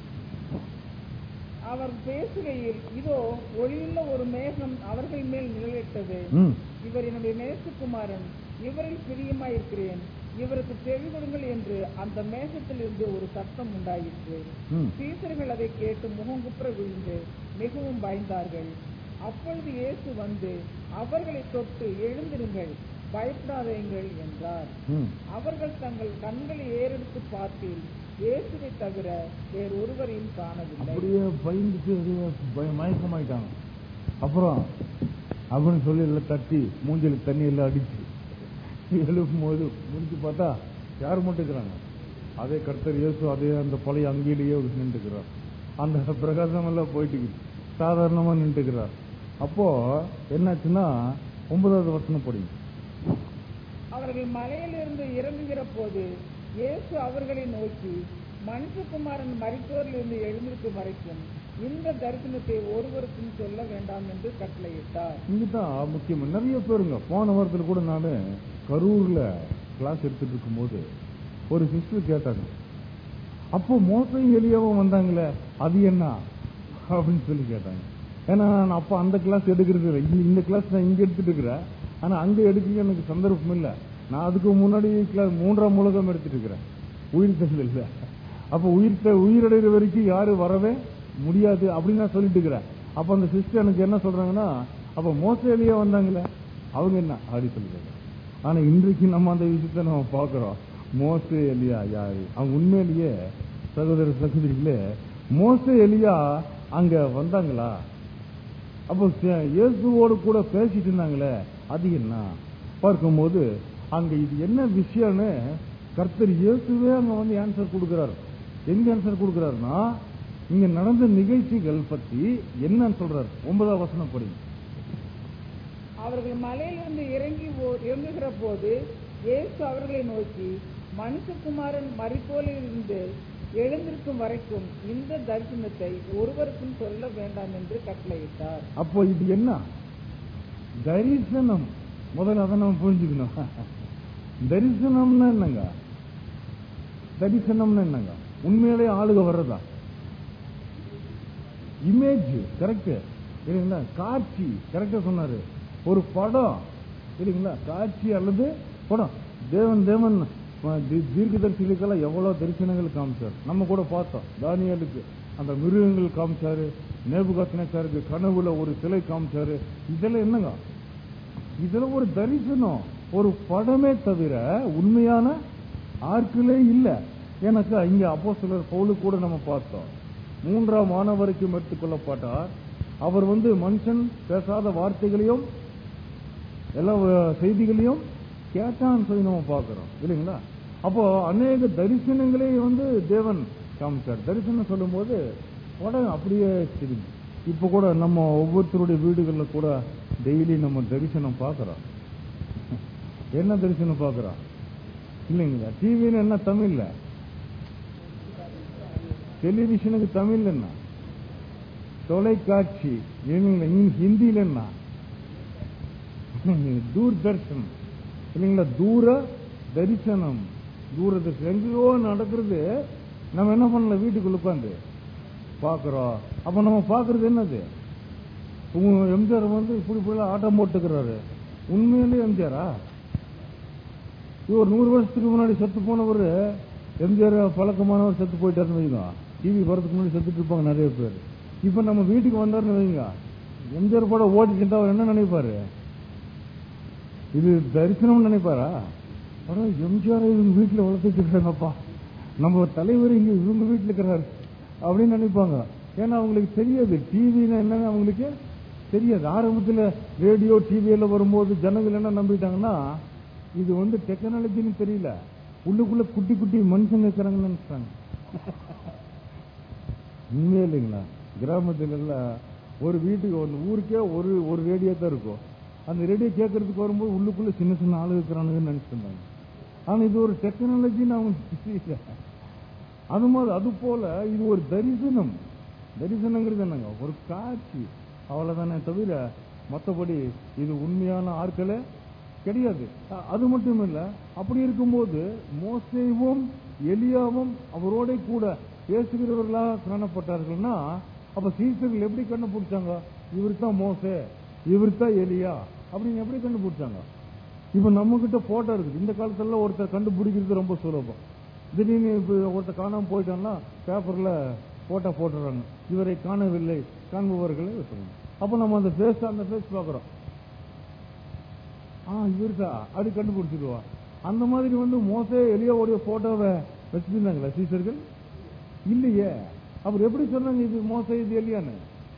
அவர் பேசுகையில் இதோ ஒளியுள்ள ஒரு மேகம் அவர்கள் மேல் நிழலிட்டது ம் இவர் என்னுடைய நேசகுமாரன் இவரில் பிரியமாயிருக்கிறேன் இவருக்கு செவி கொடுங்கள் என்று அந்த மேகத்திலிருந்து ஒரு சத்தம் உண்டாயிற்று ம் சீசர்கள் அதை கேட்டு முகங்குப்புற விழுந்து மிகவும் பயந்தார்கள் அப்பொழுது இயேசு வந்து அவர்களை தொட்டு எழுந்திருங்கள் பயப்படாதீங்கள் என்றார் ம் அவர்கள் தங்கள் கண்களை ஏறெடுத்து பார்த்தில் இயேசுவை தவிர வேறு ஒருவரையும் காணவில்லை அப்படியே பயந்துட்டு அப்படியே பய மயக்கமாயிட்டாங்க அப்புறம் அப்படின்னு சொல்லி எல்லாம் தட்டி மூஞ்சில தண்ணி எல்லாம் அடிச்சு எழுப்பும் போது முடிச்சு பார்த்தா யார் மட்டும் இருக்கிறாங்க அதே கர்த்தர் இயேசு அதே அந்த பழைய அங்கேயிலேயே நின்றுக்கிறார் அந்த பிரகாசம் எல்லாம் போயிட்டு இருக்குது. சாதாரணமா நின்றுக்கிறார் அப்போ என்னாச்சுன்னா ஒன்பதாவது வசனம் படிங்க அவர்கள் மலையிலிருந்து இறங்குகிற போது இயேசு அவர்களை நோக்கி மனுஷகுமாரன் மரித்தோரிலிருந்து எழுந்திருக்கும் வரைக்கும் இந்த தரிசனத்தை ஒருவருக்கும் சொல்ல வேண்டாம் என்று கட்டளையிட்டார் இங்கதான் முக்கியம் நிறைய பேருங்க போன வாரத்தில் கூட நான் கரூர்ல கிளாஸ் எடுத்துட்டு இருக்கும்போது ஒரு சிஸ்டர் கேட்டாங்க அப்போ மோசம் எளியாவும் வந்தாங்களே அது என்ன அப்படின்னு சொல்லி கேட்டாங்க ஏன்னா நான் அப்போ அந்த கிளாஸ் எடுக்கிறது இல்லை இந்த- இந்த கிளாஸ் நான் இங்க எடுத்துட்டு இருக்கிறேன் ஆனா அங்க எடுக்க எனக்கு சந்தர்ப்பம் இல்லை நான் அதுக்கு முன்னாடி கிளாஸ் மூன்றாம் உலகம் எடுத்துட்டு இருக்கிறேன் உயிர் தெரியல இல்ல அப்ப உயிர் தெ- உயிரடைகிற வரைக்கும் யாரும் வரவே முடியாது அப்படின்னு நான் சொல்லிட்டு இருக்கிறேன் அப்ப அந்த சிஸ்டர் எனக்கு என்ன சொல்றாங்கன்னா அப்ப மோசேலியா வந்தாங்களே அவங்க என்ன அப்படி சொல்லிருக்காங்க ஆனா இன்றைக்கு நம்ம அந்த விஷயத்தை நம்ம பார்க்கிறோம் மோசே எலியா யாரு அவங்க உண்மையிலேயே சகோதர சகோதரிகளே மோசே எலியா அங்க வந்தாங்களா அப்போ சே- இயேசுவோடு கூட பேசிட்டு இருந்தாங்களே அது என்ன பார்க்கும்போது அங்க இது என்ன விஷயம்னு கர்த்தர் இயேசுவே அங்க வந்து ஆன்சர் கொடுக்கிறார் எங்க ஆன்சர் கொடுக்கிறாருன்னா இங்க நடந்த நிகழ்ச்சிகள் பத்தி என்னன்னு சொல்றாரு ஒன்பதாம் வசனம் படி அவர்கள் மலையிலிருந்து இறங்கி ஓ- இறங்குகிற போது இயேசு அவர்களை நோக்கி மனுஷகுமாரன் மரித்தோலிலிருந்து எழுந்திருக்கும் வரைக்கும் இந்த தரிசனத்தை ஒருவருக்கும் சொல்ல வேண்டாம் என்று கட்டளையிட்டார் அப்போ இது என்ன தரிசனம் முதல்ல அதை நம்ம புரிஞ்சுக்கணும் தரிசனம்னா என்னங்க தரிசனம்னா என்னங்க உண்மையிலே ஆளுக வர்றதா இமேஜ் கரெக்ட் இல்லைங்களா காட்சி கரெக்டா சொன்னாரு ஒரு படம் இல்லைங்களா காட்சி அல்லது படம் தேவன் தேவன் அஹ், தி- தீர்க்கதரிசிகளுக்கெல்லாம் எவ்வளவு தரிசனங்கள் காமிச்சார் நம்ம கூட பார்த்தோம் தானியலுக்கு அந்த மிருகங்கள் காமிச்சாரு நேபுகாத்தினச்சாருக்கு கனவுல ஒரு சிலை காமிச்சாரு இதெல்லாம் என்னங்க இதுல ஒரு தரிசனம் ஒரு படமே தவிர உண்மையான ஆட்களே இல்ல எனக்கு இங்க அப்போ சிலர் பவுலு கூட நம்ம பார்த்தோம் மூன்றாம் மாணவ வரைக்கும் எடுத்துக்கொள்ளப்பட்டார் அவர் வந்து மனுஷன் பேசாத வார்த்தைகளையும் எல்லா அஹ், செய்திகளையும் கேட்டான்னு சொல்லி நம்ம பார்க்கிறோம் இல்லைங்களா அப்போ அநேக தரிசனங்களே வந்து தேவன் காமிச்சார் தரிசனம் சொல்லும்போது படம் அப்படியே திரும்பி இப்ப கூட நம்ம ஒவ்வொருத்தருடைய வீடுகள்ல கூட டெய்லி நம்ம தரிசனம் பார்க்கிறோம் என்ன தரிசனம் பார்க்கிறோம் இல்லைங்களா டிவின்னு என்ன தமிழ்ல டெலிவிஷனுக்கு தமிழ்ல என்ன தொலைக்காட்சி இல்லைங்களா இங்க ஹிந்தியில என்ன தூர்தர்ஷன் இல்லைங்களா தூர தரிசனம் தூர தரிசனம் எங்கேயோ நடக்கிறது நம்ம என்ன பண்ணல வீட்டுக்குள்ள உட்காந்து பாக்குறோம் அப்ப நம்ம பாக்குறது என்னது உங்க எம்ஜிஆர் வந்து இப்படி இப்படி ஆட்டம் போட்டுக்கிறாரு உண்மையிலே எம்ஜிஆரா இவர் நூறு வருஷத்துக்கு முன்னாடி செத்து போனவர் எம்ஜிஆர் பழக்கமானவர் செத்து போயிட்டாருன்னு வைங்க டிவி வரதுக்கு முன்னாடி செத்துட்டு இருப்பாங்க நிறைய பேர் இப்ப நம்ம வீட்டுக்கு வந்தாருன்னு வைங்க எம்ஜிஆர் படம் ஓடிட்டு அவர் என்ன நினைப்பாரு இது தரிசனம் நினைப்பாரா அட எம்ஜிஆர் இவங்க வீட்டுல வளர்த்துட்டு இருக்காங்கப்பா நம்ம தலைவர் இங்க இவங்க வீட்டுல இருக்கிறாரு அப்படின்னு நினைப்பாங்க ஏன்னா அவங்களுக்கு தெரியாது டிவினா என்னன்னு அவங்களுக்கு தெரியாது ஆரம்பத்துல ரேடியோ டிவியில வரும்போது ஜனங்கள் என்ன நம்பிட்டாங்கன்னா இது வந்து டெக்னாலஜின்னு தெரியல உள்ளுக்குள்ள குட்டி குட்டி மனுஷங்க இருக்கிறாங்கன்னு நினைச்சாங்க உண்மையே இல்லைங்களா கிராமத்துல எல்லாம் ஒரு வீட்டுக்கு ஒரு ஊருக்கே ஒரு ஒரு ரேடியோ தான் இருக்கும் அந்த ரேடியோ கேட்கறதுக்கு வரும்போது உள்ளுக்குள்ள சின்ன சின்ன ஆளு இருக்கிறானுங்கன்னு நினைச்சிட்டு இருந்தாங்க ஆனா இது ஒரு டெக்னாலஜின்னு அவங்க தெரியல அது மாதிரி அது போல இது ஒரு தரிசனம் தரிசனங்கிறது என்னங்க ஒரு காட்சி அவ்வளவுதானே தவிர மற்றபடி இது உண்மையான ஆட்களே கிடையாது அ- அது மட்டும் இல்ல அப்படி இருக்கும்போது மோசேவும் எலியாவும் அவரோட கூட பேசுகிறவர்களாக காணப்பட்டார்கள்னா அப்ப சீசர்கள் எப்படி கண்டுபிடிச்சாங்க இவர் தான் மோசே இவர் தான் எலியா அப்படின்னு எப்படி கண்டுபிடிச்சாங்க இப்ப நம்ம கிட்ட போட்டோ இருக்குது இந்த காலத்துல ஒருத்தர் கண்டுபிடிக்கிறது ரொம்ப சுலபம் திடீர்னு இப்ப ஒருத்தர் காணாம போயிட்டான்னா பேப்பர்ல போட்டோ போட்டுறாங்க இவரை காணவில்லை காண்பவர்களை விட்டுறாங்க அப்ப நம்ம அந்த ஃபேஸ் அந்த ஃபேஸ் பாக்குறோம் ஆ இவருக்கா அப்படி கண்டுபிடிச்சிடுவா அந்த மாதிரி வந்து மோசே எலியாவுடைய போட்டோவை வச்சிருந்தாங்களா சீசர்கள் இல்லையே அவர் எப்படி சொன்னாங்க இது மோசே இது எலியான்னு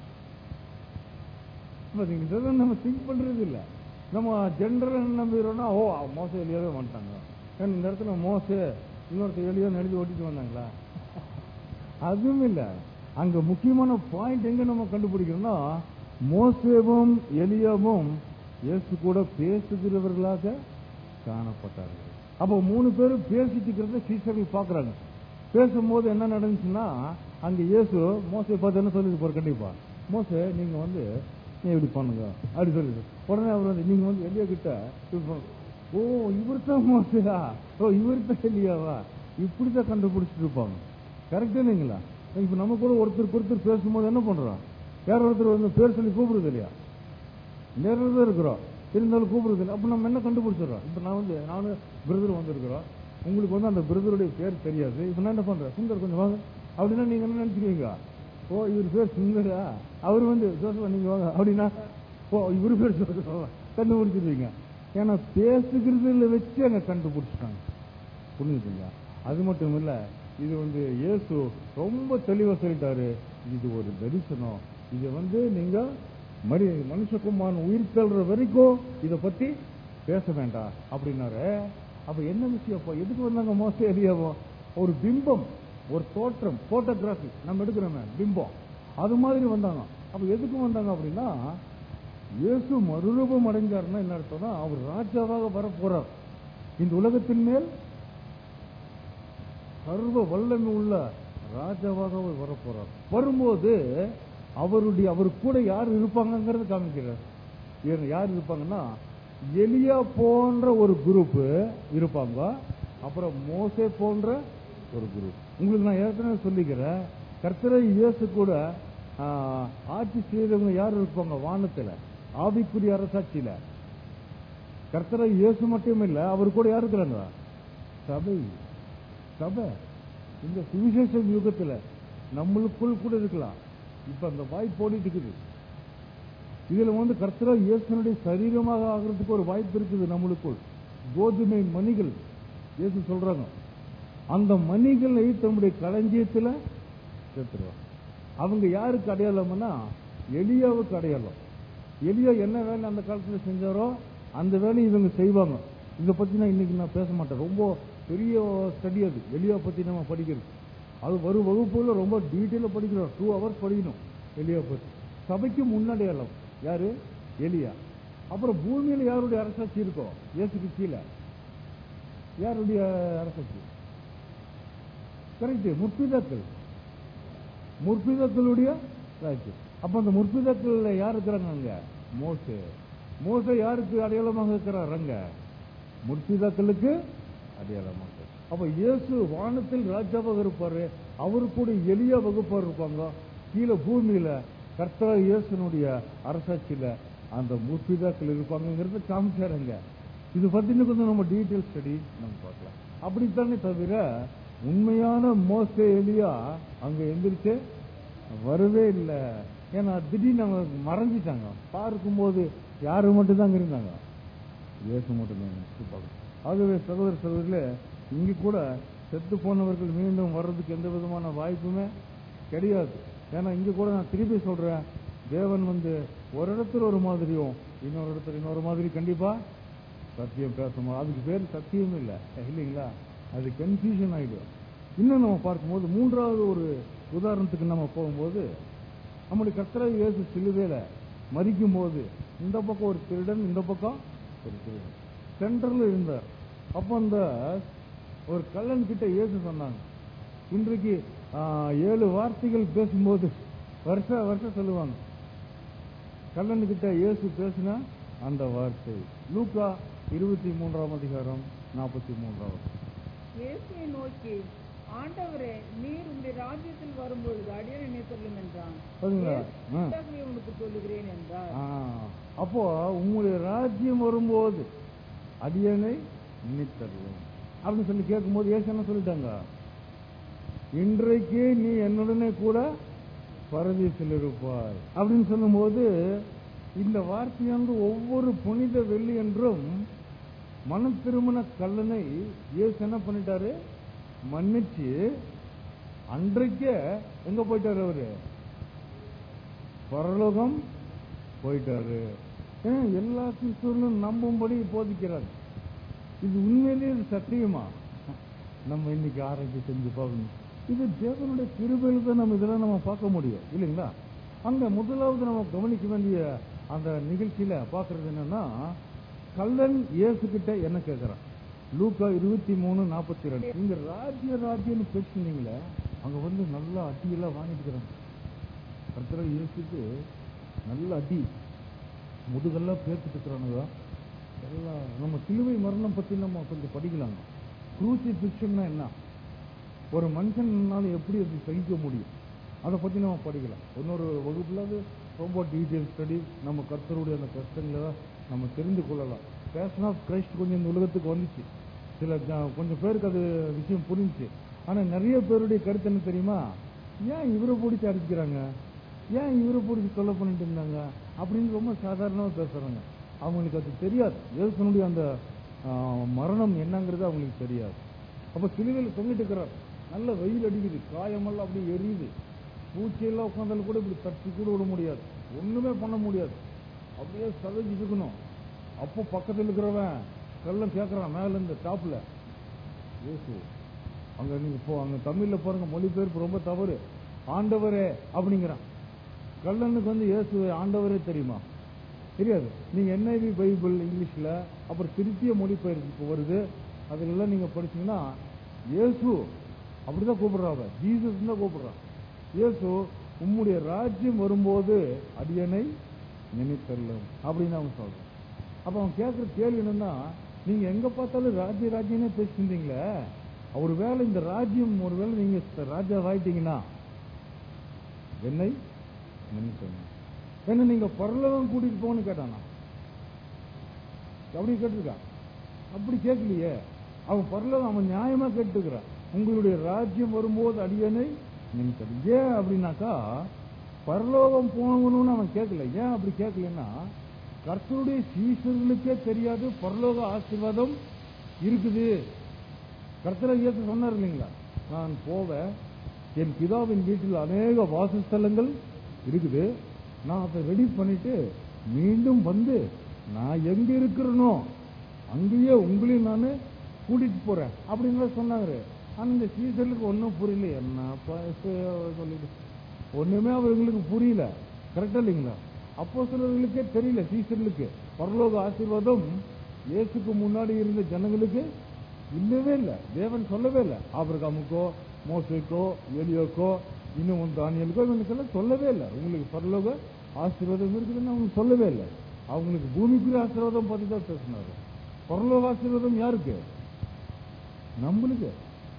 பாத்தீங்க, இதெல்லாம் நம்ம திங்க் பண்றது இல்ல நம்ம ஜென்ரல் என்ன நம்பிடுறோம்னா ஓ மோச எலியாவே வந்துட்டாங்க ஏன்னா இந்த இடத்துல மோச இன்னொருத்தர் எலியா எழுதி ஓட்டிட்டு வந்தாங்களா அதுவும் இல்ல அங்க முக்கியமான பாயிண்ட் எங்க நம்ம கண்டுபிடிக்கிறோம்னா மோசேவும் எலியாவும் இயேசு கூட பேசுகிறவர்களாக காணப்பட்டார்கள் அப்போ மூணு பேரும் பேசிட்டு இருக்கிறத சீசர்கள் பாக்குறாங்க பேசும்போது என்ன நடந்துச்சுன்னா அங்க இயேசு மோசை பார்த்து என்ன சொல்லிட்டு போற கண்டிப்பா மோசே நீங்க வந்து நீ இப்படி பண்ணுங்க அப்படி சொல்லிட்டு உடனே அவர் வந்து நீங்க வந்து எலியா கிட்ட இப்படி பண்ணு. ஓ இவர் தான் மோசையா ஓ இவர் தான் எலியாவா இப்படிதான் கண்டுபிடிச்சிட்டு இருப்பாங்க கரெக்டா இல்லைங்களா இப்ப நம்ம கூட ஒருத்தருக்கு ஒருத்தர் பேசும்போது என்ன பண்றோம் வேற ஒருத்தர் வந்து பேர் சொல்லி கூப்பிடுறது இல்லையா நேரில் தான் இருக்கிறோம் இருந்தாலும் கூப்பிடுறது இல்லை அப்ப நம்ம என்ன கண்டுபிடிச்சிடறோம் இப்ப நான் வந்து நானும் பிரதர் வந்திருக்கிறோம் உங்களுக்கு வந்து அந்த பிரதருடைய பேர் தெரியாது இப்ப நான் என்ன பண்றேன் சுந்தர் கொஞ்சம் வாங்க அப்படின்னா நீங்க என்ன நினைச்சுக்குவீங்க ஓ இவர் பேர் சுந்தரா அவர் வந்து ஜோசப்பா நீங்க வாங்க அப்படின்னா ஓ இவர் பேர் ஜோசப்பா கண்டுபிடிச்சிருவீங்க ஏன்னா பேசுகிறதுல வச்சு அங்க கண்டுபிடிச்சிட்டாங்க புரிஞ்சுதுங்களா அது மட்டும் இல்ல இது வந்து இயேசு ரொம்ப தெளிவா சொல்லிட்டாரு இது ஒரு தரிசனம் இது வந்து நீங்க மரி மனுஷகுமாரன் உயிர் தள்ளுற வரைக்கும் இத பத்தி பேச வேண்டாம் அப்படின்னாரு அப்ப என்ன விஷயம் அப்ப எதுக்கு வந்தாங்க மோச எலியாவோ ஒரு பிம்பம் ஒரு தோற்றம் போட்டோகிராஃபி நம்ம எடுக்கிறோமே பிம்பம் அது மாதிரி வந்தாங்க அப்ப எதுக்கு வந்தாங்க அப்படின்னா இயேசு மறுரூபம் அடைஞ்சாருன்னா என்ன அர்த்தம்னா அவர் ராஜாவாக வர போறார் இந்த உலகத்தின் மேல் சர்வ வல்லமை உள்ள ராஜாவாக அவர் வர போறார் வரும்போது அவருடைய அவர் கூட யார் இருப்பாங்கங்கிறது காமிக்கிறார் ஏன் யார் இருப்பாங்கன்னா எலியா போன்ற ஒரு குரூப் இருப்பாங்க அப்புறம் மோசே போன்ற ஒரு குரூப் உங்களுக்கு நான் ஏற்கனவே சொல்லிக்கிறேன் கர்த்தரை இயேசு கூட ஆ, ஆட்சி செய்தவங்க யார் இருப்பாங்க வானத்துல ஆவிக்குரிய அரசாட்சியில கர்த்தரை இயேசு மட்டும் இல்ல அவர் கூட யார் இருக்கிறாங்க சபை சபை இந்த சுவிசேஷ யுகத்துல நம்மளுக்குள் கூட இருக்கலாம் இப்ப அந்த வாய்ப்பு ஓடிட்டு இருக்குது இதுல வந்து கர்த்தரா இயேசுனுடைய சரீரமாக ஆகிறதுக்கு ஒரு வாய்ப்பு இருக்குது நம்மளுக்குள் கோதுமை மணிகள் இயேசு சொல்றாங்க அந்த மணிகளை தம்முடைய களஞ்சியத்துல சேர்த்துருவாங்க அவங்க யாருக்கு அடையாளம்னா எலியாவுக்கு அடையாளம் எலியா என்ன வேலை அந்த காலத்துல செஞ்சாரோ அந்த வேலையை இவங்க செய்வாங்க இதை பத்தி நான் இன்னைக்கு நான் பேச மாட்டேன் ரொம்ப பெரிய ஸ்டடி அது எலியா பத்தி நம்ம படிக்கிறது அது வரும் வகுப்புல ரொம்ப டீட்டெயிலாக படிக்கிறோம் டூ ஹவர்ஸ் படிக்கணும் எலியா பத்தி சபைக்கு முன்னடையாளம் யாரு எலியா அப்புறம் பூமியில யாருடைய அரசாட்சி இருக்கும் இயேசுக்கு கீழே யாருடைய அரசாட்சி கரெக்ட் முற்பிதாக்கள் முற்பிதாக்களுடைய ராஜ்யம் அப்ப அந்த முற்பிதாக்கள்ல யார் இருக்கிறாங்க அங்க மோசே மோசே யாருக்கு அடையாளமாக இருக்கிறார் அங்க முற்பிதாக்களுக்கு அடையாளமாக அப்ப இயேசு வானத்தில் ராஜாவாக இருப்பாரு அவரு கூட எளிய வகுப்பார் இருப்பாங்க கீழே பூமியில கர்த்தா இயேசுனுடைய அரசாட்சியில அந்த முற்பிதாக்கள் இருப்பாங்கிறத காமிச்சாருங்க இது பத்தி இன்னும் கொஞ்சம் நம்ம டீட்டெயில் ஸ்டடி நம்ம பார்க்கலாம் அப்படித்தானே தவிர உண்மையான மோசே எலியா அங்க எந்திரிச்சு வரவே இல்லை ஏன்னா திடீர்னு அவங்க மறைஞ்சிட்டாங்க பார்க்கும்போது யாரு மட்டும் தான் இருந்தாங்க இயேசு மட்டும் தான் ஆகவே சகோதர சகோதரில இங்க கூட செத்து போனவர்கள் மீண்டும் வர்றதுக்கு எந்த விதமான வாய்ப்புமே கிடையாது ஏன்னா இங்க கூட நான் திருப்பி சொல்றேன் தேவன் வந்து ஒரு இடத்துல ஒரு மாதிரியும் இன்னொரு இடத்துல இன்னொரு மாதிரி கண்டிப்பா சத்தியம் பேசணும் அதுக்கு பேர் சத்தியம் இல்லை இல்லைங்களா அது கன்ஃபியூஷன் ஆயிடும் இன்னும் நம்ம பார்க்கும்போது மூன்றாவது ஒரு உதாரணத்துக்கு நம்ம போகும்போது நம்முடைய கர்த்தராக இயேசு சிலுவையில மறிக்கும் போது இந்த பக்கம் ஒரு திருடன் இந்த பக்கம் ஒரு திருடன் சென்டர்ல இருந்தார் அப்ப அந்த ஒரு கள்ளன் கிட்ட இயேசு சொன்னாங்க இன்றைக்கு ஆ, ஏழு வார்த்தைகள் பேசும்போது வருஷ வருஷம் சொல்லுவாங்க கள்ளன் கிட்ட இயேசு பேசின அந்த வார்த்தை லூக்கா இருபத்தி மூன்றாம் அதிகாரம் நாற்பத்தி மூன்றாவது இயேசுவை நோக்கி ஆண்டவரே நீர் உம்முடைய ராஜ்யத்தில் வரும்பொழுது அடியனை நீ சொல்லும் என்றான் பாத்தீங்களா? இயேசு, ஆ. "உண்டாகவே உனக்கு சொல்லுகிறேன் என்றார் ஆ, அப்போ உங்களுடைய ராஜ்யம் வரும்போது அடியனை நினைத்தருளும் அப்படின்னு சொல்லி கேட்கும்போது ஏசு என்ன சொல்லிட்டாங்க இன்றைக்கு நீ என்னுடனே கூட பரதேசில் இருப்பாய் அப்படின்னு சொல்லும்போது இந்த வார்த்தையானது ஒவ்வொரு புனித வெள்ளி என்றும் மன திருமண கல்லனை இயேசு என்ன பண்ணிட்டாரு மன்னிச்சு அன்றைக்கே எங்க போயிட்டாரு அவரு பரலோகம் போயிட்டாரு ஏன்னா எல்லா கிறிஸ்துவர்களும் நம்பும்படி போதிக்கிறார் இது உண்மையிலேயே இது சத்தியமா நம்ம இன்னைக்கு ஆராய்ச்சி செஞ்சு பார்க்கணும் இது தேவனுடைய கிருபையில தான் நம்ம இதெல்லாம் நம்ம பார்க்க முடியும் இல்லைங்களா அங்க முதலாவது நம்ம கவனிக்க வேண்டிய அந்த நிகழ்ச்சியில பார்க்கிறது என்னன்னா கல்லன் இயேசு கிட்ட என்ன கேட்கிறான் லூக்கா இருபத்தி மூணு நாற்பத்தி ரெண்டு இங்க ராஜ்ய ராஜ்யம்னு பேசுனீங்களே அங்க வந்து நல்லா அட்டியெல்லாம் வாங்கிட்டு இருக்கிறாங்க கர்த்தர இயேசுக்கு நல்ல அடி முதுகெல்லாம் பேர்த்துட்டு இருக்கிறானுங்க எல்லாம் நம்ம சிலுவை மரணம் பத்தி நம்ம கொஞ்சம் படிக்கலாம் குரூசி பிக்ஷன்னா என்ன ஒரு மனுஷனால எப்படி அது சகிக்க முடியும் அதை பத்தி நம்ம படிக்கலாம் இன்னொரு வகுப்புல அது ரொம்ப டீட்டெயில் ஸ்டடி நம்ம கர்த்தருடைய அந்த கஷ்டங்களை நம்ம தெரிந்து கொள்ளலாம் பேஷன் ஆஃப் கிரைஸ்ட் கொஞ்சம் இந்த உலகத்துக்கு வந்துச்சு சில ஜ- கொஞ்சம் பேருக்கு அது விஷயம் புரிஞ்சுச்சு ஆனா நிறைய பேருடைய கருத்து என்ன தெரியுமா ஏன் இவரை பிடிச்சி அடிக்கிறாங்க ஏன் இவரை பிடிச்சி தொல்லை பண்ணிட்டு இருந்தாங்க அப்படின்னு ரொம்ப சாதாரணமா பேசுறாங்க அவங்களுக்கு அது தெரியாது இயேசுனுடைய அந்த ஆ, மரணம் என்னங்கிறது அவங்களுக்கு தெரியாது அப்ப சிலுவையில் தொங்கிட்டு இருக்கிறார் நல்ல வெயில் அடிக்குது காயமெல்லாம் அப்படியே எரியுது பூச்சியெல்லாம் உட்காந்தாலும் கூட இப்படி தட்டி கூட விட முடியாது ஒண்ணுமே பண்ண முடியாது அப்படியே சதஞ்சு இருக்கணும் அப்போ பக்கத்தில் இருக்கிறவன் கள்ளம் கேட்கறான் மேல இருந்து டாப்ல இயேசு அங்க நீங்க போ அங்க தமிழ்ல பாருங்க மொழிபெயர்ப்பு ரொம்ப தவறு ஆண்டவரே அப்படிங்கிறான் கள்ளனுக்கு வந்து இயேசு ஆண்டவரே தெரியுமா தெரியாது நீங்க என்ஐவி பைபிள் இங்கிலீஷ்ல அப்புறம் திருத்திய மொழிபெயர்ப்பு வருது அதுலெல்லாம் நீங்க படிச்சீங்கன்னா இயேசு அப்படிதான் கூப்பிடுறாங்க ஜீசஸ் தான் கூப்பிடுறான் இயேசு உம்முடைய ராஜ்யம் வரும்போது அடியனை நினைத்தல்லும் அப்படின்னு அவன் சொல்றான் அப்ப அவன் கேட்கிற கேள்வி என்னன்னா நீங்க எங்க பார்த்தாலும் ராஜ்ய ராஜ்யமே பேசிட்டு இருந்தீங்களே ஒருவேளை இந்த ராஜ்யம் ஒருவேளை நீங்க ராஜா ஆயிட்டீங்கன்னா என்னை நினைச்சேன் என்ன நீங்க பரலோகம் கூட்டிட்டு போன்னு கேட்டானா அப்படி கேட்டிருக்கான் அப்படி கேட்கலையே அவன் பரலோகம் அவன் நியாயமா கேட்டுக்கிறான் உங்களுடைய ராஜ்யம் வரும்போது அடியனை நினைச்சது ஏன் அப்படின்னாக்கா பரலோகம் போகணும்னு அவன் கேட்கல ஏன் அப்படி கேட்கலன்னா கர்த்தருடைய சீசர்களுக்கே தெரியாது பரலோக ஆசீர்வாதம் இருக்குது கர்த்தரை இயேசு சொன்னார் இல்லைங்களா நான் போவேன் என் பிதாவின் வீட்டில் அநேக வாசஸ்தலங்கள் இருக்குது நான் அதை ரெடி பண்ணிட்டு மீண்டும் வந்து நான் எங்க இருக்கிறனோ அங்கேயே உங்களையும் நான் கூட்டிட்டு போறேன் அப்படின்னு சொன்னாங்க ஆனா இந்த சீசனுக்கு ஒன்றும் புரியல என்னப்பா இது சொல்லிட்டு ஒண்ணுமே அவர்களுக்கு புரியல கரெக்டா இல்லைங்களா அப்போ சிலர்களுக்கே தெரியல சீசர்களுக்கு பரலோக ஆசீர்வாதம் இயேசுக்கு முன்னாடி இருந்த ஜனங்களுக்கு இல்லவே இல்லை தேவன் சொல்லவே இல்லை ஆபிரகாமுக்கோ மோசைக்கோ எலியோக்கோ இன்னும் தானியலுக்கோ இவனுக்கெல்லாம் சொல்லவே இல்லை உங்களுக்கு பரலோக ஆசீர்வாதம் இருக்குதுன்னு அவங்களுக்கு சொல்லவே இல்லை அவங்களுக்கு பூமிக்குரிய ஆசீர்வாதம் பத்தி தான் பேசினாரு பரலோக ஆசீர்வாதம் யாருக்கு நம்மளுக்கு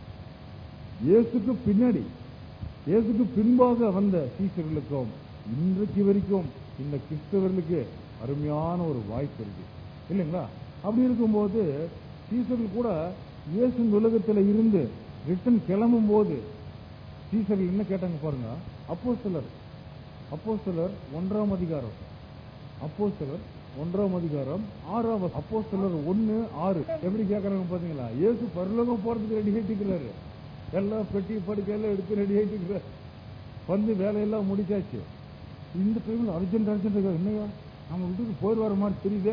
இயேசுக்கு பின்னாடி இயேசுக்கு பின்பாக வந்த சீசர்களுக்கும் இன்றைக்கு வரைக்கும் இந்த கிறிஸ்தவர்களுக்கு அருமையான ஒரு வாய்ப்பு இருக்கு இல்லைங்களா அப்படி இருக்கும்போது சீசர்கள் கூட இயேசு உலகத்துல இருந்து ரிட்டன் கிளம்பும் போது சீசர்கள் என்ன கேட்டாங்க பாருங்க அப்போ சிலர் அப்போ சிலர் ஒன்றாம் அதிகாரம் அப்போ சிலர் ஒன்றாம் அதிகாரம் ஆறாம் அப்போ சிலர் ஒன்னு ஆறு எப்படி கேட்கறாங்க பாத்தீங்களா இயேசு பரலோகம் போறதுக்கு ரெடி ஆயிட்டுக்கிறாரு எல்லாம் பெட்டி படுக்கையெல்லாம் எடுத்து ரெடி ஆயிட்டுக்கிறார் வந்து வேலையெல்லாம் முடிச்சாச்சு இந்த டைம்ல அர்ஜென்ட் அர்ஜென்ட் என்னையா நம்ம வீட்டுக்கு போயிட்டு வர மாதிரி தெரியுதே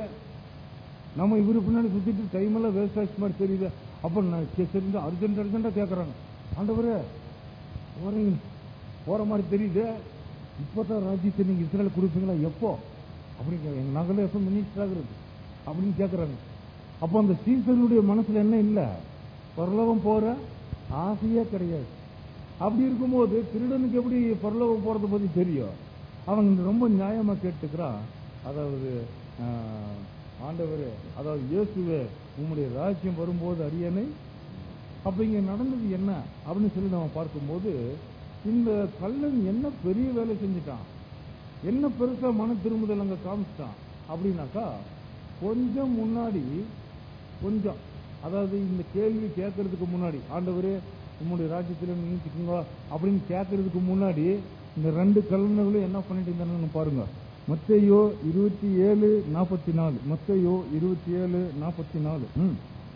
நம்ம இவரு பின்னாடி சுத்திட்டு டைம் எல்லாம் வேஸ்ட் ஆச்சு மாதிரி தெரியுது அப்ப நான் கே- சரி அர்ஜென்ட் அர்ஜென்டா கேக்குறாங்க ஆண்டவரே போறீங்க போற மாதிரி தெரியுது இப்பதான் ராஜ்யத்தை நீங்க இஸ்ரேல் கொடுப்பீங்களா எப்போ அப்படின்னு கேக்குறாங்க. எங்க நாங்களே எப்போ மினிஸ்டர் ஆகுறது அப்படின்னு கேக்குறாங்க அப்போ அந்த சீசனுடைய மனசுல என்ன இல்ல பரலோகம் போற ஆசையே கிடையாது அப்படி இருக்கும்போது திருடனுக்கு எப்படி பரலோகம் போறதை பத்தி தெரியும் அவன் ரொம்ப நியாயமா கேட்டுக்கிறான் அதாவது ஆஹ், ஆண்டவரே அதாவது இயேசுவே உம்முடைய ராஜ்யம் வரும்போது அரியணை அப்ப இங்க நடந்தது என்ன அப்படின்னு சொல்லி நம்ம பார்க்கும்போது இந்த கள்ளன் என்ன பெரிய வேலை செஞ்சுட்டான் என்ன பெருசா மன திரும்புதல் அங்க காமிச்சிட்டான் அப்படின்னாக்கா கொஞ்சம் முன்னாடி கொஞ்சம் அதாவது இந்த கேள்வி கேட்கறதுக்கு முன்னாடி ஆண்டவரே உம்முடைய ராஜ்யத்தில் நீக்கிட்டுங்க அப்படின்னு கேட்கறதுக்கு முன்னாடி இந்த ரெண்டு கல்லணர்களும் என்ன பண்ணிட்டு இருந்தாங்கன்னு பாருங்க மத்தையோ இருபத்தி ஏழு நாற்பத்தி நாலு மத்தையோ இருபத்தி ஏழு நாற்பத்தி நாலு ம்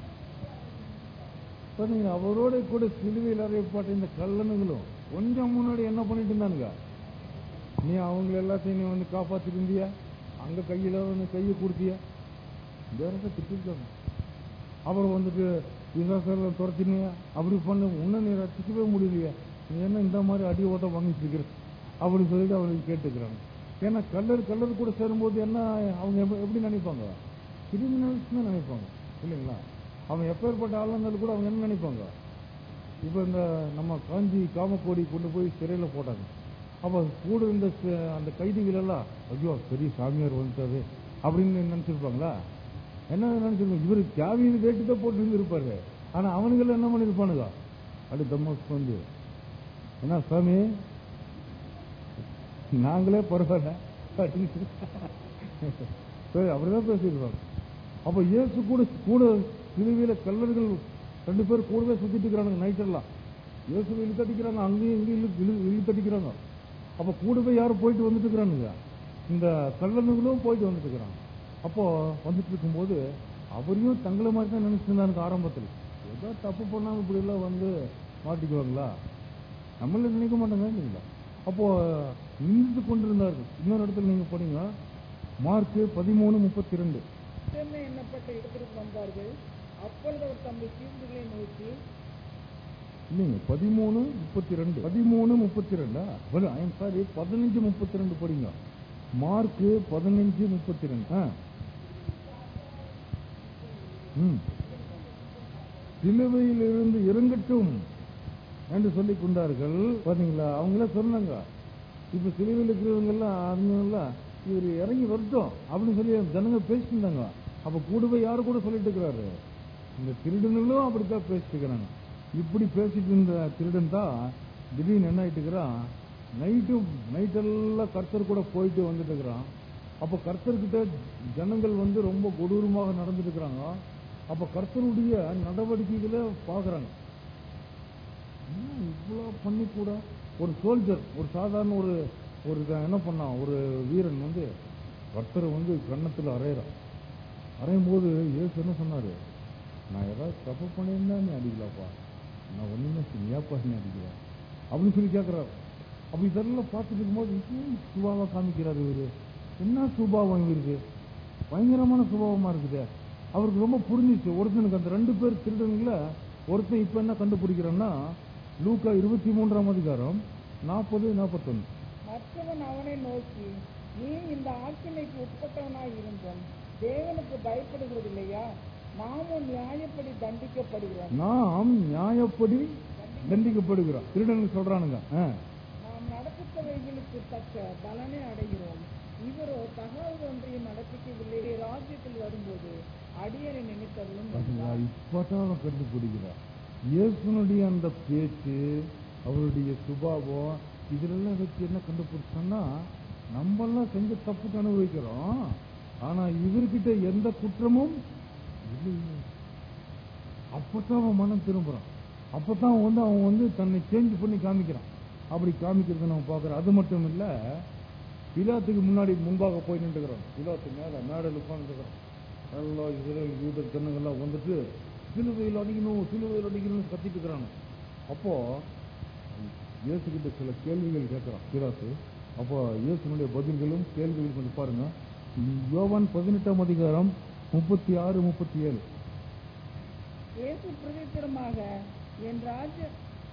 பாருங்க அவரோட கூட சிலுவையில் அறையப்பட்ட இந்த கல்லணுகளும் கொஞ்சம் முன்னாடி என்ன பண்ணிட்டு இருந்தானுங்க நீ அவங்க எல்லாத்தையும் நீ வந்து காப்பாத்திட்டு இருந்தியா அங்க கையில வந்து கையை கொடுத்தியா தேவத்தை திட்டிருக்காங்க அப்புறம் வந்துட்டு விசாசாரம் துரத்தினியா அப்படி பண்ண உன்ன நீ ரசிக்கவே முடியலையா நீ என்ன இந்த மாதிரி அடி ஓட்டம் வாங்கிட்டு இருக்கிற அப்படின்னு சொல்லிட்டு அவங்களுக்கு கேட்டுக்கிறாங்க ஏன்னா கல்லர் கல்லர் கூட சேரும்போது என்ன அவங்க எப்ப- எப்படி நினைப்பாங்க கிரிமினல்ஸ் தான் நினைப்பாங்க இல்லைங்களா அவன் எப்பேற்பட்ட ஆளுங்க இருந்தாலும் கூட அவங்க என்ன நினைப்பாங்க இப்போ இந்த நம்ம காஞ்சி காமக்கோடி கொண்டு போய் சிறையில போட்டாங்க அப்ப கூட இருந்த ச- அந்த கைதிகள் எல்லாம் ஐயோ பெரிய சாமியார் வந்துட்டாரு அப்படின்னு நினைச்சிருப்பாங்களா என்ன நினைச்சிருப்பாங்க இவரு தியாவியின் வேட்டு தான் போட்டு இருந்திருப்பாரு ஆனா அவனுங்கெல்லாம் என்ன பண்ணிருப்பானுங்க அப்படி தம்மஸ் வந்து என்ன சாமி நாங்களே பரவாயில்ல அப்படின்னு சரி அப்படிதான் பேசியிருப்பாங்க அப்ப இயேசு கூட கூட சிலுவையில கல்லர்கள் ரெண்டு பேர் கூடவே சுத்திட்டு இருக்கிறானுங்க நைட் எல்லாம் இயேசு இழுத்தடிக்கிறாங்க அங்கேயும் இங்கேயும் இழு இழு இழுத்தடிக்கிறாங்க அப்ப கூடவே யாரும் போயிட்டு வந்துட்டு இருக்கிறானுங்க இந்த கல்லனுங்களும் போயிட்டு வந்துட்டு இருக்கிறாங்க அப்போ வந்துட்டு இருக்கும்போது அவரையும் தங்களை மாதிரி தான் நினைச்சிருந்தானுங்க ஆரம்பத்தில் ஏதோ தப்பு பண்ணாம இப்படி எல்லாம் வந்து மாட்டிக்குவாங்களா நம்மள நினைக்க மாட்டாங்க இல்லைங்களா அப்போ நின்று கொண்டிருந்தார்கள் இன்னொரு இடத்துல நீங்க போனீங்க மார்க் பதிமூணு முப்பத்தி ரெண்டு சென்னை எண்ணப்பட்ட இடத்திற்கு வந்தார்கள் அப்பொழுது அவர் தம்முடைய சீர்களை நோக்கி இல்லைங்க பதிமூணு முப்பத்தி ரெண்டு பதிமூணு முப்பத்தி ரெண்டா ஐம் சாரி பதினஞ்சு முப்பத்தி ரெண்டு படிங்க மார்க் பதினஞ்சு முப்பத்தி ரெண்டு ஆ. ம். சிலுவையில் இருந்து இறங்கட்டும் என்று சொல்லிக் கொண்டார்கள் பாத்தீங்களா அவங்களே சொன்னாங்க இப்ப சிலுவையில் இருக்கிறவங்க எல்லாம் அவங்க எல்லாம் இவர் இறங்கி வரட்டும் அப்படின்னு சொல்லி ஜனங்க பேசிட்டு இருந்தாங்க அப்ப கூடவே யாரு கூட சொல்லிட்டு இருக்கிறாரு இந்த திருடனுங்களும் அப்படித்தான் பேசிட்டு இருக்கிறாங்க இப்படி பேசிட்டு இருந்த திருடன் தான் திடீர்னு என்ன ஆயிட்டு இருக்கிறான் நைட்டும் நைட்டெல்லாம் கர்த்தர் கூட போயிட்டு வந்துட்டு இருக்கிறான் அப்ப கர்த்தர்கிட்ட ஜனங்கள் வந்து ரொம்ப கொடூரமாக நடந்துட்டு இருக்கிறாங்க அப்ப கர்த்தருடைய நடவடிக்கைகளை பாக்குறாங்க என்ன இவ்வளோ பண்ணி கூட ஒரு சோல்ஜர் ஒரு சாதாரண ஒரு ஒரு இத- என்ன பண்ணான் ஒரு வீரன் வந்து கர்த்தரை வந்து கன்னத்தில் அரையிறான் அரையும் போது இயேசு என்ன சொன்னாரு நான் ஏதாவது தப்பு பண்ணியிருந்தா நீ அடிக்கலாப்பா நான் ஒண்ணுமே செய்ய- ஏப்பா நீ அடிக்கல அப்படின்னு சொல்லி கேட்கிறாரு அப்படி இதெல்லாம் பார்த்துட்டு இருக்கும்போது இப்பயும் சுபாவா காமிக்கிறாரு இவரு என்ன சுபாவம் இவருக்கு பயங்கரமான சுபாவமா இருக்குது அவருக்கு ரொம்ப புரிஞ்சிச்சு ஒருத்தனுக்கு அந்த ரெண்டு பேர் திருடனுங்கள ஒருத்தன் இப்ப என்ன கண்டுபிடிக்கிறான்னா லூக்கா இருபத்தி மூன்றாம் அதிகாரம் நாற்பது நாற்பத்தொன்னு மற்றவன் அவனை நோக்கி நீ இந்த ஆக்கினைக்கு உட்பட்டவனாய் இருந்தும் தேவனுக்கு பயப்படுகிறதில்லையா நாமும் நியாயப்படி தண்டிக்கப்படுகிறோம் நாம் நியாயப்படி தண்டிக்கப்படுகிறோம் திருடனுக்கு சொல்றானுங்க ஆ. நாம் நடப்பித்தவைகளுக்கு தக்க பலனை அடைகிறோம் இவரோ தகவல் ஒன்றையும் நடப்பிக்கவில்லை ராஜ்யத்தில் வரும்போது அடியனை நினைத்தவளும் பாத்தீங்களா? இப்பதான் அவன் கண்டுபிடிக்கிறான் இயேசுனுடைய அந்த பேச்சு அவருடைய சுபாவம் இதுலெல்லாம் வச்சு என்ன கண்டுபிடிச்சான்னா நம்ம எல்லாம் செஞ்ச தப்புக்கு அனுபவிக்கிறோம் ஆனா இவர்கிட்ட எந்த குற்றமும் இல்லையே அப்பதான் அவன் மனம் திரும்புறான் அப்பதான் அவன் வந்து அவன் வந்து தன்னை சேஞ்ச் பண்ணி காமிக்கிறான் அப்படி காமிக்கிறத நம்ம பார்க்கிறோம் அது மட்டும் இல்ல பிலாத்துக்கு முன்னாடி முன்பாக போய் நின்றுக்கிறோம் பிலாத்து மேல மேடையில் உட்காந்துருக்கிறோம் எல்லாம் இஸ்ரேல் யூத ஜனங்கள்லாம் வந்துட்டு சிலுவையில் அடிக்கணும் சிலுவையில் அடிக்கணும்னு கத்திட்டு இருக்கிறாங்க அப்போ இயேசு கிட்ட சில கேள்விகள் கேட்கிறான் பிலாத்து அப்போ இயேசுனுடைய பதில்களும் கேள்விகளும் கொஞ்சம் பாருங்க யோவான் பதினெட்டாம் அதிகாரம் முப்பத்தி ஆறு முப்பத்தி ஏழு இயேசு பிரதித்திரமாக என் ராஜ்ய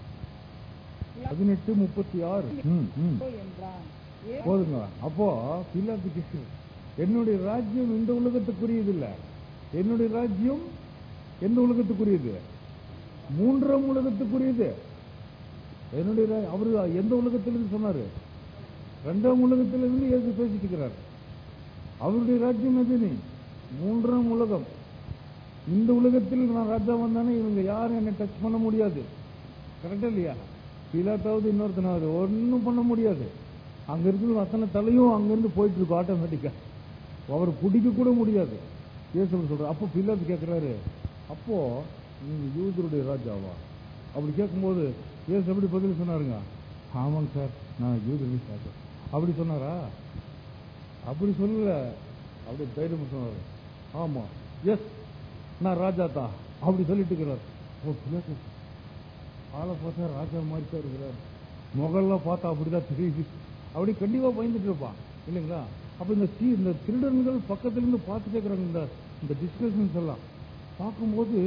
பதினெட்டு முப்பத்தி ஆறு ம், ம். என்றான் இயேசு போதுங்க அப்போ பிலாத்து கேக்குது, என்னுடைய ராஜ்யம் இந்த உலகத்துக்குரியது இல்ல என்னுடைய ராஜ்யம் எந்த உலகத்துக்குரியது மூன்றாம் உலகத்துக்குரியது என்னுடைய ரா- அவரு எந்த உலகத்திலிருந்து சொன்னாரு ரெண்டாம் உலகத்திலிருந்து இயேசு பேசிட்டு இருக்கிறார் அவருடைய ராஜ்யம் எது நீ மூன்றாம் உலகம் இந்த உலகத்தில் நான் ராஜா வந்தானே இவங்க யாரும் என்னை டச் பண்ண முடியாது கரெக்டா இல்லையா பிலாத்தாவது இன்னொருத்தனாவது ஒன்றும் பண்ண முடியாது அங்க இருக்கிற அத்தனை தலையும் அங்கிருந்து போயிட்டு இருக்கும் ஆட்டோமேட்டிக்கா அவர் பிடிக்க கூட முடியாது இயேசு சொல்றாரு அப்போ பிலாத்து கேட்கிறாரு அப்போ நீங்க யூதருடைய ராஜாவா அப்படி கேட்கும்போது இயேசு எப்படி பதில் சொன்னாருங்க ஆமாங்க சார் நான் யூதருடைய ராஜா அப்படி சொன்னாரா அப்படி சொல்லல அப்படி தைரியம் சொன்னாரு ஆமா எஸ் நான் ராஜா தான் அப்படி சொல்லிட்டு இருக்கிறார் ஓ பிள்ளைக்கு ஆளை பார்த்தா ராஜா மாதிரி தான் இருக்கிறார் முகல்லாம் பார்த்தா அப்படிதான் தெரியுது அப்படி கண்டிப்பா பயந்துட்டு இருப்பான் இல்லைங்களா அப்ப இந்த தீ இந்த திருடன்கள் பக்கத்துல இருந்து பார்த்துட்டே இருக்கிறாங்க இந்த இந்த டிஸ்கஷன்ஸ் எல்லாம் பார்க்கும்போது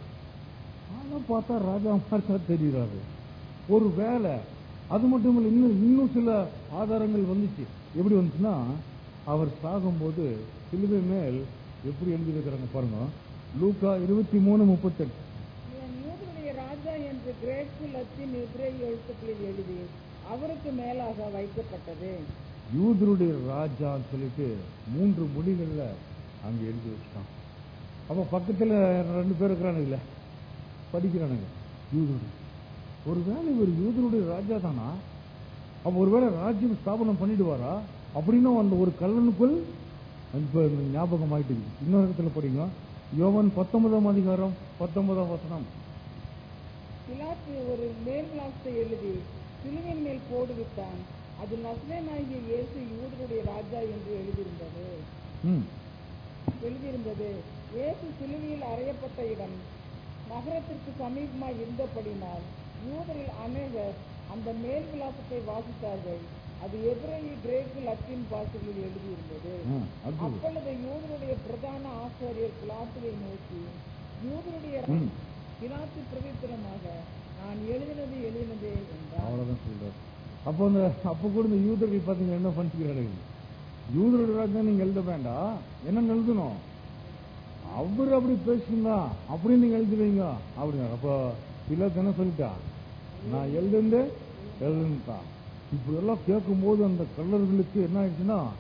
ஆளை பார்த்தா ராஜா மாதிரி தான் தெரியுறாரு ஒரு வேலை அது மட்டும் இல்லை இன்னும் இன்னும் சில ஆதாரங்கள் வந்துச்சு எப்படி வந்துச்சுன்னா அவர் சாகும்போது சிலுவை மேல் எப்படி எழுதியிருக்கிறாங்க பாருங்க லூக்கா இருபத்தி மூணு முப்பத்தெட்டு இவன் யூதருடைய ராஜா என்று கிரேக்கு லத்தீன் எபிரேய எழுத்துக்களில் எழுதி அவருக்கு மேலாக வைக்கப்பட்டது யூதருடைய ராஜான்னு சொல்லிட்டு மூன்று மொழிகள்ல அங்க எழுதி வச்சுட்டான் அப்ப பக்கத்துல ரெண்டு பேர் இருக்கிறானுங்களே படிக்கிறானுங்க யூதருடைய ஒருவேளை இவர் யூதருடைய ராஜா தானா அப்ப ஒருவேளை ராஜ்யம் ஸ்தாபனம் பண்ணிடுவாரா அப்படின்னு அந்த ஒரு கல்லனுக்குள் இப்ப இந்த ஞாபகம் ஆயிட்டு இருக்கு. இன்னொரு இடத்துல படிங்க யோவான் பத்தொன்பதாம் அதிகாரம் பத்தொன்பதாம் வசனம் பிலாத்து ஒரு மேல்விலாசத்தை எழுதி சிலுவின் மேல் போடுவித்தான் அதில் நஸ்ரேனாகிய இயேசு யூதருடைய ராஜா என்று எழுதியிருந்தது ம் எழுதியிருந்தது இயேசு சிலுவையில் அறையப்பட்ட இடம் நகரத்திற்கு சமீபமாய் இருந்தபடினால் யூதரில் அநேகர் அந்த மேல் விலாசத்தை வாசித்தார்கள் அது எபிரேய கிரேக்கு லத்தீன் பாஷைகளில் எழுதியிருந்தது ஆ, அடுத்தது அப்பொழுது யூதருடைய பிரதான ஆசாரியர் பிலாத்துவை நோக்கி யூதருடைய ம். பிலாத்து பிரதித்திரமாக நான் எழுதினது எழுதினதே என்றார் அவ்வளவுதான் சொல்றாரு அப்போ அந்த அப்ப கூட இந்த யூதர்கள் பாத்தீங்க என்ன பண்ணிக்கிறாரு யூதருடைய ராஜா நீங்க எழுத வேண்டாம் என்ன எழுதணும் அவர் அப்படி பேசுனா அப்படி நீங்க எழுதுவீங்க அப்படிங்க அப்போ பிள்ளைக்கு என்ன சொல்லிட்டா நான் எழுதுந்து எழுதுன்ட்டான் இப்படி எல்லாம் கேட்கும்போது அந்த கள்ளர்களுக்கு என்ன ஆயிடுச்சுன்னா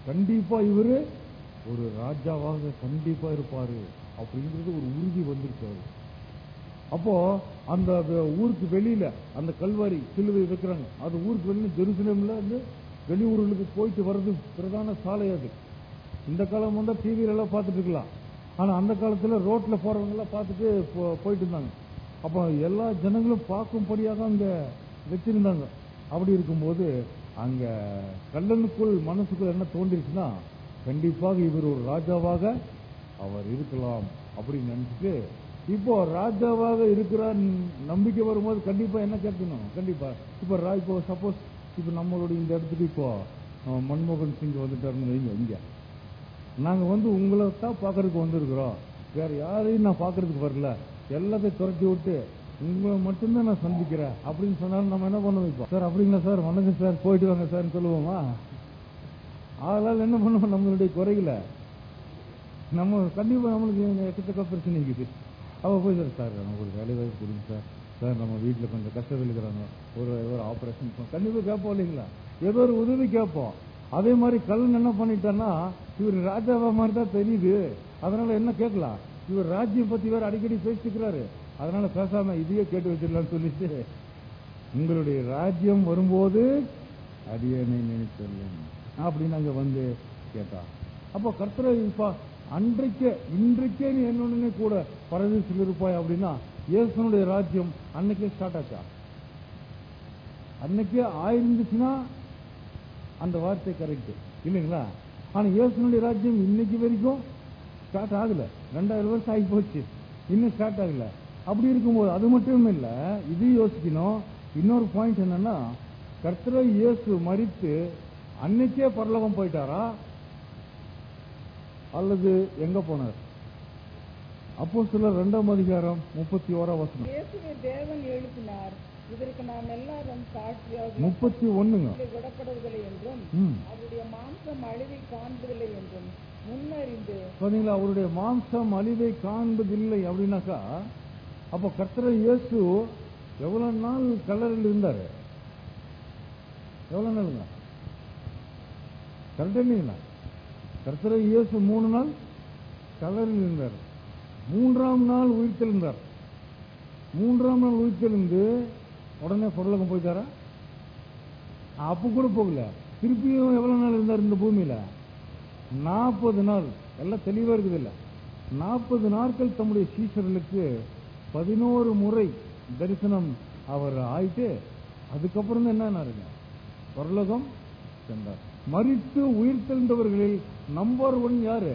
கண்டிப்பா இவரு ஒரு ராஜாவாக கண்டிப்பா இருப்பாரு அப்படிங்கிறது ஒரு உறுதி வந்திருக்காரு அப்போ அந்த வ- ஊருக்கு வெளியில அந்த கல்வாரி சிலுவை வைக்கிறாங்க அது ஊருக்கு வெளியில ஜெருசலேம்ல இருந்து வெளியூர்களுக்கு போயிட்டு வர்றது பிரதான சாலை அது இந்த காலம் வந்தா டிவில எல்லாம் பார்த்துட்டு இருக்கலாம் ஆனா அந்த காலத்துல ரோட்ல போறவங்க எல்லாம் பார்த்துட்டு போ- போயிட்டு இருந்தாங்க அப்போ எல்லா ஜனங்களும் பார்க்கும்படியாக அங்க வச்சிருந்தாங்க அப்படி இருக்கும்போது அங்க கல்லனுக்குள் மனசுக்குள் என்ன தோன்றிருச்சுன்னா கண்டிப்பாக இவர் ஒரு ராஜாவாக அவர் இருக்கலாம் அப்படின்னு நினைச்சிட்டு இப்போ ராஜாவாக இருக்கிறார் நம்பிக்கை வரும்போது கண்டிப்பா என்ன கேட்கணும் கண்டிப்பா இப்ப ரா- இப்போ சப்போஸ் இப்ப நம்மளுடைய இந்த இடத்துக்கு இப்போ அஹ், மன்மோகன் சிங் வந்துட்டாருன்னு வைங்க இங்க நாங்க வந்து உங்களை தான் பாக்குறதுக்கு வந்திருக்கிறோம் வேற யாரையும் நான் பாக்குறதுக்கு வரல எல்லாத்தையும் துரத்தி விட்டு உங்களை மட்டும்தான் நான் சந்திக்கிறேன் அப்படின்னு சொன்னாலும் நம்ம என்ன பண்ணுவோம் இப்போ சார் அப்படிங்களா சார் வணக்கம் சார் போயிட்டு வாங்க சார் சொல்லுவோமா அதனால என்ன பண்ணுவோம் நம்மளுடைய குறைகளை நம்ம கண்டிப்பா நம்மளுக்கு இங்க எக்கச்சக்க பிரச்சனை இருக்குது அவ போய் சார் சார் நமக்கு ஒரு வேலை வாய்ப்பு கொடுங்க சார் சார் நம்ம வீட்டுல கொஞ்சம் கஷ்டத்தில் இருக்கிறாங்க ஒரு ஒரு ஆபரேஷன் கண்டிப்பா கேட்போம் இல்லைங்களா ஏதோ ஒரு உதவி கேட்போம் அதே மாதிரி கல்லன் என்ன பண்ணிட்டான்னா இவர் ராஜாவா மாதிரி தான் தெரியுது அதனால என்ன கேட்கலாம் இவர் ராஜ்யம் பத்தி வேற அடிக்கடி பேசிக்கிறாரு அதனால பேசாம இதையே கேட்டு வச்சிடலாம்னு சொல்லிட்டு உங்களுடைய ராஜ்யம் வரும்போது அடியனை நினைச்சொல்லும் அப்படின்னு அங்க வந்து கேட்டா அப்போ கர்த்தரை இப்ப அன்றைக்கே இன்றைக்கே நீ என்னுடனே கூட பரதேசில் இருப்பாய் அப்படின்னா இயேசுனுடைய ராஜ்யம் அன்னைக்கே ஸ்டார்ட் ஆச்சா அன்னைக்கே ஆயிருந்துச்சுன்னா அந்த வார்த்தை கரெக்ட் இல்லைங்களா ஆனா இயேசுனுடைய ராஜ்யம் இன்னைக்கு வரைக்கும் ஸ்டார்ட் ஆகல ரெண்டாயிரம் வருஷம் ஆகி போச்சு இன்னும் ஸ்டார்ட் ஆகல அப்படி இருக்கும்போது அது மட்டும் இல்ல இது யோசிக்கணும் இன்னொரு பாயிண்ட் என்னன்னா கர்த்தரை இயேசு மரித்து அன்னைக்கே பரலோகம் போயிட்டாரா அல்லது எங்க போனார் அப்போ சில ரெண்டாம் அதிகாரம் முப்பத்தி ஓரா வசனம் இயேசுவை தேவன் எழுப்பினார் இதற்கு நாம் எல்லாரும் சாட்சியாக முப்பத்தி ஒண்ணுங்க விடப்படுவதில்லை என்றும் ம் அவருடைய மாம்சம் அழிவை காண்பதில்லை என்றும் முன்னறிந்து பாத்தீங்களா அவருடைய மாம்சம் அழிவை காண்பதில்லை அப்படின்னாக்கா அப்போ கர்த்தரை இயேசு எவ்வளவு நாள் கல்லறையில் இருந்தாரு எவ்வளவு நாளுங்க கரெக்டா இல்லைங்களா கர்த்தரை இயேசு மூணு நாள் கல்லறையில் இருந்தார் மூன்றாம் நாள் உயிர்த்தெழுந்தார் மூன்றாம் நாள் உயிர்த்தெழுந்து உடனே பொருளகம் போயிட்டாரா அப்ப கூட போகல திருப்பியும் எவ்வளவு நாள் இருந்தார் இந்த பூமியில நாற்பது நாள் எல்லாம் தெளிவா இருக்குது இல்ல நாற்பது நாட்கள் தம்முடைய சீஷர்களுக்கு பதினோரு முறை தரிசனம் அவர் ஆயிட்டு அதுக்கப்புறம் தான் என்ன நடங்க பரலோகம் சென்றார் மரித்து உயிர் தெழுந்தவர்களில் நம்பர் ஒன் யாரு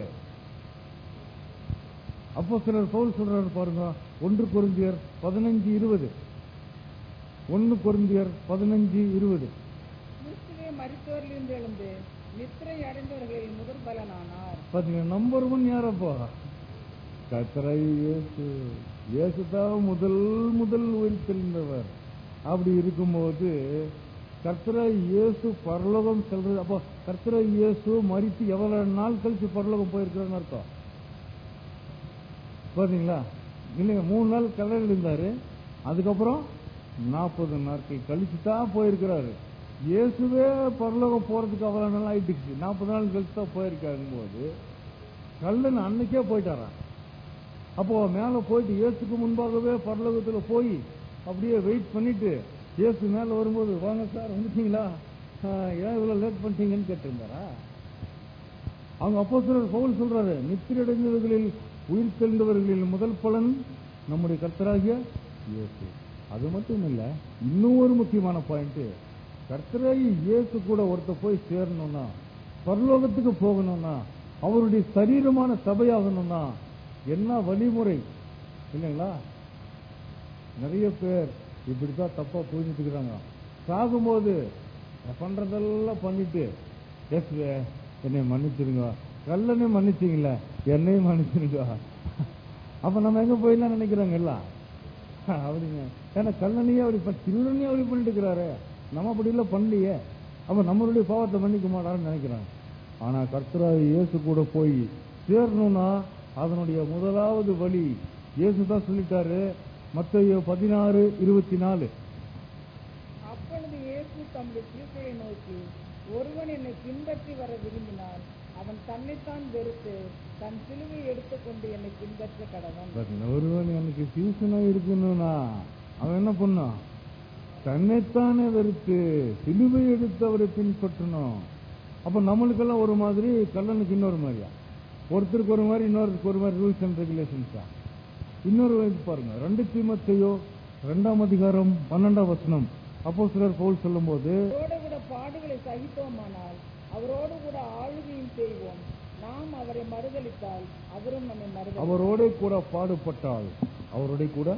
அப்போ சிலர் பவுல் சொல்றாரு பாருங்க ஒன்று கொரிந்தியர் பதினஞ்சு இருபது ஒன்னு கொரிந்தியர் பதினஞ்சு இருபது கிறிஸ்துவே மரித்தோரிலிருந்து எழுந்து நித்திரை அடைந்தவர்களில் முதல் பலனானார் பாத்தீங்க நம்பர் ஒன் யாரப்பா கத்தரை இயேசு இயேசு தான் முதல் முதல் உயிர் தெளிந்தவர் அப்படி இருக்கும்போது கர்த்தரை இயேசு பரலோகம் செல்றது அப்போ கர்த்தரை இயேசு மறித்து எவ்வளவு நாள் கழிச்சு பரலோகம் போயிருக்கிறான்னு அர்த்தம் பாத்தீங்களா இல்லைங்க மூணு நாள் கல்லறையில் இருந்தாரு அதுக்கப்புறம் நாற்பது நாட்கள் கழிச்சு தான் போயிருக்கிறாரு இயேசுவே பரலோகம் போறதுக்கு அவ்வளவு நாள் ஆயிட்டுச்சு நாற்பது நாள் கழிச்சு தான் போயிருக்காருங்க போது கல்லன் அன்னைக்கே போயிட்டாராம் அப்போ மேல போயிட்டு இயேசுக்கு முன்பாகவே பரலோகத்துல போய் அப்படியே வெயிட் பண்ணிட்டு இயேசு மேல வரும்போது வாங்க சார் வந்துட்டீங்களா ஆ, ஏன் இவ்வளவு லேட் பண்ணிட்டீங்கன்னு கேட்டிருந்தாரா அவங்க அப்போ சிலர் பவுல் சொல்றாரு நித்திரடைந்தவர்களில் உயிர் தெழுந்தவர்களில் முதல் பலன் நம்முடைய கர்த்தராகிய இயேசு அது மட்டும் இல்ல இன்னும் ஒரு முக்கியமான பாயிண்ட் கர்த்தராகி இயேசு கூட ஒருத்தர் போய் சேரணும்னா பரலோகத்துக்கு போகணும்னா அவருடைய சரீரமான சபையாகணும்னா என்ன வழிமுறை இல்லைங்களா நிறைய பேர் இப்படித்தான் தப்பா புரிஞ்சுட்டு இருக்கிறாங்க சாகும்போது நான் பண்றதெல்லாம் பண்ணிட்டு எஸ் என்னை மன்னிச்சிருங்க கல்லனே மன்னிச்சிங்களே என்னையும் மன்னிச்சிருங்க அப்ப நம்ம எங்க போயிடலாம் நினைக்கிறாங்க எல்லாம் அப்படிங்க ஏன்னா கல்லனையே அப்படி ப- திருடனையே அப்படி பண்ணிட்டு இருக்கிறாரு நம்ம அப்படி எல்லாம் பண்ணலையே அப்ப நம்மளுடைய பாவத்தை மன்னிக்க மாட்டாருன்னு நினைக்கிறாங்க ஆனா கர்த்தராக இயேசு கூட போய் சேரணும்னா அதனுடைய முதலாவது வழி இயேசு தான் சொல்லிட்டாரு மத்தேயு பதினாறு இருபத்தி நாலு அப்பொழுது இயேசு தம்முடைய சீசரை நோக்கி ஒருவன் என்னை பின்பற்றி வர விரும்பினால் அவன் தன்னைத்தான் வெறுத்து தன் சிலுவை எடுத்துக்கொண்டு என்னை பின்பற்ற கடவன் பட் ஒருவன் எனக்கு சீசனா இருக்கணும்னா அவன் என்ன பண்ணான் தன்னைத்தானே வெறுத்து சிலுவை எடுத்து அவரை பின்பற்றணும் அப்ப நம்மளுக்கெல்லாம் ஒரு மாதிரி கல்லனுக்கு இன்னொரு மாதிரியா ஒருத்தருக்கு ஒரு மாதிரி இன்னொருத்தருக்கு ஒரு மாதிரி ரூல்ஸ் அண்ட் ரெகுலேஷன்ஸா இன்னொரு இது பாருங்க ரெண்டு தீமத்தையோ ரெண்டாம் அதிகாரம் பன்னெண்டாம் வசனம் அப்போ சிலர் பவுல் சொல்லும்போது அவரோடு கூட பாடுகளை சகித்தோமானால் அவரோடு கூட ஆளுகையும் செய்வோம் நாம் அவரை மறுதலித்தால் அவரும் நம்மை மறுதலி அவரோட கூட பாடுபட்டாள் அவரோட கூட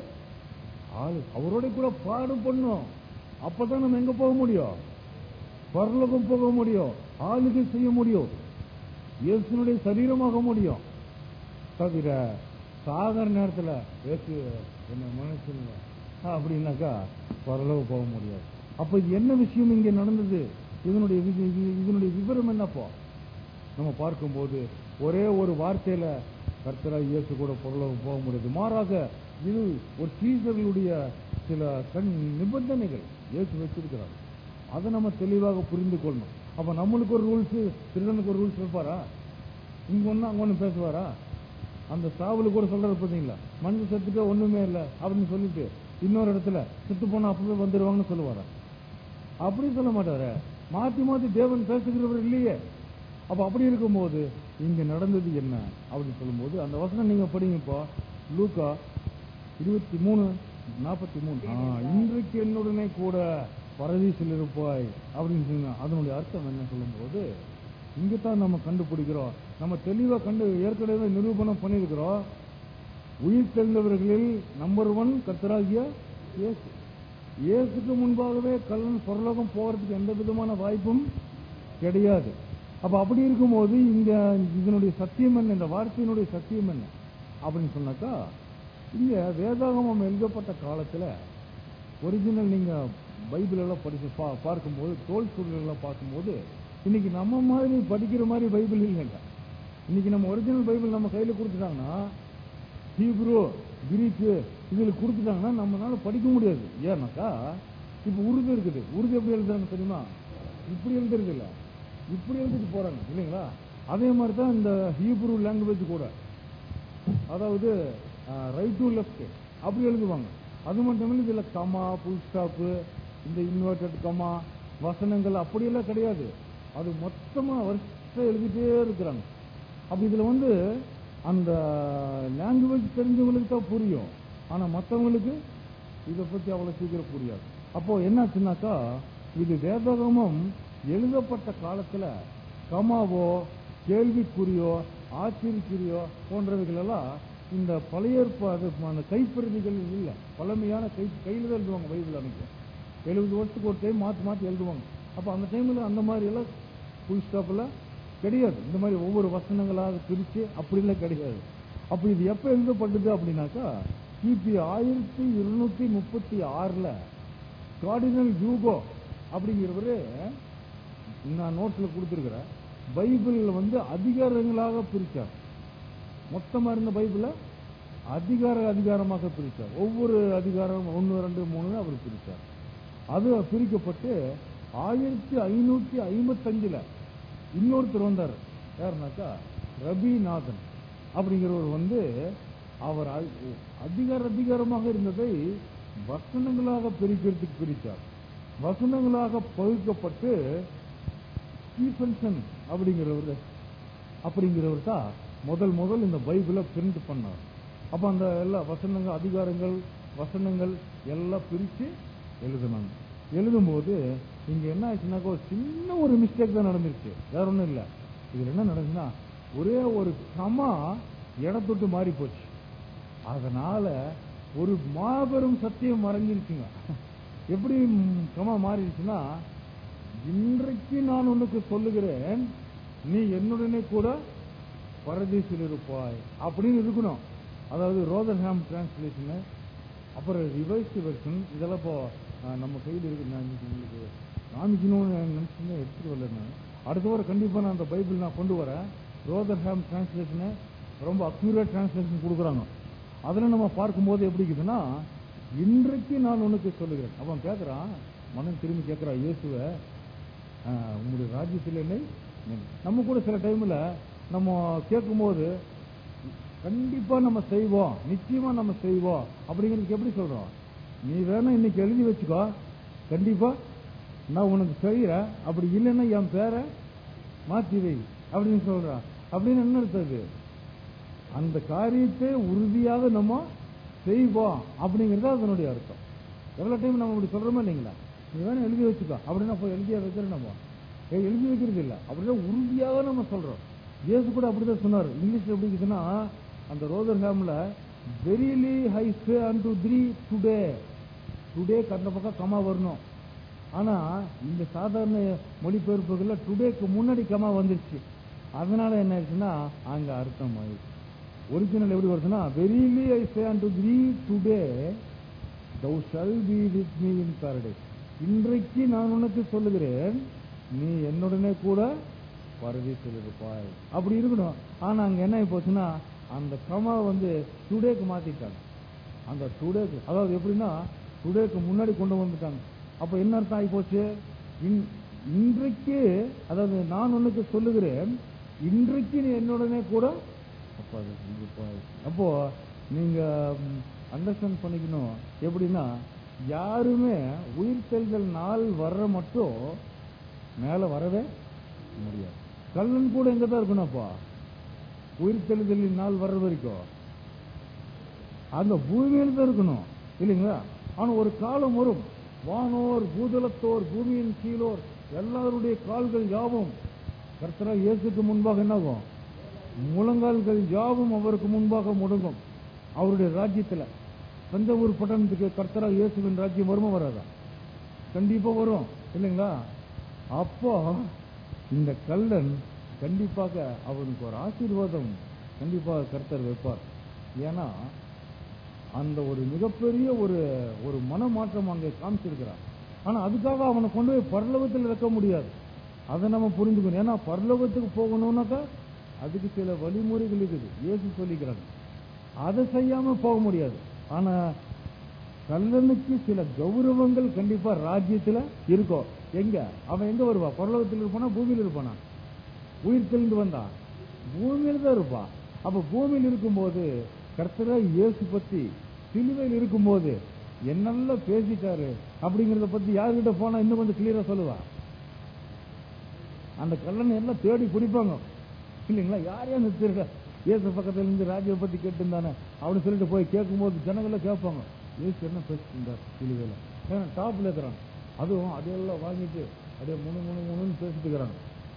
ஆளு அவரோட கூட பாடு பண்ணும் அப்பதான் நம்ம எங்க போக முடியும் பரலோகம் போக முடியும் ஆளுகை செய்ய முடியும் இயேசுனுடைய சரீரமாக முடியும் தவிர சாகர நேரத்துல இயேசு என்ன மனுஷனுங்க அப்படின்னாக்கா பரலோகம் போக முடியாது அப்ப இது என்ன விஷயம் இங்க நடந்தது இதனுடைய வி- வி- இதனுடைய விவரம் என்னப்போ நம்ம பார்க்கும்போது ஒரே ஒரு வார்த்தையில கர்த்தராக இயேசு கூட பரலோகம் போக முடியாது மாறாக இது ஒரு சீசர்களுடைய சில கண் நிபந்தனைகள் இயேசு வச்சிருக்கிறார் அதை நம்ம தெளிவாக புரிந்து கொள்ளணும் அப்ப நம்மளுக்கு ஒரு ரூல்ஸ் திருடனுக்கு ஒரு ரூல்ஸ் வைப்பாரா இங்க ஒண்ணு அங்க ஒண்ணு பேசுவாரா அந்த சாவுல கூட சொல்றது பாத்தீங்களா மனுஷன் செத்துட்டு ஒண்ணுமே இல்ல அப்படின்னு சொல்லிட்டு இன்னொரு இடத்துல செத்து போனா அப்பவே வந்துருவாங்கன்னு சொல்லுவாரா அப்படி சொல்ல மாட்டாரு மாத்தி மாத்தி தேவன் பேசுகிறவர் இல்லையே அப்ப அப்படி இருக்கும்போது இங்க நடந்தது என்ன அப்படின்னு சொல்லும்போது அந்த வசனம் நீங்க படிங்கப்பா லூக்கா இருபத்தி மூணு நாற்பத்தி மூணு ஆ, இன்றைக்கு என்னுடனே கூட பரதீசில் இருப்பாய் அப்படின்னு சொன்னா அதனுடைய அர்த்தம் என்ன சொல்லும்போது இங்கதான் நம்ம கண்டுபிடிக்கிறோம் நம்ம தெளிவா கண்டு ஏற்கனவே நிரூபணம் பண்ணியிருக்கிறோம் உயிர் தெழுந்தவர்களில் நம்பர் ஒன் கர்த்தராகிய இயேசு இயேசுக்கு முன்பாகவே கல்லன் பரலோகம் போறதுக்கு எந்த விதமான வாய்ப்பும் கிடையாது அப்ப அப்படி இருக்கும்போது இங்க இதனுடைய சத்தியம் என்ன இந்த வார்த்தையினுடைய சத்தியம் என்ன அப்படின்னு சொன்னாக்கா இங்க வேதாகமம் எழுதப்பட்ட காலத்துல ஒரிஜினல் நீங்க பைபிள் எல்லாம் படிச்சு பா- பார்க்கும்போது தோல் சுருள் எல்லாம் பார்க்கும்போது இன்னைக்கு நம்ம மாதிரி படிக்கிற மாதிரி பைபிள் இல்லைங்க இன்னைக்கு நம்ம ஒரிஜினல் பைபிள் நம்ம கையில கொடுத்துட்டாங்கன்னா ஹீப்ரோ கிரீக்கு இதுல கொடுத்துட்டாங்கன்னா நம்மளால படிக்க முடியாது ஏன்னாக்கா இப்ப உருது இருக்குது உருது எப்படி எழுதுறாங்க தெரியுமா இப்படி எழுதுறது இல்ல இப்படி எழுதிட்டு போறாங்க இல்லைங்களா அதே மாதிரி தான் இந்த ஹீப்ரூ லாங்குவேஜ் கூட அதாவது ரைட் டு லெஃப்ட் அப்படி எழுதுவாங்க அது மட்டும் இல்லை இதுல கமா புல் ஸ்டாப் இந்த இன்வெர்டட் கமா வசனங்கள் அப்படியெல்லாம் கிடையாது அது மொத்தமா வருஷம் எழுதிட்டே இருக்கிறாங்க அப்ப இதுல வந்து அந்த லாங்குவேஜ் தெரிஞ்சவங்களுக்கு தான் புரியும் ஆனா மத்தவங்களுக்கு இதை பத்தி அவ்வளவு சீக்கிரம் புரியாது அப்போ என்னாச்சுன்னாக்கா இது வேதகமம் எழுதப்பட்ட காலத்துல கமாவோ கேள்விக்குறியோ ஆச்சரியக்குறியோ போன்றவைகள் எல்லாம் இந்த பழைய ஏற்பாடு அந்த கைப்பிரதிகள் இல்ல பழமையான கை கையில தான் எழுதுவாங்க பைபிள் அன்னைக்கு எழுபது வருஷத்துக்கு ஒரு டைம் மாத்தி மாத்தி எழுதுவாங்க அப்ப அந்த டைம்ல அந்த மாதிரி எல்லாம் ஃபுல் ஸ்டாப்ல கிடையாது இந்த மாதிரி ஒவ்வொரு வசனங்களாக பிரிச்சு அப்படிலாம் கிடையாது அப்ப இது எப்ப எழுதப்பட்டது அப்படின்னாக்கா கிபி ஆயிரத்தி இருநூத்தி முப்பத்தி ஆறுல கார்டினல் யூகோ அப்படிங்கிறவரு நான் நோட்ஸ்ல கொடுத்துருக்கிறேன் பைபிள்ல வந்து அதிகாரங்களாக பிரிச்சார் மொத்தமா இருந்த பைபிள அதிகார அதிகாரமாக பிரிச்சார் ஒவ்வொரு அதிகாரம் ஒன்னு ரெண்டு மூணு அவர் பிரிச்சார் அது பிரிக்கப்பட்டு ஆயிரத்தி ஐநூத்தி ஐம்பத்தஞ்சுல இன்னொருத்தர் வந்தார் யாருனாக்கா ரபிநாதன் அப்படிங்கிறவர் வந்து அவர் அ- அதிகார அதிகாரமாக இருந்ததை வசனங்களாக பிரிக்கிறதுக்கு பிரித்தார் வசனங்களாக பகுக்கப்பட்டு ஸ்டீஃபன்சன் அப்படிங்கிறவர் அப்படிங்கிறவர் தான் முதல் முதல் இந்த பைபிளை பிரிண்ட் பண்ணார் அப்ப அந்த எல்லா வசனங்கள் அதிகாரங்கள் வசனங்கள் எல்லாம் பிரிச்சு எழுதுனாங்க எழுதும்போது இங்க என்ன ஆச்சுன்னாக்கா ஒரு சின்ன ஒரு மிஸ்டேக் தான் நடந்துருச்சு வேற ஒண்ணும் இல்ல இதுல என்ன நடந்துச்சுன்னா ஒரே ஒரு கமா இடத்தொட்டு மாறி போச்சு அதனால ஒரு மாபெரும் சத்தியம் மறைஞ்சிருச்சுங்க எப்படி ம், கமா மாறிடுச்சுன்னா இன்றைக்கு நான் உனக்கு சொல்லுகிறேன் நீ என்னுடனே கூட பரதேசில் இருப்பாய் அப்படின்னு இருக்கணும் அதாவது ரோதர்ஹாம் டிரான்ஸ்லேஷன் அப்புறம் ரிவைஸ்ட் வெர்ஷன் இதெல்லாம் இப்போ அஹ், நம்ம கையில் இருக்கு நான் இன்னைக்கு உங்களுக்கு காமிக்கணும்னு நினைச்சுன்னு எடுத்துட்டு வரல நான் அடுத்த வாரம் கண்டிப்பா நான் அந்த பைபிள் நான் கொண்டு வரேன் ரோதர்ஹாம் டிரான்ஸ்லேஷனை ரொம்ப அக்யூரேட் டிரான்ஸ்லேஷன் கொடுக்குறாங்க அதில் நம்ம பார்க்கும்போது எப்படி இருக்குதுன்னா இன்றைக்கு நான் உனக்கு சொல்லுகிறேன் அவன் கேட்குறான் மனம் திரும்பி கேட்குறான் இயேசுவை ஆ, உங்களுடைய ராஜ்யத்தில் என்னை நினை. நம்ம கூட சில டைம்ல நம்ம கேட்கும்போது கண்டிப்பா நம்ம செய்வோம் நிச்சயமா நம்ம செய்வோம் அப்படிங்கிறதுக்கு எப்படி சொல்றோம் நீ வேணா இன்னைக்கு எழுதி வச்சுக்கோ கண்டிப்பா நான் உனக்கு செய்யறேன் அப்படி இல்லைன்னா என் பேரை மாத்தி வை அப்படின்னு சொல்றான் அப்படின்னு என்ன அர்த்தம் அந்த காரியத்தை உறுதியாக நம்ம செய்வோம் அப்படிங்கிறது அதனுடைய அர்த்தம் எவ்வளவு டைம் நம்ம இப்படி சொல்றோமா இல்லைங்களா நீ வேணா எழுதி வச்சுக்கோ அப்படின்னா போய் எழுதியா வைக்கிறோம் நம்ம ஏய், எழுதி வைக்கிறது இல்ல அப்படின்னா உறுதியாக நம்ம சொல்றோம் இயேசு கூட அப்படிதான் சொன்னார் இங்கிலீஷ்ல எப்படி இருக்குதுன்னா அந்த ரோதர் ஹேம்ல verily I say unto thee today today அந்த பக்கம் கமா வரணும் ஆனா இந்த சாதாரண மொழிபெயர்ப்புகள்ல டுடேக்கு முன்னாடி கமா வந்துருச்சு அதனால என்ன ஆயிடுச்சுன்னா அங்க அர்த்தம் ஆயிடுச்சு ஒரிஜினல் எப்படி வருதுன்னா verily I say unto thee today thou shall be with me in paradise இன்றைக்கு நான் உனக்கு சொல்லுகிறேன் நீ என்னுடனே கூட பரதீசில் இருப்பாய் அப்படி இருக்கணும் ஆனா அங்க என்ன ஆகி போச்சுன்னா அந்த கமா வந்து டுடேக்கு மாத்திட்டாங்க அந்த டுடேக்கு அதாவது எப்படின்னா டுடேக்கு முன்னாடி கொண்டு வந்துட்டாங்க அப்ப என்ன அர்த்தம் ஆகி போச்சு இன்- இன்றைக்கு அதாவது நான் உனக்கு சொல்லுகிறேன் இன்றைக்கு நீ என்னுடனே கூட அப்பா அது இருப்பாய். அப்போ நீங்க அண்டர்ஸ்டாண்ட் பண்ணிக்கணும் எப்படின்னா யாருமே உயிர்த்தெழுதல் நாள் வர்ற மட்டும் மேல வரவே முடியாது கல்லன் கூட எங்க தான் இருக்கணும்ப்பா உயிர்த்தெழுதலின் நாள் வர்ற வரைக்கும் அந்த பூமியில தான் இருக்கணும் இல்லைங்களா ஆனா ஒரு காலம் வரும் வானோர் பூதலத்தோர் பூமியின் கீழோர் எல்லாருடைய கால்கள் யாவும் கர்த்தரா இயேசுக்கு முன்பாக என்னாகும் முழங்கால்கள் யாவும் அவருக்கு முன்பாக முடங்கும் அவருடைய ராஜ்யத்துல தஞ்சாவூர் பட்டணத்துக்கு கர்த்தரா இயேசுவின் ராஜ்யம் வருமா வராதா கண்டிப்பா வரும் இல்லைங்களா அப்போ இந்த கல்லன் கண்டிப்பாக அவனுக்கு ஒரு ஆசீர்வாதம் கண்டிப்பாக கர்த்தர் வைப்பார் ஏன்னா அந்த ஒரு மிகப்பெரிய ஒரு ஒரு மனமாற்றம் அங்கே காமிச்சிருக்கிறார் ஆனா அதுக்காக அவனை கொண்டு போய் பரலோகத்தில் வைக்க முடியாது அதை நம்ம புரிஞ்சுக்கணும் ஏன்னா பரலோகத்துக்கு போகணும்னாக்கா அதுக்கு சில வழிமுறைகள் இருக்குது இயேசு சொல்லிக்கிறாங்க அதை செய்யாம போக முடியாது ஆனா கல்லனுக்கு சில கௌரவங்கள் கண்டிப்பா ராஜ்யத்துல இருக்கும் எங்க அவன் எங்க வருவா பரலோகத்தில் இருப்பானா பூமியில் இருப்பானா உயிர் தெளிந்து வந்தா பூமியில தான் இருப்பா அப்ப பூமியில் இருக்கும்போது கர்த்தரா இயேசு பத்தி சிலுவையில் இருக்கும்போது என்னெல்லாம் பேசிட்டாரு அப்படிங்கறத பத்தி யார்கிட்ட போனா இன்னும் கொஞ்சம் கிளியரா சொல்லுவா அந்த கல்லனை எல்லாம் தேடி பிடிப்பாங்க இல்லைங்களா யாரையும் அந்த திருட இயேசு பக்கத்துல இருந்து ராஜ்ய பத்தி கேட்டுருந்தானே அப்படின்னு சொல்லிட்டு போய் கேட்கும்போது ஜனங்கள்லாம் கேட்பாங்க இயேசு என்ன பேசிட்டு இருந்தார் சிலுவையில ஏன்னா டாப்ல இருக்கிறான் அதுவும் அதையெல்லாம் வாங்கிட்டு அப்படியே முணு முணு முணுன்னு பேசிட்டு இருக்கிறாங்க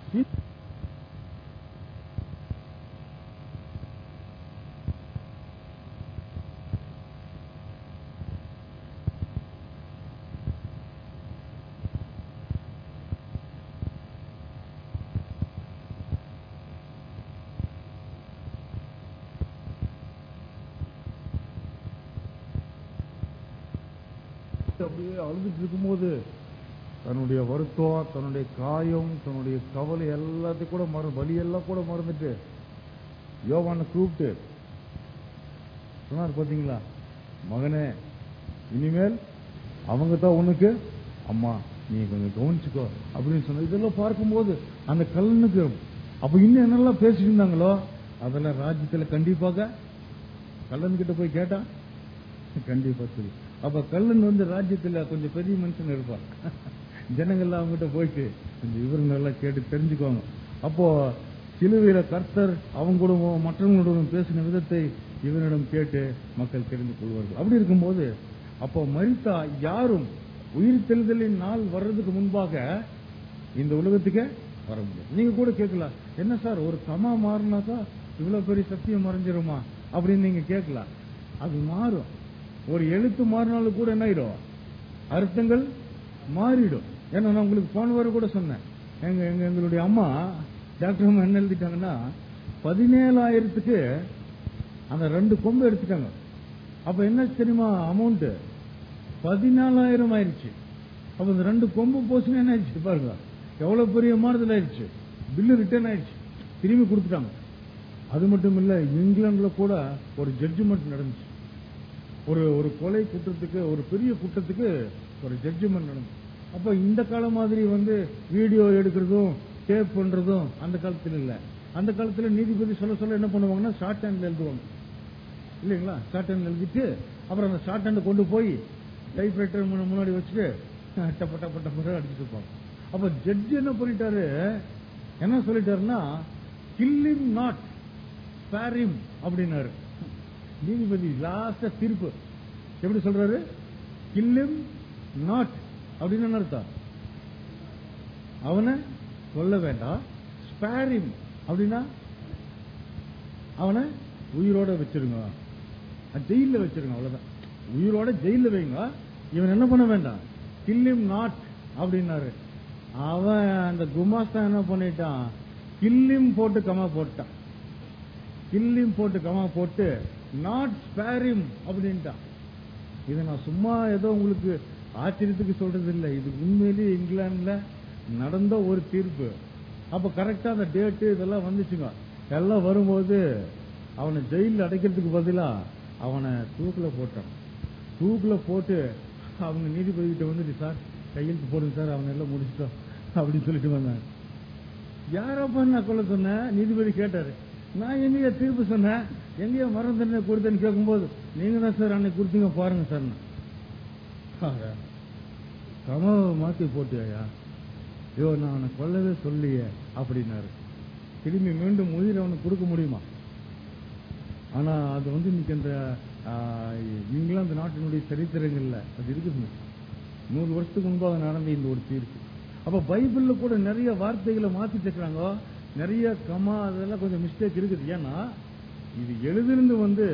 அப்படியே அழுதுட்டு இருக்கும்போது தன்னுடைய வருத்தம் தன்னுடைய காயம் தன்னுடைய கவலை எல்லாத்தையும் கூட மற வலியெல்லாம் கூட மறந்துட்டு யோவானை கூப்பிட்டு சொன்னார் பாத்தீங்களா மகனே இனிமேல் அவங்க தான் உனக்கு அம்மா நீ கொஞ்சம் கவனிச்சுக்கோ அப்படின்னு சொன்ன இதெல்லாம் பார்க்கும்போது அந்த கல்லனுக்கு அப்ப இன்னும் என்னெல்லாம் பேசிட்டு இருந்தாங்களோ அதெல்லாம் ராஜ்யத்துல கண்டிப்பாக கல்லன் கிட்ட போய் கேட்டா கண்டிப்பா சரி அப்ப கல்லன் வந்து ராஜ்யத்துல கொஞ்சம் பெரிய மனுஷன் இருப்பான் ஜனங்கள்லாம் அவங்ககிட்ட போயிட்டு கொஞ்சம் இவருங்க எல்லாம் கேட்டு தெரிஞ்சுக்குவாங்க அப்போ சிலுவையில கர்த்தர் அவங்க கூட மற்றவங்களுடன் பேசின விதத்தை இவனிடம் கேட்டு மக்கள் தெரிந்து கொள்வார்கள் அப்படி இருக்கும்போது அப்போ மரித்தா யாரும் உயிர் தெளிதலின் நாள் வர்றதுக்கு முன்பாக இந்த உலகத்துக்கே வர முடியும் நீங்க கூட கேட்கலாம் என்ன சார் ஒரு கமா மாறினாக்கா இவ்வளவு பெரிய சத்தியம் மறைஞ்சிருமா அப்படின்னு நீங்க கேட்கலாம் அது மாறும் ஒரு எழுத்து மாறினாலும் கூட என்ன ஆயிடும் அர்த்தங்கள் மாறிடும் ஏன்னா நான் உங்களுக்கு போன வாரம் கூட சொன்னேன் எங்க எங்க எங்களுடைய அம்மா டாக்டர் அம்மா என்ன எழுதிட்டாங்கன்னா பதினேழாயிரத்துக்கு அந்த ரெண்டு கொம்பு எடுத்துட்டாங்க அப்ப என்ன தெரியுமா அமௌண்ட் பதினாலாயிரம் ஆயிருச்சு அப்ப இந்த ரெண்டு கொம்பு போச்சுன்னா என்ன ஆயிடுச்சு பாருங்க எவ்வளவு பெரிய மாறுதல் ஆயிடுச்சு பில்லு ரிட்டர்ன் ஆயிடுச்சு திரும்பி கொடுத்துட்டாங்க அது மட்டும் இல்ல இங்கிலாந்துல கூட ஒரு ஜட்ஜ்மெண்ட் நடந்துச்சு ஒரு ஒரு கொலை குற்றத்துக்கு ஒரு பெரிய குற்றத்துக்கு ஒரு ஜட்ஜ்மெண்ட் நடந்துச்சு அப்போ இந்த காலம் மாதிரி வந்து வீடியோ எடுக்கிறதும் டேப் பண்றதும் அந்த காலத்துல இல்ல அந்த காலத்துல நீதிபதி சொல்ல சொல்ல என்ன பண்ணுவாங்கன்னா ஷார்ட் ஹேண்ட்ல எழுதுவாங்க இல்லைங்களா ஷார்ட் ஹேண்ட்ல எழுதிட்டு அப்புறம் அந்த ஷார்ட் ஹேண்டை கொண்டு போய் டைப்ரைட்டர் முன்னாடி வச்சுட்டு டப்ப டப்ப டப்ப அடிச்சுட்டு இருப்பாங்க அப்ப ஜட்ஜ் என்ன பண்ணிட்டாரு என்ன சொல்லிட்டாருன்னா கில்லிம் நாட் ஸ்பேரிம் அப்படின்னாரு நீதிபதி லாஸ்டா தீர்ப்பு எப்படி சொல்றாரு கில்லிம் நாட் அப்படின்னு என்ன அர்த்தம் அவனை கொல்ல வேண்டாம் ஸ்பேரிம் அப்படின்னா அவனை உயிரோட வச்சிருங்க ஜெயில வச்சிருங்க அவ்வளவுதான் உயிரோட ஜெயில வைங்க இவன் என்ன பண்ண வேண்டாம் கில்லிம் நாட் அப்படின்னாரு அவன் அந்த குமாஸ்தா என்ன பண்ணிட்டான் கில்லிம் போட்டு கமா போட்டான் கில்லிம் போட்டு கமா போட்டு நாட் ஸ்பேரிம் அப்படின்ட்டான் இதை நான் சும்மா ஏதோ உங்களுக்கு ஆச்சரியத்துக்கு சொல்றது இல்லை இது உண்மையிலேயே இங்கிலாந்துல நடந்த ஒரு தீர்ப்பு அப்ப கரெக்டா அந்த டேட்டு இதெல்லாம் வந்துச்சுங்க எல்லாம் வரும்போது அவனை ஜெயில அடைக்கிறதுக்கு பதிலா அவனை தூக்குல போட்டான் தூக்குல போட்டு அவங்க நீதிபதி கிட்ட வந்துட்டு சார் கையெழுத்து போடுங்க சார் அவனை எல்லாம் முடிச்சிட்டோம் அப்படின்னு சொல்லிட்டு வந்தாங்க யாரப்பா நான் கொல்ல சொன்னேன் நீதிபதி கேட்டாரு நான் எங்கேயா தீர்ப்பு சொன்னேன் எங்கேயா மரண தண்டனை கொடுத்தேன்னு கேட்கும்போது நீங்க தான் சார் அன்னைக்கு கொடுத்தீங்க பாருங்க சார் கமாவை மாத்தி போட்டியா ஐயோ நான் அவனை கொல்லவே சொல்லியே அப்படின்னாரு திரும்பி மீண்டும் உயிர் அவனுக்கு கொடுக்க முடியுமா ஆனா அது வந்து இன்னைக்கு அந்த ஆ, இங்கிலாந்து நாட்டினுடைய சரித்திரங்கள்ல அது இருக்குது நூறு வருஷத்துக்கு முன்பாக நடந்த இந்த ஒரு தீர்ப்பு அப்ப பைபிள்ல கூட நிறைய வார்த்தைகளை மாத்தி தட்டுறாங்க நிறைய கமா அதெல்லாம் கொஞ்சம் மிஸ்டேக் இருக்குது ஏன்னா இது எழுதுனது வந்து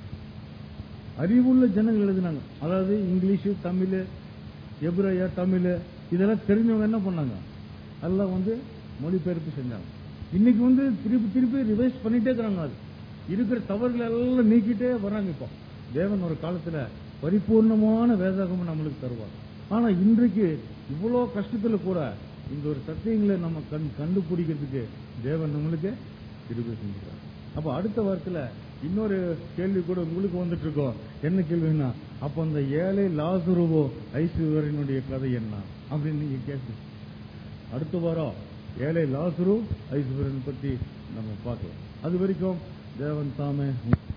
அறிவுள்ள ஜனங்கள் எழுதினாங்க அதாவது இங்கிலீஷ் தமிழ் எப்ரையா தமிழ் இதெல்லாம் தெரிஞ்சவங்க என்ன பண்ணாங்க எல்லாம் வந்து மொழிபெயர்ப்பு செஞ்சாங்க இன்னைக்கு வந்து திருப்பி திருப்பி ரிவைஸ் பண்ணிட்டே இருக்கிறாங்க அது இருக்கிற தவறுகளை எல்லாம் நீக்கிட்டே வர்றாங்க இப்போ தேவன் ஒரு காலத்துல பரிபூர்ணமான வேதாகமும் நம்மளுக்கு தருவார் ஆனா இன்றைக்கு இவ்வளோ கஷ்டத்துல கூட இந்த ஒரு சத்தியங்களை நம்ம கண் கண்டுபிடிக்கிறதுக்கு தேவன் நம்மளுக்கு கிருபை செஞ்சுட்டார் அப்ப அடுத்த வாரத்துல இன்னொரு கேள்வி கூட உங்களுக்கு வந்துட்டு இருக்கோம் என்ன கேள்வின்னா அப்ப அந்த ஏழை லாசுருவோ ஐஸ்வரனுடைய கதை என்ன அப்படின்னு நீங்க கேட்டு அடுத்த வாரம் ஏழை லாசுரு ஐஸ்வரன் பத்தி நம்ம பார்க்கலாம் அது வரைக்கும் தேவன் தாமே